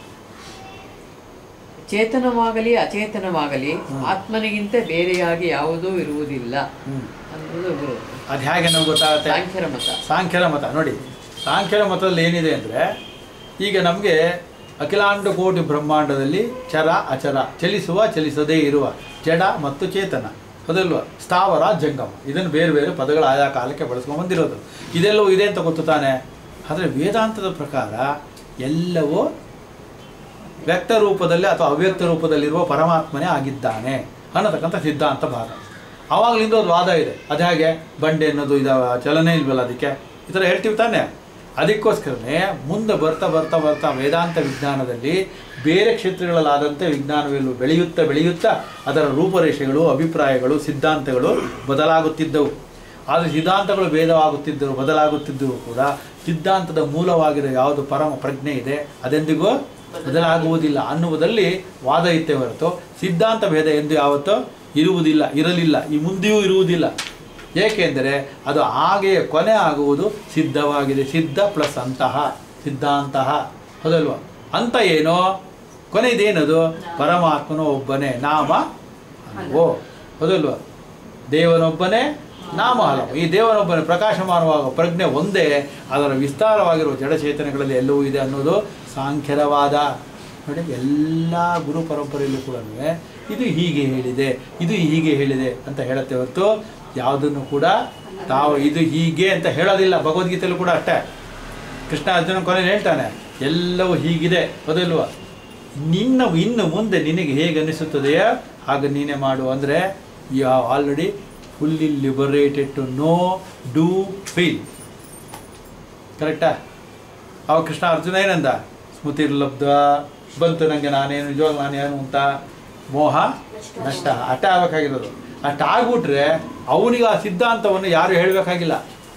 ಚೇತನವಾಗಲಿ ಅಚೇತನವಾಗಲಿ ಆತ್ಮನಿಗಿಂತ ಬೇರೆಯಾಗಿ ಯಾವುದೂ ಇರುವುದಿಲ್ಲ ಹ್ಞೂ ಅನ್ನೋದು ಗುರು ಅದು ಹೇಗೆ ನಮ್ಗೆ ಗೊತ್ತಾಗುತ್ತೆ ಸಾಂಖ್ಯರ ಮತ ಸಾಂಖ್ಯರ ಮತ ನೋಡಿ ಸಾಂಖ್ಯರ ಮತದಲ್ಲಿ ಏನಿದೆ ಅಂದರೆ ಈಗ ನಮಗೆ ಅಖಿಲಾಂಡ ಕೋಟಿ ಬ್ರಹ್ಮಾಂಡದಲ್ಲಿ ಚರ ಅಚರ ಚಲಿಸುವ ಚಲಿಸದೇ ಇರುವ ಜಡ ಮತ್ತು ಚೇತನ ಅದಲ್ವ ಸ್ಥಾವರ ಜಂಗಮ ಇದನ್ನು ಬೇರೆ ಬೇರೆ ಪದಗಳು ಆಯಾ ಕಾಲಕ್ಕೆ ಬಳಸ್ಕೊಂಡು ಬಂದಿರೋದು ಇದೆಲ್ಲವೂ ಇದೆ ಅಂತ ಗೊತ್ತು ತಾನೆ ಆದರೆ ವೇದಾಂತದ ಪ್ರಕಾರ ಎಲ್ಲವೂ ವ್ಯಕ್ತ ರೂಪದಲ್ಲಿ ಅಥವಾ ಅವ್ಯಕ್ತ ರೂಪದಲ್ಲಿರುವ ಪರಮಾತ್ಮನೇ ಆಗಿದ್ದಾನೆ ಅನ್ನತಕ್ಕಂಥ ಸಿದ್ಧಾಂತ ಭಾಗ ಆವಾಗಲಿಂದ ಒಂದು ವಾದ ಇದೆ ಅದು ಹೇಗೆ ಬಂಡೆ ಅನ್ನೋದು ಇದು ಚಲನೆ ಇಲ್ವಲ್ಲ ಅದಕ್ಕೆ ಈ ಥರ ಹೇಳ್ತೀವಿ ತಾನೆ ಅದಕ್ಕೋಸ್ಕರನೇ ಮುಂದೆ ಬರ್ತಾ ಬರ್ತಾ ಬರ್ತಾ ವೇದಾಂತ ವಿಜ್ಞಾನದಲ್ಲಿ ಬೇರೆ ಕ್ಷೇತ್ರಗಳಲ್ಲಾದಂತೆ ವಿಜ್ಞಾನವೆಲ್ಲೂ ಬೆಳೆಯುತ್ತಾ ಬೆಳೆಯುತ್ತಾ ಅದರ ರೂಪರೇಷೆಗಳು ಅಭಿಪ್ರಾಯಗಳು ಸಿದ್ಧಾಂತಗಳು ಬದಲಾಗುತ್ತಿದ್ದವು ಆದರೆ ಸಿದ್ಧಾಂತಗಳು ಭೇದವಾಗುತ್ತಿದ್ದರು ಬದಲಾಗುತ್ತಿದ್ದರೂ ಕೂಡ ಸಿದ್ಧಾಂತದ ಮೂಲವಾಗಿರೋ ಯಾವುದು ಪರಮ ಪ್ರಜ್ಞೆ ಇದೆ ಅದೆಂದಿಗೂ ಬದಲಾಗುವುದಿಲ್ಲ ಅನ್ನುವುದರಲ್ಲಿ ವಾದ ಇತ್ತೇ ಹೊರತು ಸಿದ್ಧಾಂತ ಭೇದ ಎಂದು ಯಾವತ್ತೂ ಇರುವುದಿಲ್ಲ ಇರಲಿಲ್ಲ ಈ ಮುಂದೆಯೂ ಇರುವುದಿಲ್ಲ ಏಕೆಂದರೆ ಅದು ಹಾಗೆಯೇ ಕೊನೆ ಆಗುವುದು ಸಿದ್ಧವಾಗಿದೆ ಸಿದ್ಧ ಪ್ಲಸ್ ಅಂತಹ ಸಿದ್ಧಾಂತಹ ಹೌದಲ್ವಾ ಅಂತ ಏನೋ ಕೊನೆಯದೇನದು ಪರಮಾತ್ಮನ ಒಬ್ಬನೇ ನಾಮ ಓ ಹೌದಲ್ವಾ ದೇವನೊಬ್ಬನೇ ನಾಮ ಹಲವು ಈ ದೇವನೊಬ್ಬನೇ ಪ್ರಕಾಶಮಾನವಾಗ ಪ್ರಜ್ಞೆ ಒಂದೇ ಅದರ ವಿಸ್ತಾರವಾಗಿರುವ ಜಡಚೇತನಗಳಲ್ಲಿ ಎಲ್ಲವೂ ಇದೆ ಅನ್ನೋದು ಸಾಂಖ್ಯರವಾದ ನೋಡಿ ಎಲ್ಲ ಗುರು ಪರಂಪರೆಯಲ್ಲೂ ಕೂಡ ಇದು ಹೀಗೆ ಹೇಳಿದೆ ಇದು ಹೀಗೆ ಹೇಳಿದೆ ಅಂತ ಹೇಳುತ್ತೆ ಹೊರತು ಯಾವುದನ್ನು ಕೂಡ ತಾವು ಇದು ಹೀಗೆ ಅಂತ ಹೇಳೋದಿಲ್ಲ ಭಗವದ್ಗೀತೆಯಲ್ಲೂ ಕೂಡ ಅಷ್ಟೇ ಕೃಷ್ಣ ಅರ್ಜುನ ಕೊನೆಯಲ್ಲಿ ಹೇಳ್ತಾನೆ ಎಲ್ಲವೂ ಹೀಗಿದೆ ಹೌದಲ್ವಾ ನಿನ್ನ ಇನ್ನು ಮುಂದೆ ನಿನಗೆ ಹೇಗೆ ಅನಿಸುತ್ತದೆಯೋ ಹಾಗೆ ನೀನೇ ಮಾಡು ಅಂದರೆ you are already fully liberated to know do feel ಕರೆಕ್ಟಾ ಅವ ಕೃಷ್ಣ ಅರ್ಜುನ ಏನಂದ ಸ್ಮೃತಿರ್ಲಬ್ಧ ಬಂತು ನನಗೆ ನಾನೇನು ನಿಜವಾಗ ನಾನೇನು ಅಂತ ಮೋಹ ನಷ್ಟ ಅಟ್ಟ ಆಗಬೇಕಾಗಿರೋದು ಅಷ್ಟ ಆಗ್ಬಿಟ್ರೆ ಅವನಿಗೆ ಆ ಸಿದ್ಧಾಂತವನ್ನು ಯಾರು ಹೇಳಬೇಕಾಗಿಲ್ಲ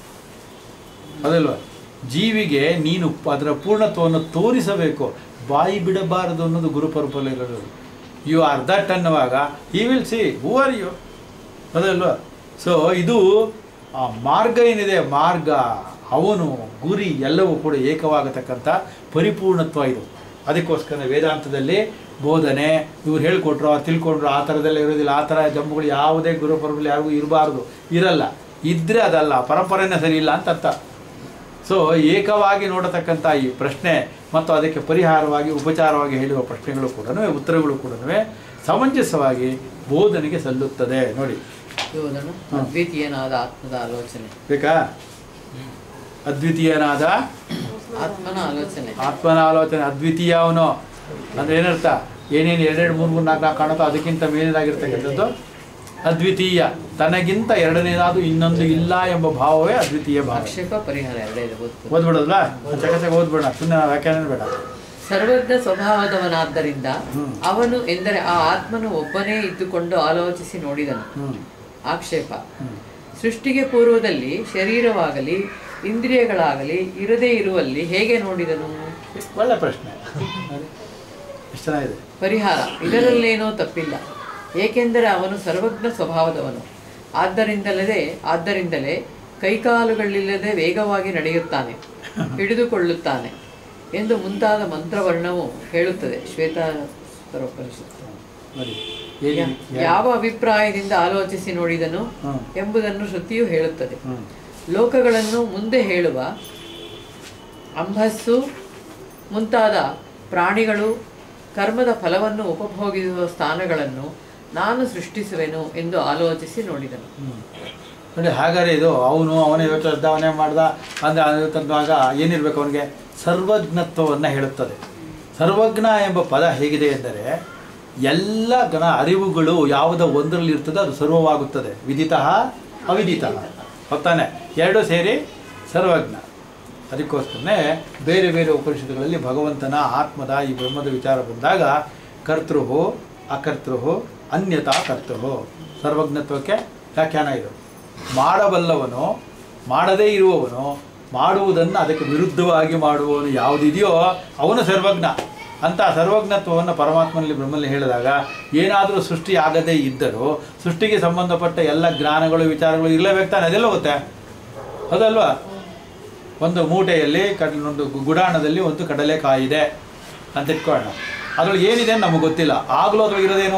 ಅದಲ್ವಾ ಜೀವಿಗೆ ನೀನು ಅದರ ಪೂರ್ಣತ್ವವನ್ನು ತೋರಿಸಬೇಕು ಬಾಯಿ ಬಿಡಬಾರದು ಅನ್ನೋದು ಗುರು ಪರಂಪರೆ ಇರೋದು ಯು ಆರ್ ದಟ್ ಅನ್ನುವಾಗ ಈ will see who are you ಅದಲ್ವಾ ಸೊ ಇದು ಆ ಮಾರ್ಗ ಏನಿದೆ ಮಾರ್ಗ ಅವನು ಗುರಿ ಎಲ್ಲವೂ ಕೂಡ ಏಕವಾಗತಕ್ಕಂಥ ಪರಿಪೂರ್ಣತ್ವ ಇದು ಅದಕ್ಕೋಸ್ಕರ ವೇದಾಂತದಲ್ಲಿ ಬೋಧನೆ ಇವ್ರು ಹೇಳ್ಕೊಟ್ರು ಅವ್ರು ತಿಳ್ಕೊಂಡ್ರು ಆ ಥರದೆಲ್ಲ ಇರೋದಿಲ್ಲ ಆ ಥರ ಜಂಬುಗಳು ಯಾವುದೇ ಗುರು ಪರಂಪರೆ ಯಾರಿಗೂ ಇರಬಾರ್ದು ಇರಲ್ಲ ಇದ್ದರೆ ಅದಲ್ಲ ಪರಂಪರೆನೇ ಸರಿ ಇಲ್ಲ ಅಂತ ಅರ್ಥ ಸೊ ಏಕವಾಗಿ ನೋಡತಕ್ಕಂಥ ಈ ಪ್ರಶ್ನೆ ಮತ್ತು ಅದಕ್ಕೆ ಪರಿಹಾರವಾಗಿ ಉಪಚಾರವಾಗಿ ಹೇಳುವ ಪ್ರಶ್ನೆಗಳು ಕೂಡ ಉತ್ತರಗಳು ಕೂಡ ಸಮಂಜಸವಾಗಿ ಬೋಧನೆಗೆ ಸಲ್ಲುತ್ತದೆ ನೋಡಿ ಯೋಧನು ಹ್ಮ್. ಅದ್ವಿತೀಯನಾದ ಆತ್ಮದ ಆಲೋಚನೆ ಬೇಕಾ ಅದ್ವಿತೀಯನಾದ ಆತ್ಮನ ಆಲೋಚನೆ ಆತ್ಮನ ಆಲೋಚನೆ ಅದ್ವಿತೀಯ ಅವನು ಅಂದ್ರೆ ಏನರ್ಥ ಏನೇನು ಎರಡೆರಡು ಮೂರು ಮೂರು ನಾಲ್ಕು ನಾಲ್ಕು ಕಾಣುತ್ತೋ ಅದಕ್ಕಿಂತ ಮೇಲಿನಾಗಿರ್ತಕ್ಕಂಥದ್ದು ಅದ್ವಿತೀಯ ತನಗಿಂತ ಎರಡನೇದಾದು ಇನ್ನೊಂದು ಇಲ್ಲ ಎಂಬ ಭಾವವೇ ಅದ್ವಿತೀಯ ಭಾವ ಆಕ್ಷೇಪ ಪರಿಹಾರ ಎರಡೇ ಇದೆ ಓದ್ಬೋದು ಓದ್ಬಿಡೋದಲ್ಲ ಚಕಚಕ ಓದ್ಬೇಡ ಸುಮ್ಮನೆ ನಾವು ವ್ಯಾಖ್ಯಾನ ಬೇಡ ಸರ್ವಜ್ಞ ಸ್ವಭಾವದವನಾದ್ದರಿಂದ ಹ್ಮ್. ಅವನು ಎಂದರೆ ಆ ಆತ್ಮನು ಒಬ್ಬನೇ ಇದ್ದುಕೊಂಡು ಆಲೋಚಿಸಿ ನೋಡಿದನು ಹ್ಮ್ ಆಕ್ಷೇಪ ಹ್ಮ್ ಸೃಷ್ಟಿಗೆ ಪೂರ್ವದಲ್ಲಿ ಶರೀರವಾಗಲಿ ಇಂದ್ರಿಯಗಳಾಗಲಿ ಇರದೇ ಇರುವಲ್ಲಿ ಹೇಗೆ ನೋಡಿದನು ಒಳ್ಳೆ ಪ್ರಶ್ನೆ ಎಷ್ಟು ಚೆನ್ನಾಗಿದೆ ಪರಿಹಾರ ಇದರಲ್ಲೇನೋ ತಪ್ಪಿಲ್ಲ ಏಕೆಂದರೆ ಅವನು ಸರ್ವಜ್ಞ ಸ್ವಭಾವದವನು ಆದ್ದರಿಂದಲೇ ಆದ್ದರಿಂದಲೇ ಕೈಕಾಲುಗಳಿಲ್ಲದೆ ವೇಗವಾಗಿ ನಡೆಯುತ್ತಾನೆ ಹಿಡಿದುಕೊಳ್ಳುತ್ತಾನೆ ಎಂದು ಮುಂತಾದ ಮಂತ್ರವರ್ಣವು ಹೇಳುತ್ತದೆ ಶ್ವೇತಾಸ್ವರೋಪನಿಷತ್ತು ನೋಡಿ ಹೇಗೆ ಯಾ- ಯಾವ ಅಭಿಪ್ರಾಯದಿಂದ ಆಲೋಚಿಸಿ ನೋಡಿದನು ಹ್ಮ್. ಎಂಬುದನ್ನು ಶ್ರುತಿಯು ಹೇಳುತ್ತದೆ ಹ್ಮ್. ಲೋಕಗಳನ್ನು ಮುಂದೆ ಹೇಳುವ ಅಂಬಸ್ಸು ಮುಂತಾದ ಪ್ರಾಣಿಗಳು ಕರ್ಮದ ಫಲವನ್ನು ಉಪಭೋಗಿಸುವ ಸ್ಥಾನಗಳನ್ನು ನಾನು ಸೃಷ್ಟಿಸುವೆನು ಎಂದು ಆಲೋಚಿಸಿ ನೋಡಿದನು ಹ್ಮ್. ನೋಡಿ ಹಾಗಾದ್ರೆ ಇದು ಅವನು ಅವನೇ ಯೋಚಿಸ್ದ ಅವನೇ ಮಾಡ್ದ ಅಂದರೆ ಅದು ತಂದಾಗ ಏನಿರಬೇಕು ಅವನಿಗೆ ಸರ್ವಜ್ಞತ್ವವನ್ನು ಹೇಳುತ್ತದೆ ಸರ್ವಜ್ಞ ಎಂಬ ಪದ ಹೇಗಿದೆ ಎಂದರೆ ಎಲ್ಲ ಗಣ ಅರಿವುಗಳು ಯಾವುದ ಒಂದರಲ್ಲಿ ಇರ್ತದೆ ಅದು ಸರ್ವವಾಗುತ್ತದೆ ವಿದಿತಃ ಅವಿದಿತಃ ಗೊತ್ತಾನೆ ಎರಡು ಸೇರಿ ಸರ್ವಜ್ಞ ಅದಕ್ಕೋಸ್ಕರನೇ ಬೇರೆ ಬೇರೆ ಉಪನಿಷತ್ತುಗಳಲ್ಲಿ ಭಗವಂತನ ಆತ್ಮದ ಈ ಬ್ರಹ್ಮದ ವಿಚಾರ ಬಂದಾಗ ಕರ್ತೃಹು ಅಕರ್ತೃಹು ಅನ್ಯತಾ ಕರ್ತೃಹು ಸರ್ವಜ್ಞತ್ವಕ್ಕೆ ವ್ಯಾಖ್ಯಾನ ಇದು ಮಾಡಬಲ್ಲವನು ಮಾಡದೇ ಇರುವವನು ಮಾಡುವುದನ್ನು ಅದಕ್ಕೆ ವಿರುದ್ಧವಾಗಿ ಮಾಡುವವನು ಯಾವುದಿದೆಯೋ ಅವನು ಸರ್ವಜ್ಞ ಅಂತ ಸರ್ವಜ್ಞತ್ವವನ್ನು ಪರಮಾತ್ಮನಲ್ಲಿ ಬ್ರಹ್ಮನಲ್ಲಿ ಹೇಳಿದಾಗ ಏನಾದರೂ ಸೃಷ್ಟಿ ಆಗದೇ ಇದ್ದರೂ ಸೃಷ್ಟಿಗೆ ಸಂಬಂಧಪಟ್ಟ ಎಲ್ಲ ಜ್ಞಾನಗಳು ವಿಚಾರಗಳು ಇರಲೇಬೇಕು ತಾನೆ ಅದೆಲ್ಲ ಹೋಗುತ್ತೆ ಹೌದಲ್ವಾ ಒಂದು ಮೂಟೆಯಲ್ಲಿ ಕಡ್ ಒಂದು ಗು- ಗುಡಾಣದಲ್ಲಿ ಒಂದು ಕಡಲೆಕಾಯಿ ಇದೆ ಅಂತ ಇಟ್ಕೊಳ್ಳೋಣ ಅದ್ರೊಳಗೆ ಏನಿದೆ ಅಂತ ನಮಗೆ ಗೊತ್ತಿಲ್ಲ ಆಗಲೂ ಅದ್ರೊಳಗೆ ಇರೋದೇನು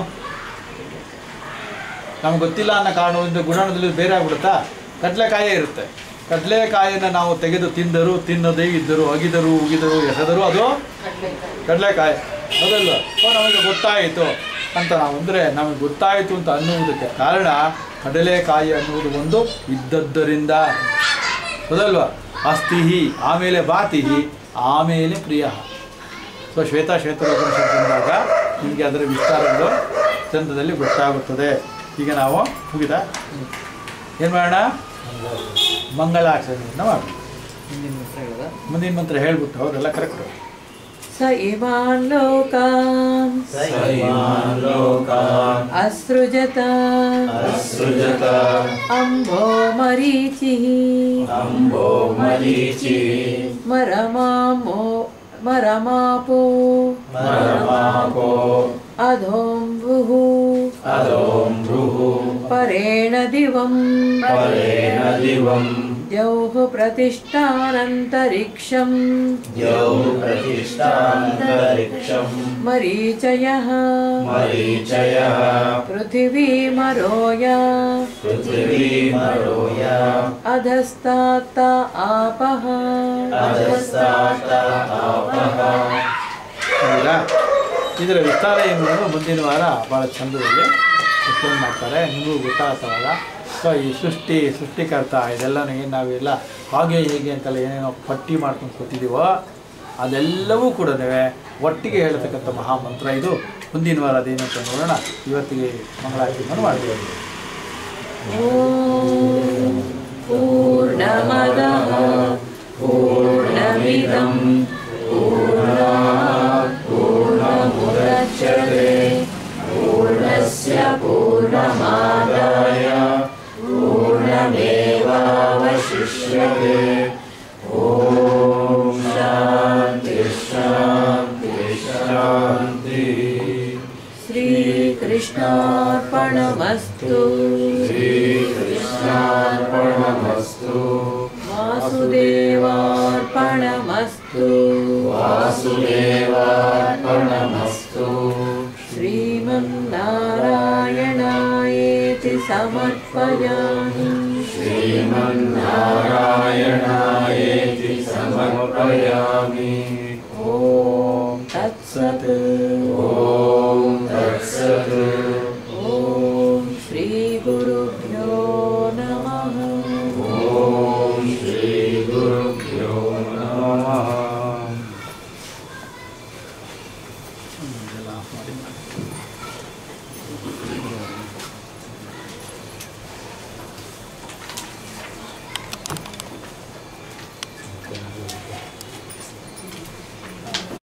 ನಮ್ಗೆ ಗೊತ್ತಿಲ್ಲ ಅನ್ನೋ ಕಾರಣದಿಂದ ಗುಡಾಣದಲ್ಲಿ ಬೇರೆ ಆಗ್ಬಿಡುತ್ತಾ ಕಡಲೆಕಾಯೇ ಇರುತ್ತೆ ಕಡಲೆಕಾಯಿಯನ್ನು ನಾವು ತೆಗೆದು ತಿಂದರು ತಿನ್ನದೇ ಇದ್ದರು ಅಗಿದರು ಉಗಿದರು ಎಸೆದರು ಅದು ಕಡಲೆಕಾಯಿ ಅದಲ್ಲ ಓ ನಮಗೆ ಗೊತ್ತಾಯಿತು ಅಂತ ನಾವು ಅಂದರೆ ನಮಗೆ ಗೊತ್ತಾಯಿತು ಅಂತ ಅನ್ನುವುದಕ್ಕೆ ಕಾರಣ ಕಡಲೆಕಾಯಿ ಅನ್ನುವುದು ಒಂದು ಇದ್ದದ್ದರಿಂದ ಹೌದಲ್ವಾ ಅಸ್ತಿಹಿ ಆಮೇಲೆ ಬಾತಿಹಿ ಆಮೇಲೆ ಪ್ರಿಯ ಸೊ ಶ್ವೇತಾ ಶ್ವೇತರ ಉಪನಿಷತ್ ಬಂದಾಗ ನಿಮಗೆ ಅದರ ವಿಸ್ತಾರಗಳು ಚಂದದಲ್ಲಿ ಗೊತ್ತಾಗುತ್ತದೆ ಈಗ ನಾವು ಮುಗಿದ ಏನು ಮಾಡೋಣ ಮಂಗಳಾಚರಣೆಯನ್ನು ಮಾಡೋಣ ಹಿಂದಿನ ಮಂತ್ರ ಹೇಳೋದಾ? ಮುಂದಿನ ಮಂತ್ರ ಹೇಳ್ಬಿಟ್ಟು ಹೌದಲ್ಲ ಕರೆಕ್ಟ್ ಸ ಇಮಾನ್ ಲೋಕಾನ್ स इमान् लोकान् ಅಸೃಜತ असृजत ಅಂಬೋ ಮರೀಚಿಃ अम्बो मरीचिः ಮರಮಾಮೋ ಮರಮಾಪೋ मरमापो ಅಧೋಂಬುಃ अदोम्भ्रुः ಪರೇಣ ದಿವಂ परेण दिवम् द्यौः प्रतिष्ठानन्तरिक्षं द्यौः प्रतिष्ठान्तरिक्षम् मरीचयः मरीचयः पृथिवीमरोय पृथिवीमरोय अधस्तात्त आपः अधस्तात् आपः ಹೌದಾ ಇದರ ವಿಸ್ತಾರ ಎನ್ನುವುದು ಮುಂದಿನ ವಾರ ಭಾಳ ಚಂದದಲ್ಲಿ ಎಕ್ಸ್ಪ್ಲೇನ್ ಮಾಡ್ತಾರೆ ನಿಮಗೂ ಗೊತ್ತಾಗ್ತವಾಗ ಸೊ ಈ ಸೃಷ್ಟಿ ಸೃಷ್ಟಿಕರ್ತ ಇದೆಲ್ಲನೂ ಏನು ನಾವೆಲ್ಲ ಹಾಗೆ ಹೀಗೆ ಅಂತೆಲ್ಲ ಏನೇನೋ ಪಟ್ಟಿ ಮಾಡ್ಕೊಂಡು ಕೂತಿದ್ದೀವೋ ಅದೆಲ್ಲವೂ ಕೂಡ ಒಟ್ಟಿಗೆ ಹೇಳ್ತಕ್ಕಂಥ ಮಹಾಮಂತ್ರ ಇದು ಮುಂದಿನ ವಾರ ಅದೇನು ಅಂತ ನೋಡೋಣ ಇವತ್ತಿಗೆ ಮಂಗಳಾರತಿಯನ್ನು ಮಾಡ್ತೀವಿ ॐ पूर्णमदः पूर्णमिदं पूर्णात् पूर्णमुदच्यते पूर्णस्य पूर्णमादाय पूर्णमेवावशिष्यते ॐ शान्ति शान्ति शान्तिः श्रीकृष्णार्पणमस्तु श्रीकृष्णार्पणमस्तु वासुदेवार्पणमस्तु वासुदेवार्पणमस्तु श्रीमन्नारायणायेति समर्पयामि श्रीमन्नारायणायेति समर्पयामि ॐ तत्सत्